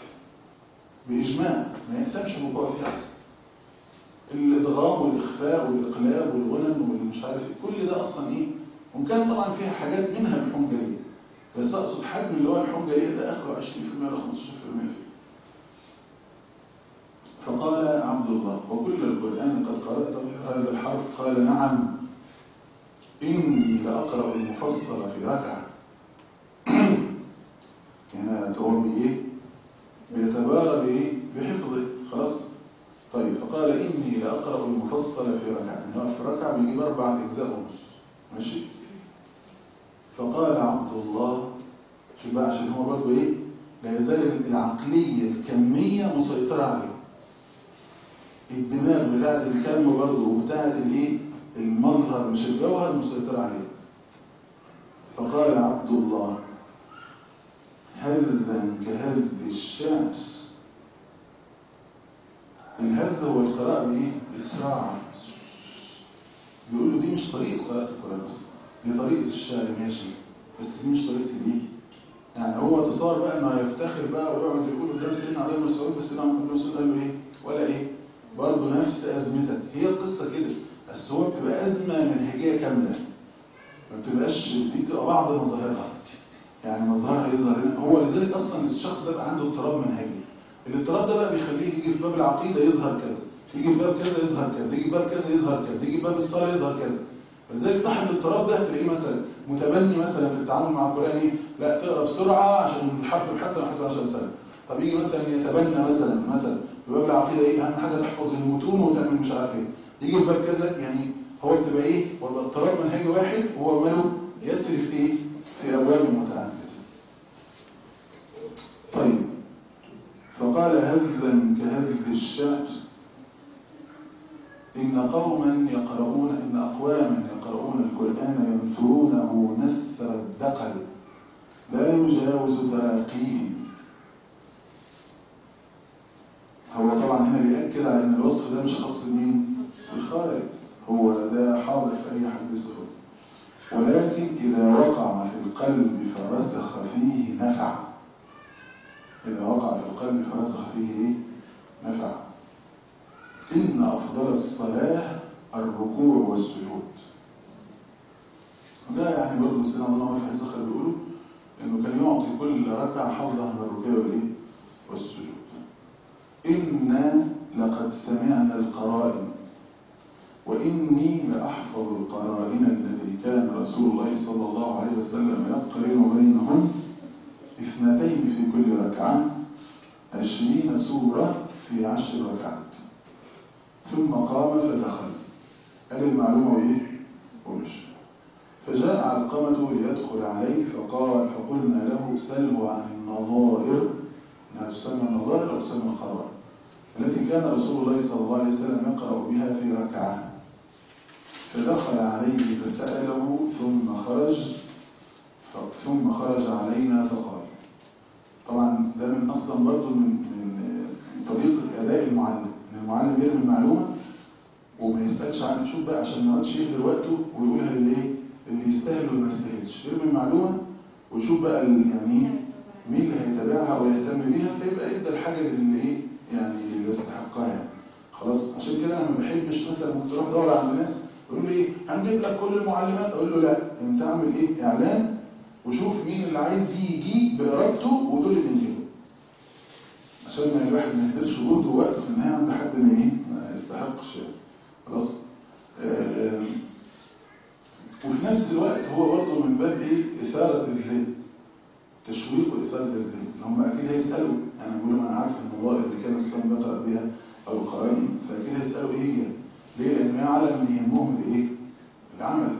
بإجماع ما يأثمش الوقوع فيها أصلا الإدغام والإخفاء والإقلاب والغنن والمش عارف إيه، كل ده أصلا إيه وكان طبعا فيها حاجات منها لحوم جلية بس أقصد حجم اللي هو لحوم جلية ده آخره 20% ولا 15% فقال عبد الله وكل القرآن قد قرأت هذا الحرف قال نعم إني لأقرأ المفصل في ركعة هنا تقوم بإيه بيتبارى بإيه بحفظه خلاص طيب فقال إني لأقرأ المفصل في ركعة إنه في ركعة بيجيب أربع أجزاء ونص ماشي فقال عبد الله شوف بقى عشان هو برضه إيه لا يزال العقلية الكمية مسيطرة عليه الدماغ بتاعت الكم برضه وبتاعت الايه المظهر مش الجوهر مسيطرة عليه فقال عبد الله هذا كهذ الشعر الهذ هو القراءة بإيه؟ بإسراع بيقولوا دي مش طريقة قراءة القرآن أصلا دي طريقة الشعر ماشي بس دي مش طريقة دي يعني هو تصور بقى انه يفتخر بقى ويقعد يقول قدام سيدنا علي بن مسعود بس سيدنا علي بن مسعود قال له ايه ولا ايه برضه نفس ازمتك هي القصه كده بس هو بتبقى ازمه منهجيه كامله ما بتبقاش دي بتبقى بعض مظاهرها يعني مظهرها يظهر هنا هو لذلك اصلا الشخص ده بقى عنده اضطراب منهجي الاضطراب ده بقى بيخليه يجي في باب العقيده يظهر كذا يجي في باب كذا يظهر كذا يجي في باب كذا يظهر كذا يجي في باب الصلاه يظهر كذا فلذلك صاحب الاضطراب ده تلاقيه مثلا متبني مثلا في التعامل مع القران ايه لا تقرا بسرعه عشان الحرف الحسن حسن 10 سنه طب يجي مثلا يتبنى مثلا مثلا في باب العقيده ايه اهم حاجه تحفظ المتون وتعمل مش عارف ايه يجي في باب كذا يعني هو بتبقى ايه ولا اضطراب منهجي واحد وهو ماله يسري في ايه في ابواب متعدده طيب فقال هذا كهذ الشعر إن قوما يقرؤون إن أقواما يقرؤون القرآن ينثرونه نثر الدقل لا يجاوز تراقيهم هو طبعا هنا بيأكد على أن الوصف ده مش خاص بمين؟ بالخارج هو ده حاضر في أي حد صفر ولكن إذا وقع في القلب فرسخ فيه نفع إذا وقع في القلب فرسخ فيه إيه؟ نفع إن أفضل الصلاة الركوع والسجود ده يعني برضه سيدنا الله في حديث آخر بيقولوا إنه كان يعطي كل ركعة حظها من الركوع والإيه؟ والسجود إنا لقد سمعنا القرائن وإني لأحفظ القرائن التي كان رسول الله صلى الله عليه وسلم يقرن بينهن اثنتين في كل ركعة عشرين سورة في عشر ركعات ثم قام فدخل قال المعلومة وإيه؟ ومش فجاء علقمة ليدخل عليه فقال فقلنا له سله عن النظائر انها تسمى النظائر أو تسمى القرائن التي كان رسول الله صلى الله عليه وسلم يقرأ بها في ركعة فدخل عليه فسأله ثم خرج ثم خرج علينا فقال طبعا ده من أصلا برضه من, من طريقة أداء المعلم إن المعلم يرمي المعلومة وما يسألش عن شوف بقى عشان ما يقعدش يهدر وقته ويقولها للي اللي يستاهل واللي ما يستاهلش يرمي المعلومة ويشوف بقى يعني مين اللي هيتابعها ويهتم بيها فيبقى يدى الحاجة اللي ايه يعني اللي يستحقها يعني خلاص عشان كده انا ما بحبش مثلا ممكن تروح دور عند ناس يقول لي ايه هنجيب لك كل المعلمات اقول له لا انت اعمل ايه اعلان وشوف مين اللي عايز يجي بارادته ودول اللي نجيبه عشان ما الواحد ما يهدرش جهده ووقته في النهايه عند حد ما ايه ما يستحقش يعني خلاص آه وفي نفس الوقت هو برضه من باب ايه اثاره الذهن تشويق واثاره الذهن ان هم اكيد هيسالوا انا بقول لهم انا عارف النظائر اللي كان الصيام بقرا بها او القرائن فاكيد هيسالوا ايه هي ليه لان يعلم ان يهمهم الايه العمل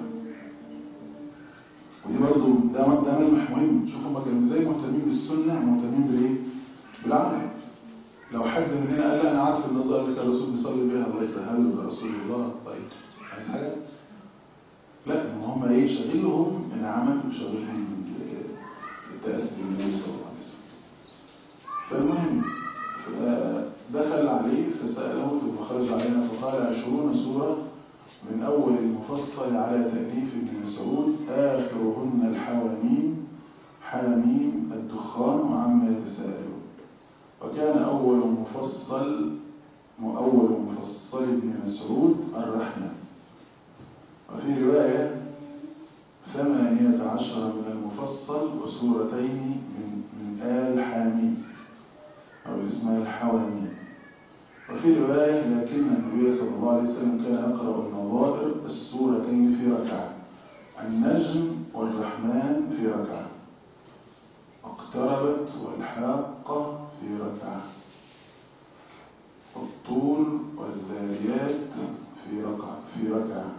ودي برضه ده ده ملمح مهم شوف هم كانوا ازاي مهتمين بالسنه ومهتمين بالايه بالعمل لو حد مننا قال لا انا عارف النظائر اللي كان الرسول بيصلي بيها الله يسهل ده رسول الله طيب عايز حاجه لا ان هم ايه شاغلهم العمل وشاغلهم التاسي بالنبي صلى الله عليه وسلم فالمهم دخل عليه فسأله ثم خرج علينا فقال عشرون سورة من أول المفصل على تأليف ابن مسعود آخرهن الحواميم حاميم الدخان وعما يتساءلون وكان أول مفصل أول مفصل ابن مسعود الرحمة وفي رواية ثمانية عشر من المفصل وسورتين من, من آل حاميم أو اسمها الحواميم وفي رواية لكن النبي صلى الله عليه وسلم كان يقرأ النظائر السورتين في ركعة النجم والرحمن في ركعة اقتربت والحاقة في ركعة الطول والذاريات في ركعة في ركعة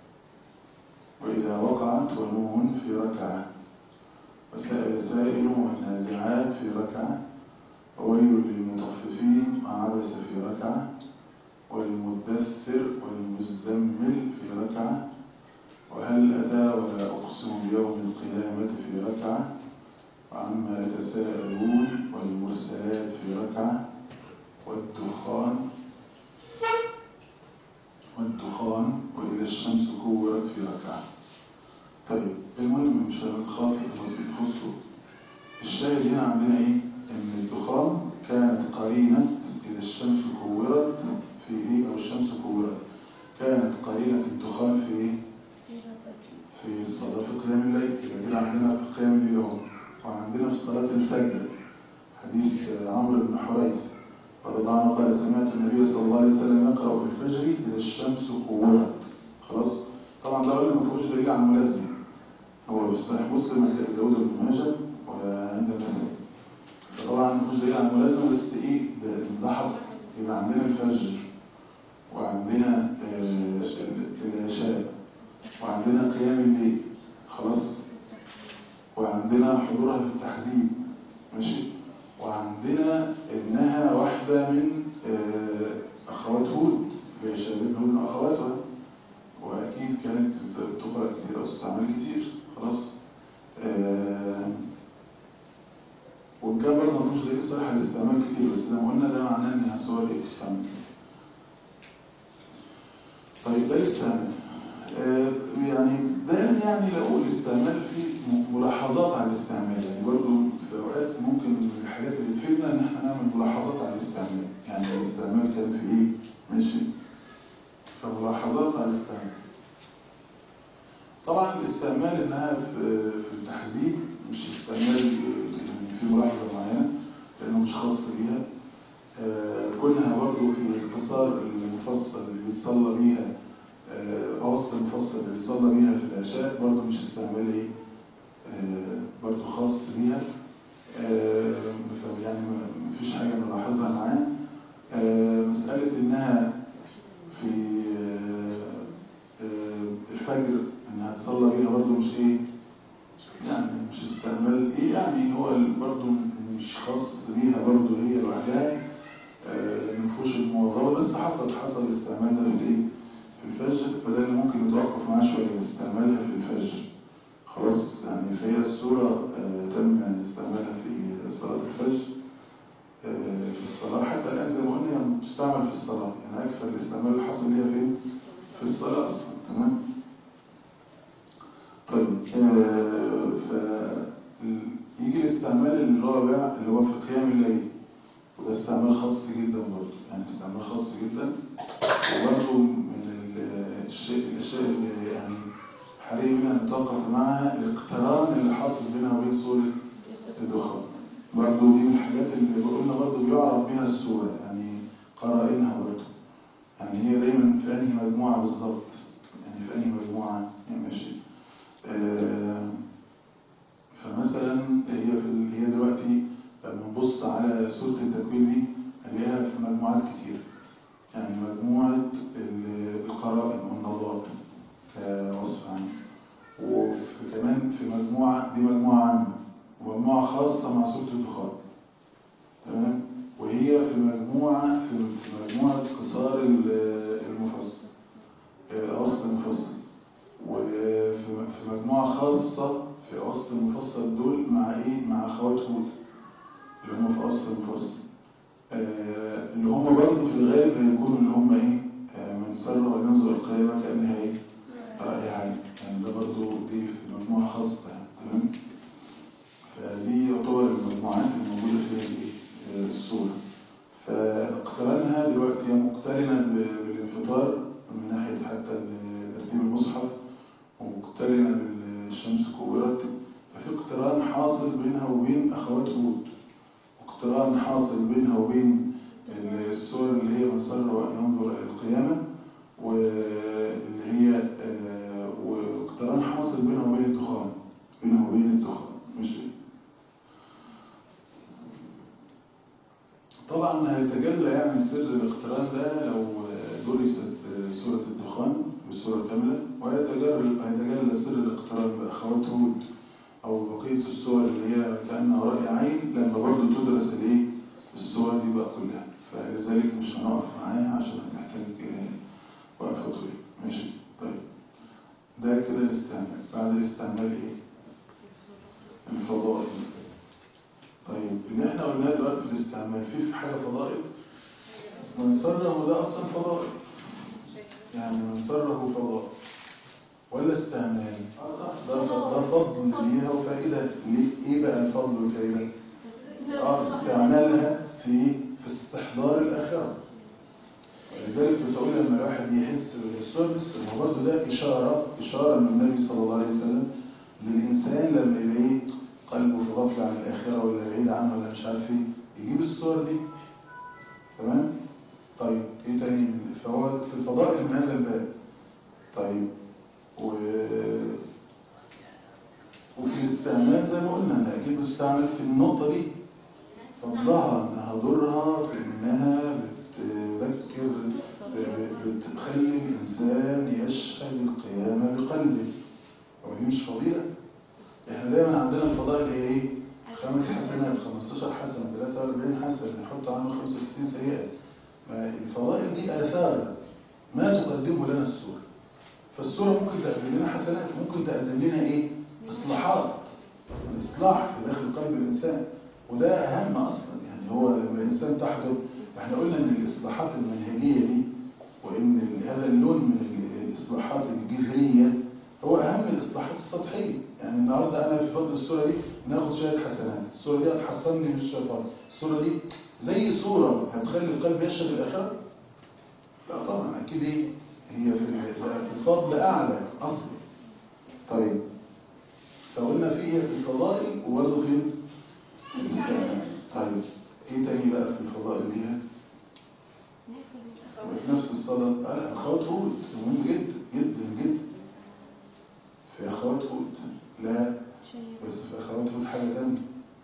وإذا وقعت ونون في ركعة وسائل سائل والنازعات في ركعة وويل للمطففين وعبس في ركعة والمدثر والمزمل في ركعة وهل أتى ولا أقسم بيوم القيامة في ركعة وعما يتساءل ركعة والدخان والدخان وإذا الشمس كورت في ركعة طيب المهم مش هنخاف التفاصيل خصوصه الشاهد هنا عندنا ايه ان الدخان كانت قرينة اذا الشمس كورت في ايه او الشمس كورت كانت قرينة الدخان في ايه في الصلاة في قيام الليل يبقى كده عندنا في قيام الليل اهو وعندنا في صلاة الفجر حديث عمرو بن حريث رضي الله عنه قال سمعت النبي صلى الله عليه وسلم يقرأ في الفجر إذا الشمس كورت خلاص طبعا ده قلنا ما فيهوش دليل على الملازمة هو في صحيح مسلم عند ابي داود بن ماجه وعند النسائي فطبعا ما فيهوش دليل على الملازمة بس ايه ده ده حصل يبقى عندنا الفجر وعندنا آه، العشاء وعندنا قيام الليل خلاص وعندنا حضورها في التحزيب ماشي وعندنا انها واحدة من آه، اخوات هود اللي هي شابين هود من اخواتها واكيد كانت بتقرا كتير او تستعمل كتير خلاص آه، وان كان برضه ما فيهوش دليل صريح على الاستعمال كتير بس زي ما قلنا ده معناه انها صور ايه تستعمل طيب ده الاستعمال آه، يعني ده يعني لو الاستعمال فيه م- ملاحظات على الاستعمال يعني برضه في اوقات ممكن من الحاجات اللي تفيدنا ان احنا نعمل ملاحظات على الاستعمال يعني الاستعمال كان في ايه ماشي فملاحظات على الاستعمال طبعا الاستعمال انها في في التحذيب مش استعمال يعني في ملاحظه معينه لانه مش خاص بيها آه، كونها برضه في الاختصار المفصل اللي بيتصلى بيها آه، أوسط المفصل اللي بيصلى بيها في العشاء برضه مش استعمال ايه آه، برضه خاص بيها آه، ف- يعني ما- مفيش حاجة نلاحظها معاه آه، مسألة إنها في آه، آه، الفجر إنها تصلى بيها برضه مش إيه يعني مش استعمال إيه يعني هو ال- برضه مش خاص بيها برضه هي لوحدها آه، مفهوش المواظبة بس حصل حصل استعمالها في الإيه في الفجر فده اللي ممكن نتوقف معاه شوية استعمالها في الفجر خلاص يعني فهي الصورة آه، تم استعمالها في صلاة الفجر آه، في الصلاة حتى الآن زي ما قلنا يعني بتستعمل في الصلاة يعني أكثر الاستعمال اللي حصل ليها فين؟ في الصلاة أصلا تمام؟ طيب آه، ف يجي الاستعمال الرابع اللي هو في قيام الليل وده استعمال خاص جدا برضه يعني استعمال خاص جدا وبرضه من ال- الشيء الأشياء اللي يعني حري بنا نتوقف معها الاقتران اللي حاصل بينها وبين سورة الدخان برضه دي من الحاجات اللي قلنا برضه بيعرف بها السورة يعني قرائنها برضه يعني هي دايما في أنهي مجموعة بالظبط يعني في أنهي مجموعة يعني ماشي آه، فمثلا هي في ال- هي دلوقتي لما نبص على سورة التكوين دي هنلاقيها في مجموعات كتير يعني مجموعة ال- القرائن والنظائر كوصف عنه وكمان في مجموعة دي مجموعة عامة ومجموعة خاصة مع سورة الدخان تمام وهي في مجموعة في في مجموعة قصار ال- المفصل آه، أوسط المفصل وفي في مجموعة خاصة في أوسط المفصل دول مع إيه؟ مع أخوات هود اللي هم في أوسط المفصل آه، اللي هم برضه في الغالب هيكونوا اللي هم إيه؟ آه، من سر وينظر القيامة كأنها إيه؟ رأي عالي يعني ده برضه دي في مجموعة خاصة يعني تمام؟ فدي يعتبر المجموعات الموجودة فيها الإيه؟ آه، الصورة فاقترانها دلوقتي هي مقترنة ب- بالانفطار من ناحية حتى ال- ترتيب المصحف ومقترنة بالشمس كورت ففي اقتران حاصل بينها وبين أخوات هود واقتران حاصل بينها وبين السور اللي هي مسر وأن ينظر إلى القيامة واللي هي آه، واقتران حاصل بينها وبين الدخان بينها وبين الدخان ماشي طبعا هيتجلى يعني سر الاقتران ده لو درست سورة الدخان بالسورة كاملة وهيتجلى هيتجلى سر الاقتران بأخوات هود أو بقية السور اللي هي كأنها رأي عين لما برضه تدرس الايه السور دي بقى كلها فلذلك مش هنقف معاها عشان هنحتاج آه، وقفة طويلة ماشي طيب ده كده الاستعمال بعد الاستعمال ايه الفضائل طيب اللي احنا قلناه دلوقتي في الاستعمال فيه في حاجة فضائل من سره ده أصلا فضائل يعني من سره فضائل ولا استعمال اه صح ده ده فضل ليها وفائدة ليه ايه بقى الفضل والفائدة اه استعمالها في في استحضار الآخرة ولذلك بتقول لما الواحد يحس بالسدس هو برضه ده إشارة إشارة من النبي صلى الله عليه وسلم للإنسان لما يبقى إيه قلبه في غفلة عن الآخرة ولا بعيد عنها ولا مش عارف إيه يجيب الصور دي تمام؟ طيب إيه تاني؟ فهو في الفضائل من هذا الباب طيب و... وفي الاستعمال زي ما قلنا أنت أكيد بتستعمل في النقطة دي فضلها انها ضرها في انها بتذكر بتخلي الانسان يشهد القيامة بقلبه هو دي مش فضيلة احنا دايما عندنا الفضائل هي ايه خمس حسنات 15 حسنة 43 حسنة نحط عنه 65 سيئة ما الفضائل دي آثار ما تقدمه لنا السورة فالسورة ممكن تقدم لنا حسنات ممكن تقدم لنا ايه اصلاحات الاصلاح في داخل قلب الانسان وده أهم أصلا يعني هو لما الإنسان تحضر احنا قلنا إن الإصلاحات المنهجية دي وإن هذا اللون من الإصلاحات الجذرية هو أهم الإصلاحات السطحية يعني النهاردة أنا في فضل الصورة دي ناخد شوية حسنات الصورة دي هتحسنني من الشيطان الصورة دي زي صورة هتخلي القلب يشهد الآخرة لا طبعا أكيد إيه هي في في الفضل أعلى أصلا طيب فقلنا فيها في الفضائل وبرضه في الاستعمال طيب ايه تاني بقى في الفضائل ليها وفي نفس الصلاة لا اخوات هود مهم جدا جدا جدا في اخوات هود لا بس في اخوات هود حاجة تانية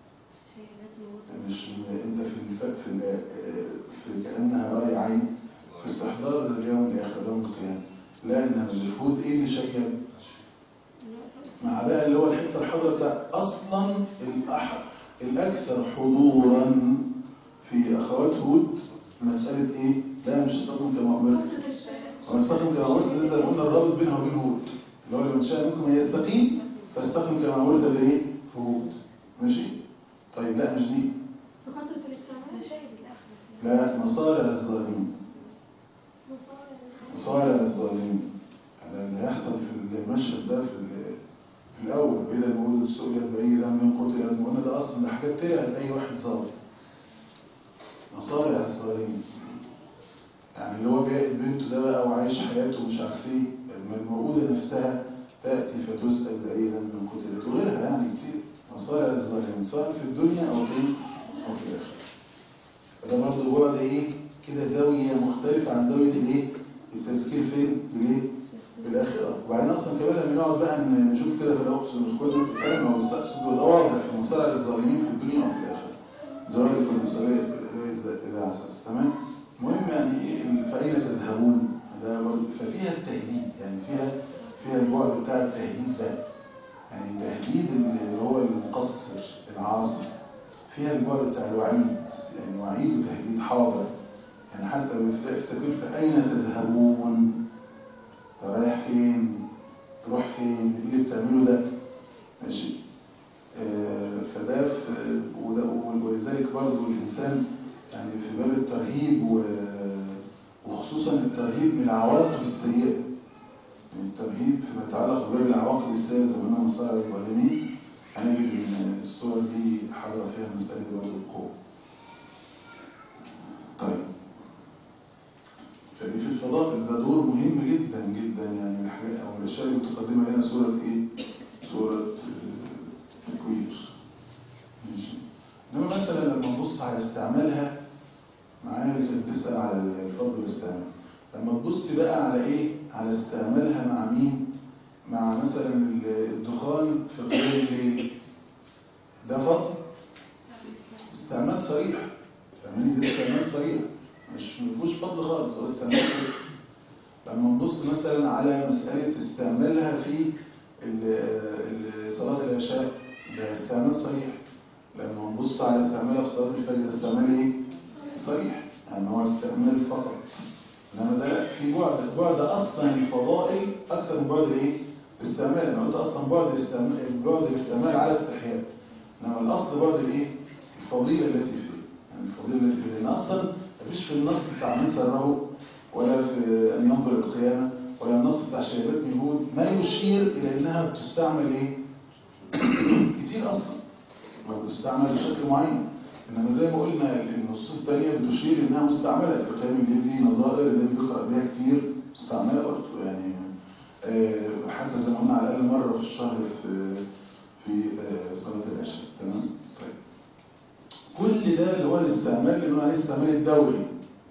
مش انت في الفق في ال- في كأنها رأي عين في استحضار اليوم الآخر يوم القيامة لا انها من الهود ايه اللي شيب مع بقى اللي هو الحته الحاضره بتاع اصلا الأح... الاكثر حضورا في اخوات هود مساله ايه لا مش استخدم كما امرت هو استخدم كما امرت نزل قلنا الرابط بينها وبين هود اللي هو لمن شاء منكم ان يستقيم فاستخدم كما امرت في ايه في هود ماشي طيب لا مش دي بخاطر في الاستعمال مشاهد الآخرة لا مصارع الظالمين مصارع الظالمين يعني اللي هيحصل في المشهد ده في ال- في الأول إذا المولود سئلت بأي ذنب قتل قلنا ده أصلا ده حاجات تلعب أي واحد ظالم مصارع الظالمين يعني اللي هو جاي بنته ده بقى وعايش حياته ومش عارف ايه الموجودة نفسها تأتي فتسأل بأي ذنب قتلت وغيرها يعني كتير مصارع الظالمين سواء في الدنيا أو في أو في الآخرة فده برضه بعد ايه كده زاوية مختلفة عن زاوية الايه التذكير فين بالايه بالاخرة وبعدين اصلا كمان لما نقعد بقى ن- نشوف كده في الاقصر ونخد نفس الكلام او السقف ده واضح في مصارع الظالمين في الدنيا وفي الاخرة زوال الفرنسوية اذا اساس تمام المهم يعني ايه فاين تذهبون ده برضه ففيها التهديد يعني فيها فيها البعد بتاع التهديد ده يعني التهديد اللي هو المقصر العاصي فيها البعد بتاع الوعيد يعني وعيد وتهديد حاضر يعني حتى لو يستقبل فأين تذهبون أنت رايح فين تروح فين إيه اللي بتعمله ده ماشي آه، فده في وده ولذلك برضه الإنسان يعني في باب الترهيب و- وخصوصا الترهيب من العواقب السيئة يعني الترهيب فيما يتعلق بباب العواقب السيئة زي ما قلنا مصارع الظالمين هنجد ان الصور دي حاضرة فيها مسألة برضه القوة طيب فدي في الفضاء ده دور مهم جدا جدا يعني من الحاجات او من الاشياء المتقدمة هنا سورة ايه؟ سورة آه، تكوير ماشي انما مثلا لما نبص على استعمالها معايا اللي كانت بتسأل على الفضل والاستعمال لما تبص بقى على ايه؟ على استعمالها مع مين؟ مع مثلا الدخان في قيام الليل ده فضل استعمال صريح فاهماني ده استعمال صريح مش مفيهوش فضل خالص هو استعمال صريح لما نبص مثلا على مسألة استعمالها في ال- ال- صلاة العشاء ده استعمال صريح لما نبص على استعمالها في صلاة الفجر ده استعمال ايه؟ صريح يعني هو استعمال فقط انما ده لا في بعد بعد اصلا الفضائل اكثر من بعد الايه؟ الاستعمال انا قلت اصلا بعد الاستعمال بعد الاستعمال على استحياء انما الاصل بعد الايه؟ الفضيلة التي فيه يعني الفضيلة التي فيه لأن أصلا مفيش في النص بتاع من سره ولا في أن ينظر القيامة ولا النص بتاع شيبات هود ما يشير إلى أنها بتستعمل إيه؟ كتير أصلا وبتستعمل بشكل معين إنما زي ما قلنا النصوص الثانية بتشير إنها مستعملة في قيام الليل دي نظائر اللي بيقرأ بها كتير مستعملة برضه يعني آه، حتى زي ما قلنا على الأقل مرة في الشهر في في آه، صلاة العشاء تمام؟ طيب كل ده اللي هو الاستعمال اللي هو عليه الاستعمال الدوري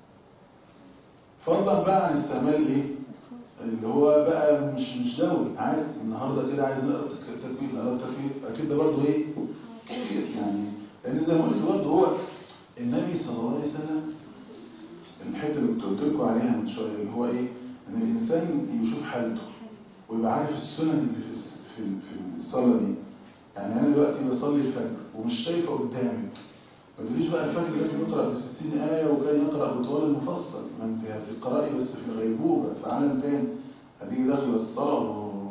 فضلا بقى عن استعمال ايه؟ اللي هو بقى مش مش دوري عادي النهارده كده عايز نقرا تكوين نقرا تكوين اكيد ده برضه ايه؟ كتير يعني لان زي ما قلت برضه هو النبي صلى الله عليه وسلم الحته اللي كنت قلت لكم عليها من شويه اللي هو ايه؟ ان الانسان يشوف حالته ويبقى عارف السنن اللي في الس- في في الصلاه دي يعني انا دلوقتي بصلي الفجر ومش شايفه قدامي ما تقوليش بقى الفجر لازم يقرا ب 60 ايه وكان يقرا بطوال المفصل ما انت هتقراي بس في الغيبوبه في عالم تاني هتيجي داخله الصلاه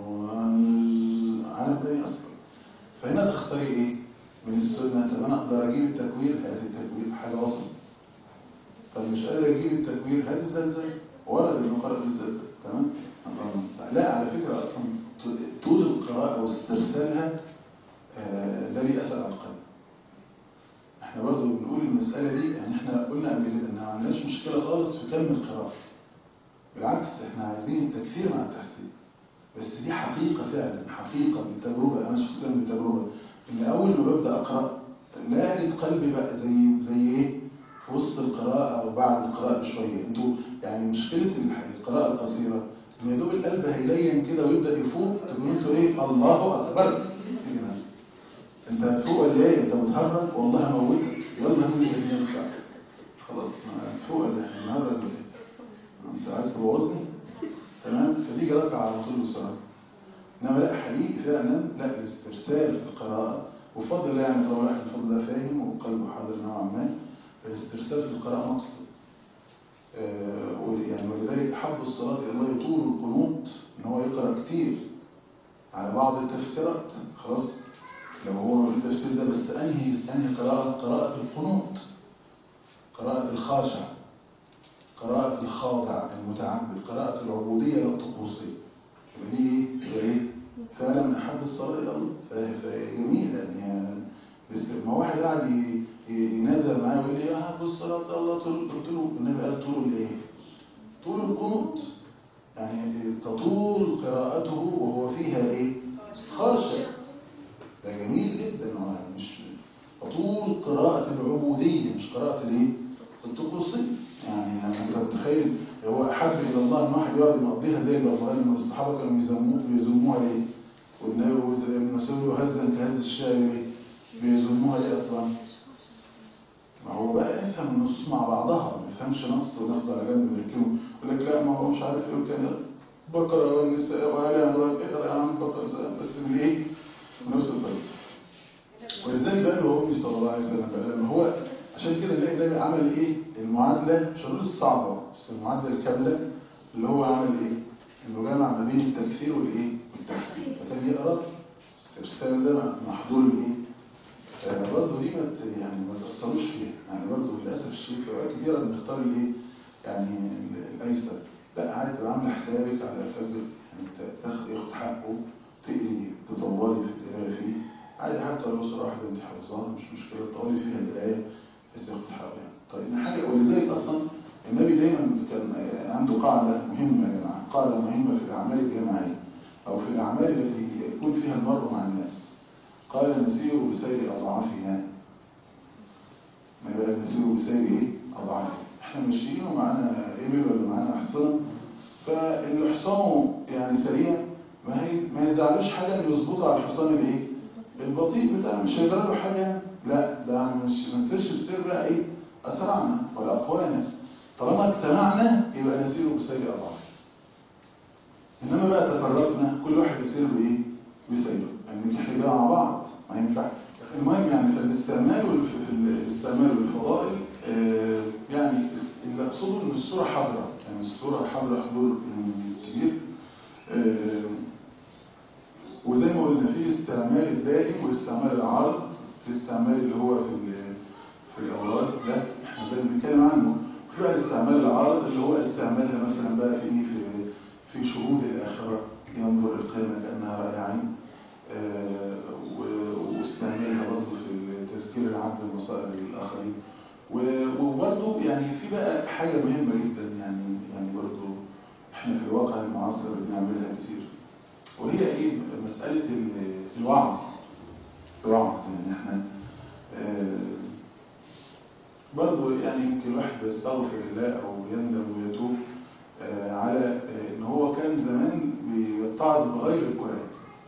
وعالم تاني اصلا فهنا تختاري ايه من السنه طب انا اقدر اجيب التكوير هات التكوير حاجه وسط طب مش قادر اجيب التكوير هات الزلزال ورد انه قرأ بالزلزال تمام الله المستعان لا على فكره اصلا طول القراءه واسترسالها آه، ده بيأثر على القلب احنا برضو بنقول المسألة دي يعني احنا قلنا قبل كده ان ما عندناش مشكلة خالص في كم القراءة بالعكس احنا عايزين التكثير مع التحسين بس دي حقيقة فعلا حقيقة بالتجربة انا شخصيا بالتجربة ان اول ما ببدأ اقرأ لا اجد قلبي بقى زي زي ايه في وسط القراءة او بعد القراءة بشوية انتوا يعني مشكلة الح- القراءة القصيرة ان يا دوب القلب هيلين كده ويبدأ يفوق تقولوا انتوا ايه الله اكبر إيه ده؟ انت هتفوق ولا ايه انت متهرج والله هموتك يلا هم اللي ينفع خلاص ما هتفوق ولا احنا مهرج ولا ايه انت عايز تبوظني تمام فدي جرأت على طول بسرعه انما لا حقيقي فعلا لا الاسترسال في القراءه وفضل الله يعني طبعا واحد بفضل الله فاهم وقلبه حاضر نوعا ما فالاسترسال في القراءه مقصد آه، ول- يعني ولذلك حب الصلاه الى الله يطول القنوط ان هو يقرا كتير على بعض التفسيرات خلاص لو هو التفسير ده بس انهي انهي قراءة قراءة القنوط قراءة الخاشع قراءة الخاضع المتعبد قراءة العبودية لا الطقوسية يبقى دي ايه؟ يبقى ايه؟ فعلا من احب الصلاة الى الله فهي فهي جميلة يعني بس ما واحد قاعد ي- ي- ينزل معايا ويقول لي يا حب الصلاة الى الله طول قلت له النبي قال طول الايه؟ طول القنوط يعني تطول قراءته وهو فيها ايه؟ خاشع ده جميل جدا هو مش طول قراءة العبودية مش قراءة الايه؟ الطقوسية يعني لما انت متخيل هو أحب إلى الله إن واحد يقعد يقضيها زي الأفغان إن الصحابة كانوا بيزموه بيزموها ليه؟ والنبي زي ابن مسعود وهزا كهز الشاي ليه؟ بيزموها ليه أصلا؟ ما هو بقى يفهم النصوص مع بعضها ما يفهمش نص وناخد على جنب ويركنه يقول لك لا ما هو مش عارف ايه كان بقرة والنساء وآل عمران اقرا يا عم بقرة بس بالايه؟ بنفس الطريقة ولذلك بقى له أمي صلى الله عليه وسلم بقى لما هو عشان كده نلاقي النبي عمل ايه؟ المعادلة مش هنقول الصعبة بس المعادلة الكاملة اللي هو عمل ايه؟ انه جمع ما بين التكثير والايه؟ والتحسين فكان يقرا استرسال ده محظور الايه؟ آه، برضه دي ما ت- يعني ما تأثروش فيها يعني برضه للأسف الشديد في أوقات كتيرة بنختار الايه؟ يعني ال- الأيسر لا عادي تبقى عاملة حسابك على فجر يعني ت- تاخد ياخد حقه تقري تطوري في القراية فيه عادي حتى لو سورة واحدة انت حافظاها مش مشكلة تطوري فيها القراية بس ياخد حقه يعني طيب حاجة ولذلك أصلا النبي دايما كان آه، عنده قاعدة مهمة يا جماعة قاعدة مهمة في الأعمال الجماعية أو في الأعمال التي يكون فيها المرء مع الناس قال نسير بسير أضعافنا ما يبقى نسير بسير إيه؟ أضعافنا إحنا ماشيين ومعانا إبل ولا معانا حصان فاللي حصانه يعني سريع ما هي ما يزعلوش حاجة إنه يظبطه على الحصان الإيه؟ البطيء بتاع مش هيجرى له حاجة لا ده مش ما نسيرش بسير بقى إيه؟ أسرعنا ولا أقوانا طالما اجتمعنا يبقى نسير بسير أضعافنا إنما بقى تفرقنا كل واحد يسير بإيه؟ بسيره يعني احنا كده مع بعض ما ينفع المهم يعني في الاستعمال والف... في الاستعمال والفضائل آه، يعني اللي اقصده ان الصوره حاضره يعني الصوره حاضره حضور كبير آه، وزي ما قلنا في استعمال الدائم واستعمال العارض في استعمال اللي هو في ال- اللي هو استعمالها مثلا بقى في إيه؟ في في شهود الآخرة ينظر القيامة كأنها رأي عين آه، و- واستعمالها برضه في تذكير العبد بمصائب الآخرين و- وبرضه يعني في بقى حاجة مهمة جدا يعني يعني برضه احنا في الواقع المعاصر بنعملها كتير وهي ايه مسألة ال- الوعظ الوعظ يعني احنا آه، برضه يعني يمكن الواحد يستغفر الله او يندم ويتوب آه، على آه، ان هو كان زمان بيتعظ بغير القرآن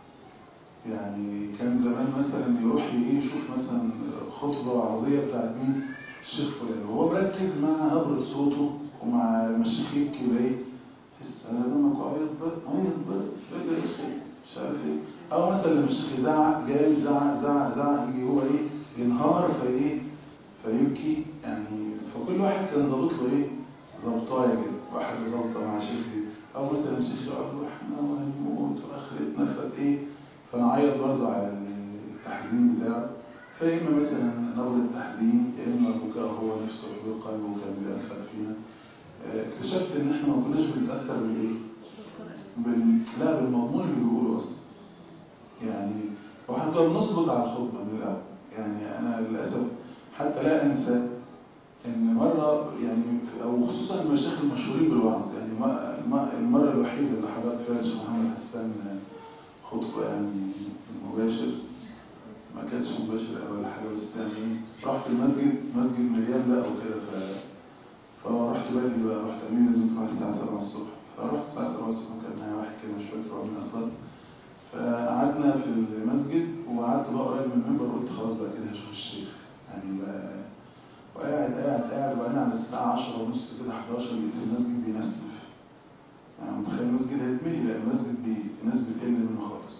يعني كان زمان مثلا يروح ايه يشوف مثلا خطبة وعظية بتاعت مين الشيخ فلان وهو مركز مع نبرة صوته ومع المشيخ يبكي بقى ايه تحس انا دمك عيط بقى عيط بقى فجأة يا اخي مش عارف ايه او مثلا لما الشيخ يزعق جاي زعق زعق زعق يجي هو ايه ينهار فايه فيبكي يعني فكل واحد كان ظابط له ايه ظبطايه كده واحد ظابطه مع شيخ او مثلا الشيخ يقعد له احنا هنموت واخرتنا فات ايه فنعيط برضه على التحزين بتاعه فإما مثلا نبض التحزين يا إما البكاء هو نفسه حضور قلبه كان بيأثر فينا آه، اكتشفت إن إحنا ما كناش بنتأثر بالإيه؟ بال... لا بالمضمون اللي بيقوله أصلا يعني واحنا كنا بنظبط على الخطبة من الأول يعني أنا للأسف حتى لا أنسى إن مرة يعني في- أو خصوصا المشايخ المشهورين بالوعظ يعني ما- ما- المرة الوحيدة اللي حضرت فيها الشيخ محمد حسان خطبة يعني مباشر ما كانش مباشر أول حاجة بس يعني رحت المسجد مسجد مليان بقى وكده ف فرحت بدري بقى رحت أمين لازم تروح الساعة 7 الصبح فرحت الساعة 7 الصبح كان معايا واحد كده مش فاكر هو مين أصلا فقعدنا في المسجد وقعدت بقى قريب من المنبر وقلت خلاص بقى كده هشوف الشيخ يعني بقى وقاعد قاعد قاعد وبعدين على الساعة 10 ونص كده 11 لقيت المسجد بينسف يعني متخيل المسجد هيتملي لا المسجد بي الناس بتقل منه خالص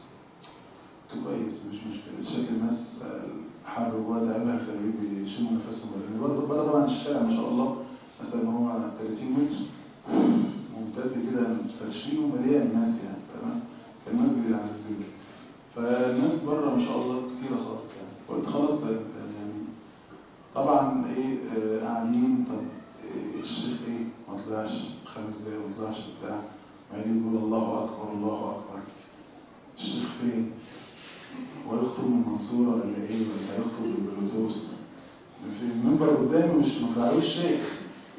قلت كويس مش مشكلة شكل الناس حر جوه تعبها خليه بيشموا نفسهم لان برضه بره طبعا الشارع ما شاء الله مثلا هو 30 متر ممتد كده فرشين ومليان ناس يعني تمام كان مسجد العزيز جدا فالناس بره ما شاء الله كتيرة خالص يعني قلت خلاص يعني طبعا ايه آه، قاعدين طب إيه الشيخ ايه ما طلعش خمس دقايق ما طلعش بتاع بعدين يقول الله اكبر الله اكبر الشيخ فين ويخطب من المنصورة ولا ايه ولا هيخطب بالبلوتوث في المنبر قدامي مش مفعلوش شيخ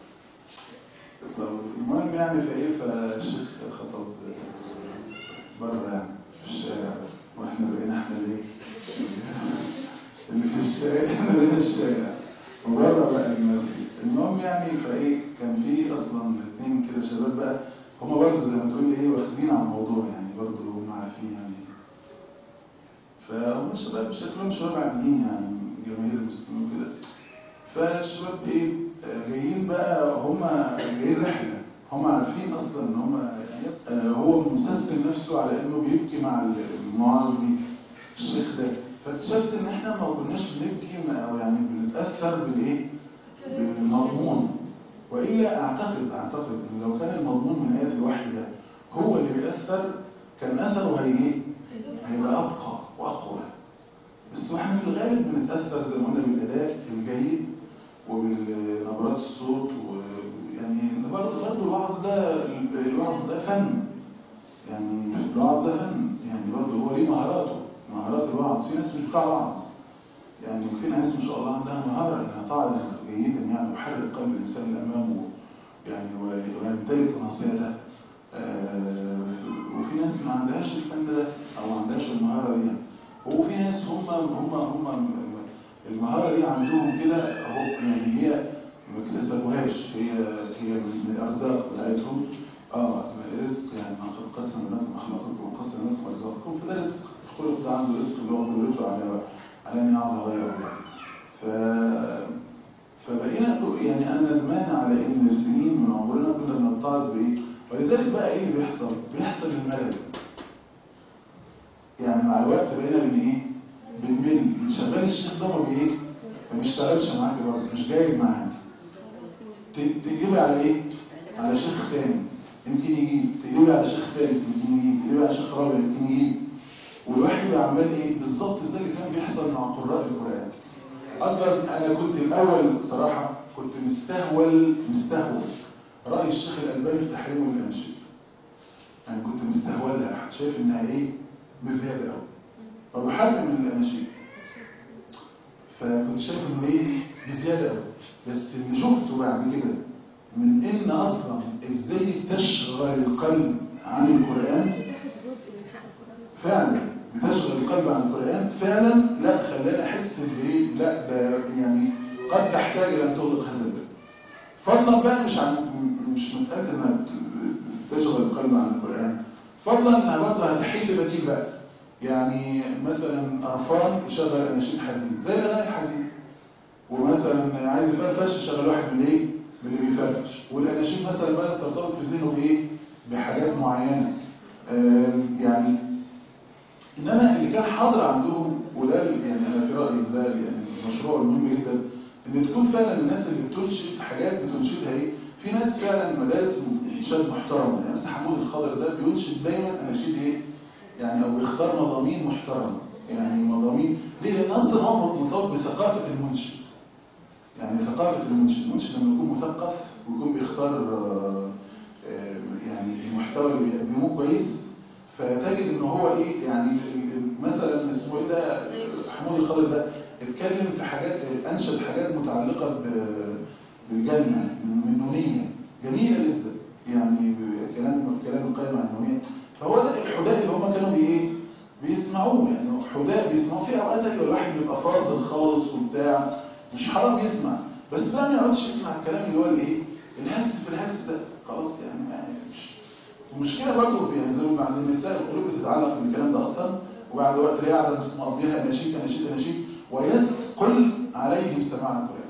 المهم يعني فايه فالشيخ خطب بره يعني في الشارع واحنا بقينا احنا ليه اللي في الشارع احنا بقينا الشارع وبره بقى المسجد المهم يعني فايه كان في اصلا اثنين كده شباب بقى هما برضه زي ما تقول ايه واخدين على الموضوع يعني برضه هم عارفين يعني فهم الشباب شكلهم شباب عاديين يعني جماهير المسلمين كده فالشباب ايه آه، جايين بقى هم جايين رحله هم عارفين اصلا ان هم يعني آه، هو مسستم نفسه على انه بيبكي مع المعاذ دي الشيخ ده فاكتشفت ان احنا ما كناش بنبكي ما- او يعني بنتاثر بالايه بالمضمون والا اعتقد اعتقد ان لو كان المضمون من ايات الوحي ده هو اللي بيأثر كان اثره هي ايه هيبقى ابقى واقوى بس احنا في الغالب بنتاثر زي ما قلنا بالاداء الجيد وبالنبرات الصوت ويعني برضه برضه الوعظ ده الوعظ ده فن يعني الوعظ ده فن يعني برضه هو ليه مهاراته مهارات الوعظ في ناس مش بتاع وعظ يعني في ناس ما شاء الله عندها مهارة انها تعظ جيدا يعني وحرك قلب الانسان اللي امامه يعني ويمتلك نصيحته آه، وفي ناس ما عندهاش الفن ده او ما عندهاش المهارة دي وفي ناس هم هم هم المهارة دي عندهم كده اهو يعني هي ما اكتسبوهاش هي هي من الارزاق بتاعتهم اه رزق يعني ما قد قسم لكم اخلاقكم وقسم لكم ارزاقكم فده رزق الخلق ده عنده رزق اللي هو قدرته على على ان يعطى غيره يعني ف فبقينا يعني انا ندمان على ان سنين من عمرنا كنا بنتعظ بايه ولذلك بقى ايه اللي بيحصل بيحصل الملل يعني مع الوقت بقينا بن ايه بنمل شغال الشيخ ده ما بايه ما بيشتغلش معاك برضه مش جايب معاك ت- تجيبي على ايه على شيخ تاني يمكن يجيب تجيبي على شيخ تاني يمكن يجيب تجيبي على شيخ رابع يمكن يجيب والواحد بقى عمال ايه بالظبط زي اللي كان بيحصل مع قراء القران اصلا انا كنت الاول صراحه كنت مستهول مستهول رأي الشيخ الألباني في تحريم الأناشيد يعني كنت مستهولها شايف إنها إيه بزيادة أوي فبحرم الأناشيد فكنت شايف إنه إيه بزيادة أوي بس اللي شفته بعد كده من إن أصلا إزاي تشغل القلب عن القرآن بتاخد جزء من حق القرآن فعلا بتشغل القلب عن القرآن فعلا لا خلاني أحس بإيه لا ده يعني قد تحتاج إلى أن تغلق هذا الباب فضلا بقى مش عن مش مسألة إنها ت- تشغل القلب عن القرآن فضلا إنها برضه هتحل بديل بقى يعني مثلا قرفان يشغل أناشيد حزين زي الأغاني الحزين ومثلا عايز يفرفش يشغل واحد من ايه من اللي بيفرفش والاناشيد مثلا بقى ترتبط في ذهنه بايه بحاجات معينه آم، يعني انما اللي كان حاضر عندهم وده ال- يعني انا في رايي ده يعني المشروع المهم جدا ان تكون فعلا الناس اللي بتنشد حاجات بتنشدها ايه في ناس فعلا مدارس انشاد محترمه يعني مثلا حمود الخضر ده بينشد دايما اناشيد ايه يعني او بيختار مضامين محترمه يعني مضامين ليه لان اصلا هو مرتبط بثقافه المنشد يعني ثقافة المنشد المنشد لما يكون مثقف ويكون بيختار آه، آه، يعني المحتوى اللي بيقدموه كويس فتجد ان هو ايه يعني ال- ال- مثلا اسمه ايه ده حمود الخضر ده اتكلم في حاجات انشد حاجات متعلقة ب- بالجنة من نونية جميلة جدا يعني ب- كلام كلام القيم عن النونية فهو ده الحداء اللي هم كانوا بايه بيسمعوه يعني حداء بيسمعوه في اوقات ايوه الواحد بيبقى فاصل خالص وبتاع مش حرام يسمع بس بقى ما يقعدش يسمع الكلام اللي هو الايه الهلس في الهلس ده خلاص يعني ما مش ومشكله برضه بينزلوا بعد النساء القلوب بتتعلق بالكلام ده اصلا وبعد وقت تلاقيها قاعده مقضيها اناشيد اناشيد اناشيد ويثقل عليهم سماع القران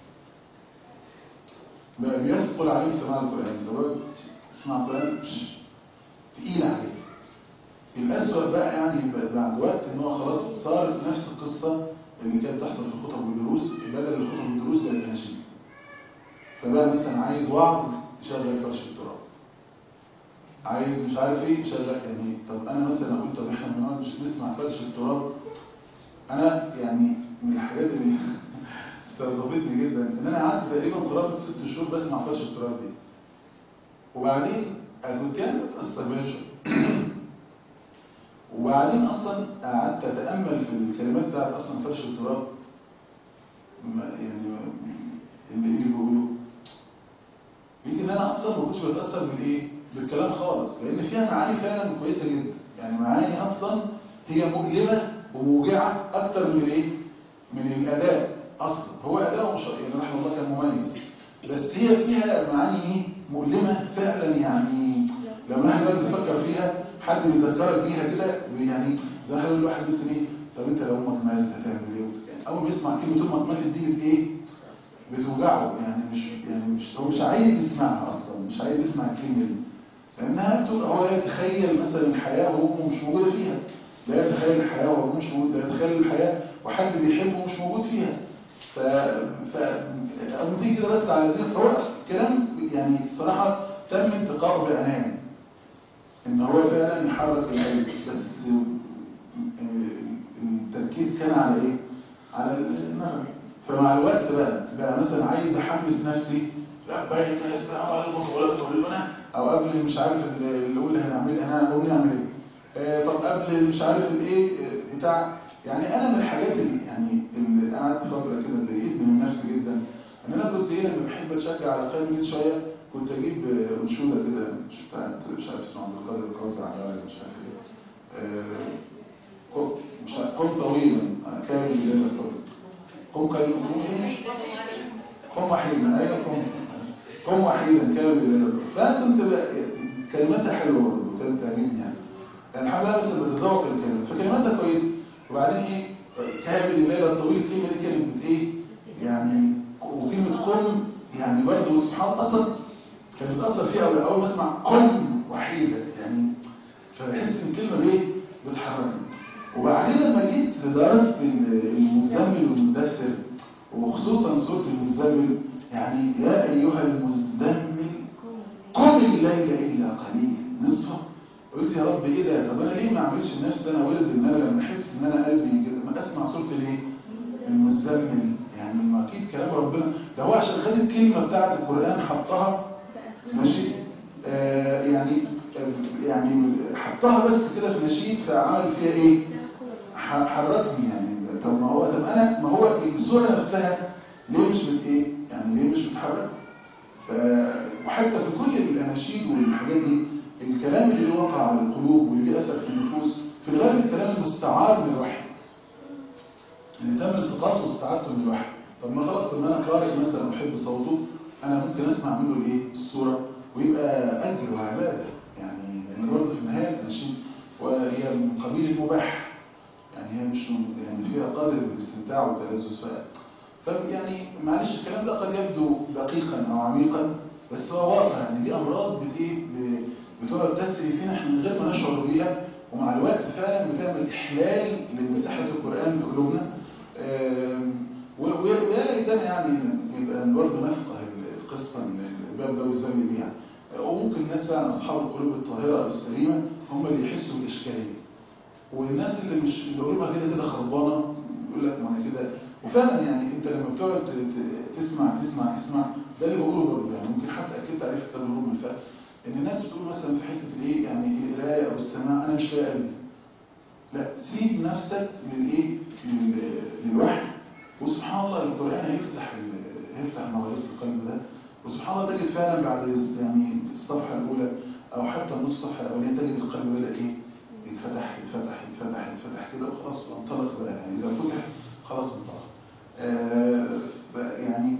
بقى بيثقل عليهم سماع القران ده تسمع القران مش تقيل عليه الأسوأ بقى يعني بعد وقت ان هو خلاص صار نفس القصة اللي كانت تحصل في الخطب والدروس بدل الخطب والدروس بقت اناشيد فبقى مثلا عايز وعظ يشغل فرش التراب عايز مش عارف ايه يشغل يعني طب انا مثلا اقول طب احنا بنقعد مش نسمع فرش التراب انا يعني من الحاجات اللي استوقفتني جدا ان انا قعدت تقريبا قرابه ست شهور بسمع فرش التراب دي وبعدين انا كنت يعني بتاثر بيها شوية. وبعدين اصلا قعدت اتامل في الكلمات بتاعت اصلا فرش التراب ما يعني ما- اللي اللي بيقولوا لقيت ان انا اصلا ما كنتش بتاثر بالايه بالكلام خالص لان فيها معاني فعلا كويسه جدا يعني معاني اصلا هي مؤلمه وموجعه اكتر من الايه من الاداء اصلا هو اداؤه مش يعني رحمه الله كان مميز بس هي فيها معاني ايه مؤلمه فعلا يعني لما احنا بقى بنفكر فيها حد بيذكرك بيها كده يعني زي ما يقول الواحد بس ايه طب انت لو امك ماتت هتعمل ايه يعني اول ما يسمع كلمه امك ماتت دي بت ايه بتوجعه يعني مش يعني مش هو مش عايز يسمعها اصلا مش عايز يسمع الكلمه دي لانها بتبقى هو لا يتخيل مثلا الحياه وهو مش موجوده فيها لا يتخيل الحياه وهو مش موجود لا يتخيل الحياه وحد بيحبه مش موجود فيها ف ف أما تيجي كده بس على ذلك فهو كلام يعني صراحه تم انتقاؤه بعنايه ان هو فعلا يحرك القلب بس التركيز كان على ايه على النغم فمع الوقت بقى بقى مثلا عايز احمس نفسي لا باين السلام عليكم ورحمه الله وبركاته او قبل مش عارف اللي يقول هنعمل انا اقول نعمل ايه آه، طب قبل مش عارف الايه آه، بتاع يعني انا من الحاجات اللي يعني اللي قعدت فتره كده اتضايقت من نفسي جدا ان انا كنت ايه لما بحب اشجع على قائمه جديد شويه كنت اجيب آه، انشوده كده مش بتاعت مش عارف اسمها عبد القادر القوزي على مش عارف ايه آه، قم مش عارف قم طويلا آه، كامل الليل الطويل قم قليلا قم ايه قم وحيدا ايوه قم قم وحيدا كامل الليل الطويل فانا كنت بقى- كلماتها حلوه برضه كانت تعجبني يعني يعني الحمد لله بس بتذوق الكلمات فكلماتها كويسه وبعدين ايه كامل الليل الطويل الكلمه دي كانت بت ايه يعني وكلمه قم يعني برضه سبحان الله اصلا كانت بتاثر فيها أوي. اول ما اسمع قم وحيدا يعني فبحس ان الكلمه ايه بتحركني وبعدين لما جيت درست المزمل والمدثر وخصوصا سوره المزمل يعني يا ايها المزمل قم الليل الا قليل نصفه قلت يا رب ايه ده طب انا ليه ما اعملش لنفسي انا ولد ان انا لما احس ان انا قلبي كده ما اسمع صوت الايه المزمل يعني ما اكيد كلام ربنا ده هو عشان خد الكلمه بتاعه القران حطها ماشي آه يعني آه يعني حطها بس كده في نشيد فعمل فيها ايه ح- حركني يعني طب ما هو طب انا ما هو الصوره نفسها ليه مش بت ايه يعني ليه مش بتحرك ف وحتى في كل الاناشيد والحاجات دي الكلام اللي وقع على القلوب واللي بيأثر في النفوس في الغالب الكلام المستعار من الوحي اللي تم التقاطه واستعارته من الوحي طب ما خلاص طب ما انا قارئ مثلا بحب صوته انا ممكن اسمع منه الايه الصوره ويبقى اجر وعباده يعني لان برضه في النهايه الاناشيد وهي من قبيل المباح يعني هي مش يعني فيها قدر الاستمتاع والتلذذ ف فيعني معلش الكلام ده قد يبدو دقيقا او عميقا بس هو واقع يعني دي امراض بت ايه ب- بتقعد تسري فينا احنا من غير ما نشعر بيها ومع الوقت فعلا بتعمل احلال لمساحه القران في قلوبنا آم، و- و- ويا ليتنا يعني يبقى برضه نفقه القصه الباب ده والزاويه دي يعني وممكن الناس فعلا اصحاب القلوب الطاهره السليمه هم اللي يحسوا بالاشكاليه والناس اللي مش اللي قلوبها كده كده خربانه يقول لك ما انا كده وفعلا يعني انت لما بتقعد ت- ت- تسمع تسمع تسمع ده اللي بقوله برضه يعني ممكن حتى اكدت عليه في كتاب الهروب من الفقه ان الناس بتقول مثلا في حته الايه يعني القرايه او السماع انا مش لاقي قلبي لا سيب نفسك للايه لل- للوحي وسبحان الله القران هيفتح ال- هيفتح مغاريق القلب ده وسبحان الله تجد فعلا بعد يعني الصفحه الاولى او حتى نص الصفحه الاولانيه تجد القلب بدا ايه يتفتح يتفتح يتفتح يتفتح كده وخلاص وانطلق بقى يعني اذا فتح خلاص انطلق آه ف- يعني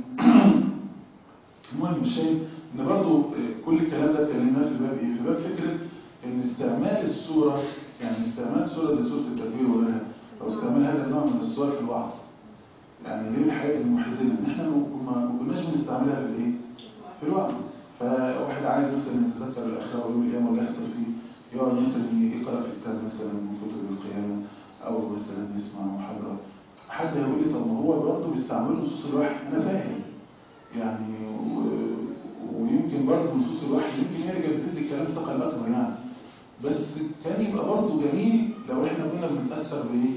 المهم شايف ان برضو آه، كل الكلام ده اتكلمناه في باب ايه في باب فكره ان استعمال السوره يعني استعمال سوره زي سوره التكبير وغيرها او استعمال هذا النوع من الصور في الوعظ يعني ليه الحاجات المحزنه ان احنا ما ما- ما كناش بنستعملها في الايه في الوعظ فواحد عايز مثلا يتذكر الاخره ويوم القيامه واللي هيحصل فيه يقعد مثلا يقرا في كتاب مثلا من كتب القيامه او مثلا يسمع محاضره حد هيقول لي طب ما هو برضه بيستعملوا نصوص الوحي انا فاهم يعني و- ويمكن برضه نصوص الوحي يمكن هي اللي كانت بتدي الكلام ثقل اكبر يعني بس كان يبقى برضه جميل لو احنا كنا بنتاثر بايه؟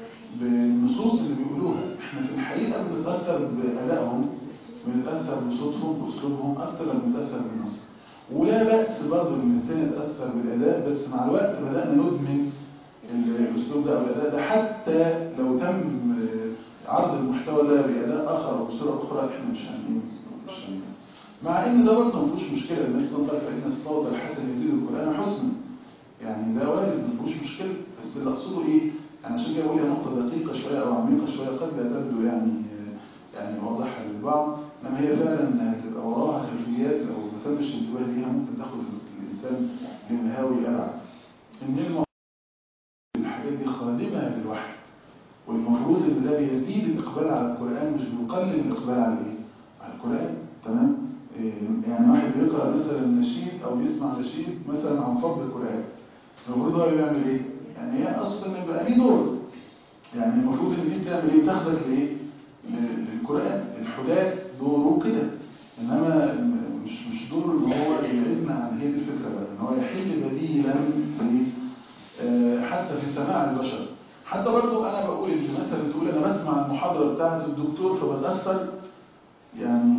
بالنصوص اللي بيقولوها احنا في الحقيقه بنتاثر بادائهم بنتاثر بصوتهم باسلوبهم اكثر ما بنتاثر بالنص ولا باس برضه ان الانسان يتاثر بالاداء بس مع الوقت بدانا ندمن الاسلوب ده او الاداء ده حتى لو تم آه، عرض المحتوى ده باداء اخر او بصوره اخرى احنا مش هن مش هن مع ان ده برضه ما فيهوش مشكله الناس تقول فان الصوت الحسن يزيد القران حسنا يعني ده وارد ما فيهوش مشكله بس اللي اقصده ايه يعني عشان كده بقول هي نقطه دقيقه شويه او عميقه شويه قد لا تبدو يعني يعني واضحه للبعض انما هي فعلا هتبقى وراها خلفيات لو ما تمش الانتباه ليها ممكن تاخد الانسان لمهاوي ابعد ان المفروض الحاجات دي خادمه للوحي والمفروض ان ده بيزيد الاقبال على القران مش بيقلل الاقبال على ايه؟ على القران تمام؟ إيه، يعني واحد بيقرا مثلا نشيد او بيسمع نشيد مثلا عن فضل القران المفروض هو بيعمل ايه؟ يعني هي اصلا يبقى ليه دور يعني المفروض ان دي بتعمل ايه؟ بتاخدك لايه؟ ل- للقران الحداد دوره كده انما م- مش مش دوره ان هو يبعدنا عن هي دي الفكره بقى ان هو يحل بديلا في آه، حتى في سماع البشر حتى برضو انا بقول ان مثلا تقول انا بسمع المحاضره بتاعه الدكتور فبتاثر يعني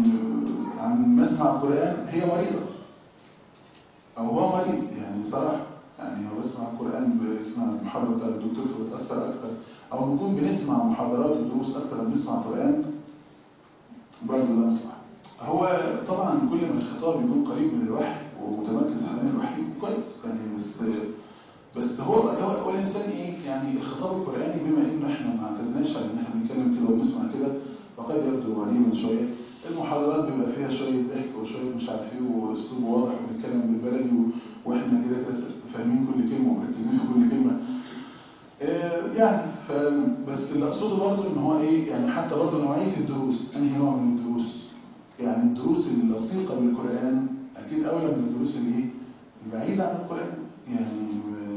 عن مسمع القران هي مريضه او هو مريض يعني صراحه يعني هو بسمع القران بيسمع المحاضره بتاعه الدكتور فبتاثر اكثر او نكون بنسمع محاضرات ودروس اكثر من بنسمع قران برضه ده مش صح هو طبعا كل ما الخطاب يكون قريب من الوحي ومتمركز حوالين الوحي كويس يعني بس بس هو هو, هو الانسان ايه يعني الخطاب القراني بما انه احنا ما اعتدناش على ان احنا بنتكلم كده ونسمع كده فقد يبدو غريبا شويه المحاضرات بيبقى فيها شويه ضحك وشويه مش عارف ايه واسلوب واضح وبنتكلم بالبلدي و- واحنا كده كده فاهمين كل كلمه ومركزين في كل كلمه آه، يعني ف بس اللي اقصده برضه ان هو ايه يعني حتى برضه نوعيه الدروس انهي نوع من الدروس يعني الدروس اللصيقه بالقران اكيد اولى من الدروس اللي ايه البعيده عن القران يعني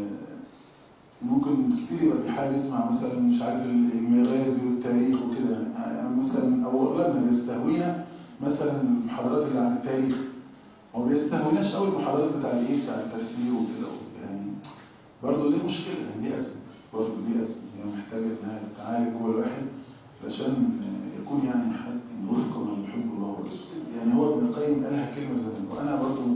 آه، ممكن كتير يبقى في حد يسمع مثلا مش عارف المغازي والتاريخ وكده يعني مثلا او اغلبنا بيستهوينا مثلا المحاضرات اللي عن التاريخ وما بيستهوناش قوي المحاضرات بتاع الايه بتاع التفسير وكده يعني برضه دي مشكله يعني دي ازمه برضه دي ازمه هي محتاجه انها تتعالج جوه الواحد عشان يكون يعني حد وفق ما يحب الله ورسوله يعني هو ابن القيم قالها كلمه زمان وانا برضه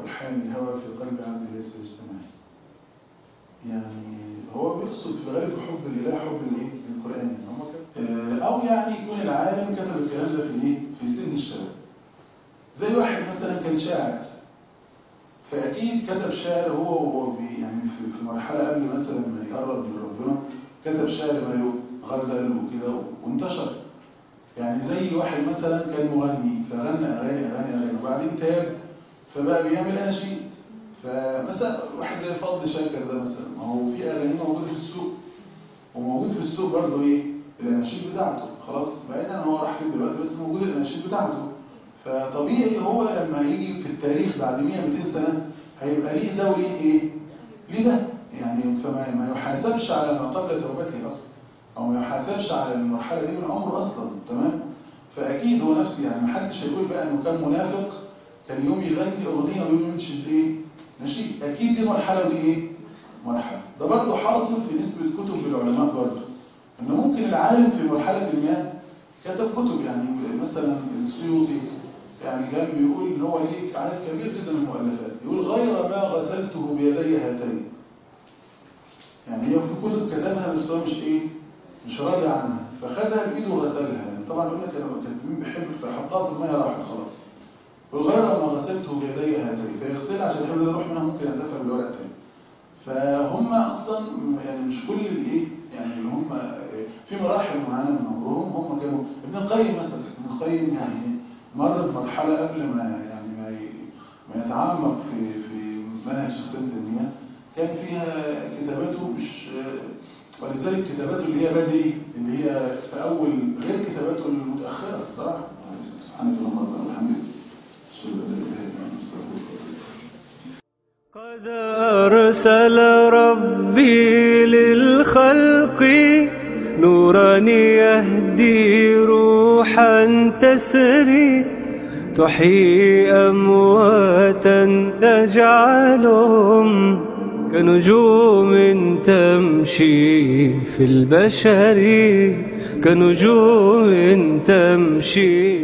ألحان الهوى في قلب عبد ليس يجتمع يعني هو بيقصد في الغالب حب الإله حب الإيه؟ القرآن يعني هم كده. آه، أو يعني يكون العالم كتب الكلام ده في إيه؟ في سن الشباب زي واحد مثلا كان شاعر فأكيد كتب شعر هو وهو بي يعني في, في مرحلة قبل مثلا ما يقرب من ربنا كتب شعر ما غزل وكده وانتشر يعني زي واحد مثلا كان مغني فغنى أغاني أغاني أغاني وبعدين تاب فبقى بيعمل أناشيد فمثلا واحد زي فضل شاكر ده مثلا ما هو في أغاني موجودة في السوق وموجود في السوق برضه إيه الأناشيد بتاعته خلاص بعيدا عن هو راح فين دلوقتي بس موجود الأناشيد بتاعته فطبيعي هو لما هيجي في التاريخ بعد 100 200 سنة هيبقى ليه ده وليه ايه ليه ده يعني فما ما يحاسبش على ما قبل توبته اصلا او ما يحاسبش على المرحله دي من عمره اصلا تمام فاكيد هو نفسه يعني ما حدش هيقول بقى انه كان منافق كان يوم يغني اغنيه ويوم ينشد ايه نشيد اكيد دي مرحله ودي ايه مرحله ده برضه حاصل في نسبه كتب العلماء برضه ان ممكن العالم في مرحله ما كتب كتب يعني مثلا السيوطي يعني كان بيقول ان هو ليه عدد كبير جدا من المؤلفات يقول غير ما غسلته بيدي هاتين يعني هي في كتب كتبها بس هو مش ايه مش راضي عنها فخدها بايده وغسلها يعني طبعا يقول لك كانوا كاتبين بيحب فحطها في الميه راحت خلاص وغير ما غسلته بيدي هاتين فيغسلها عشان الحمل يروح منها ممكن ينتفع بالورق تاني فهم اصلا يعني مش كل الايه يعني اللي هم في مراحل معينه من عمرهم هم كانوا ابن القيم مثلا ابن القيم يعني مر بمرحلة قبل ما يعني ما ما يتعمق في في منهج الشخصية الدينية كان فيها كتاباته مش ولذلك كتاباته اللي هي بدري اللي هي في أول غير كتاباته المتأخرة الصراحة سبحانك اللهم ربنا والحمد قد أرسل ربي للخلق نورا يهدي روحا تسري تحيي أمواتا تجعلهم كنجوم تمشي في البشر كنجوم تمشي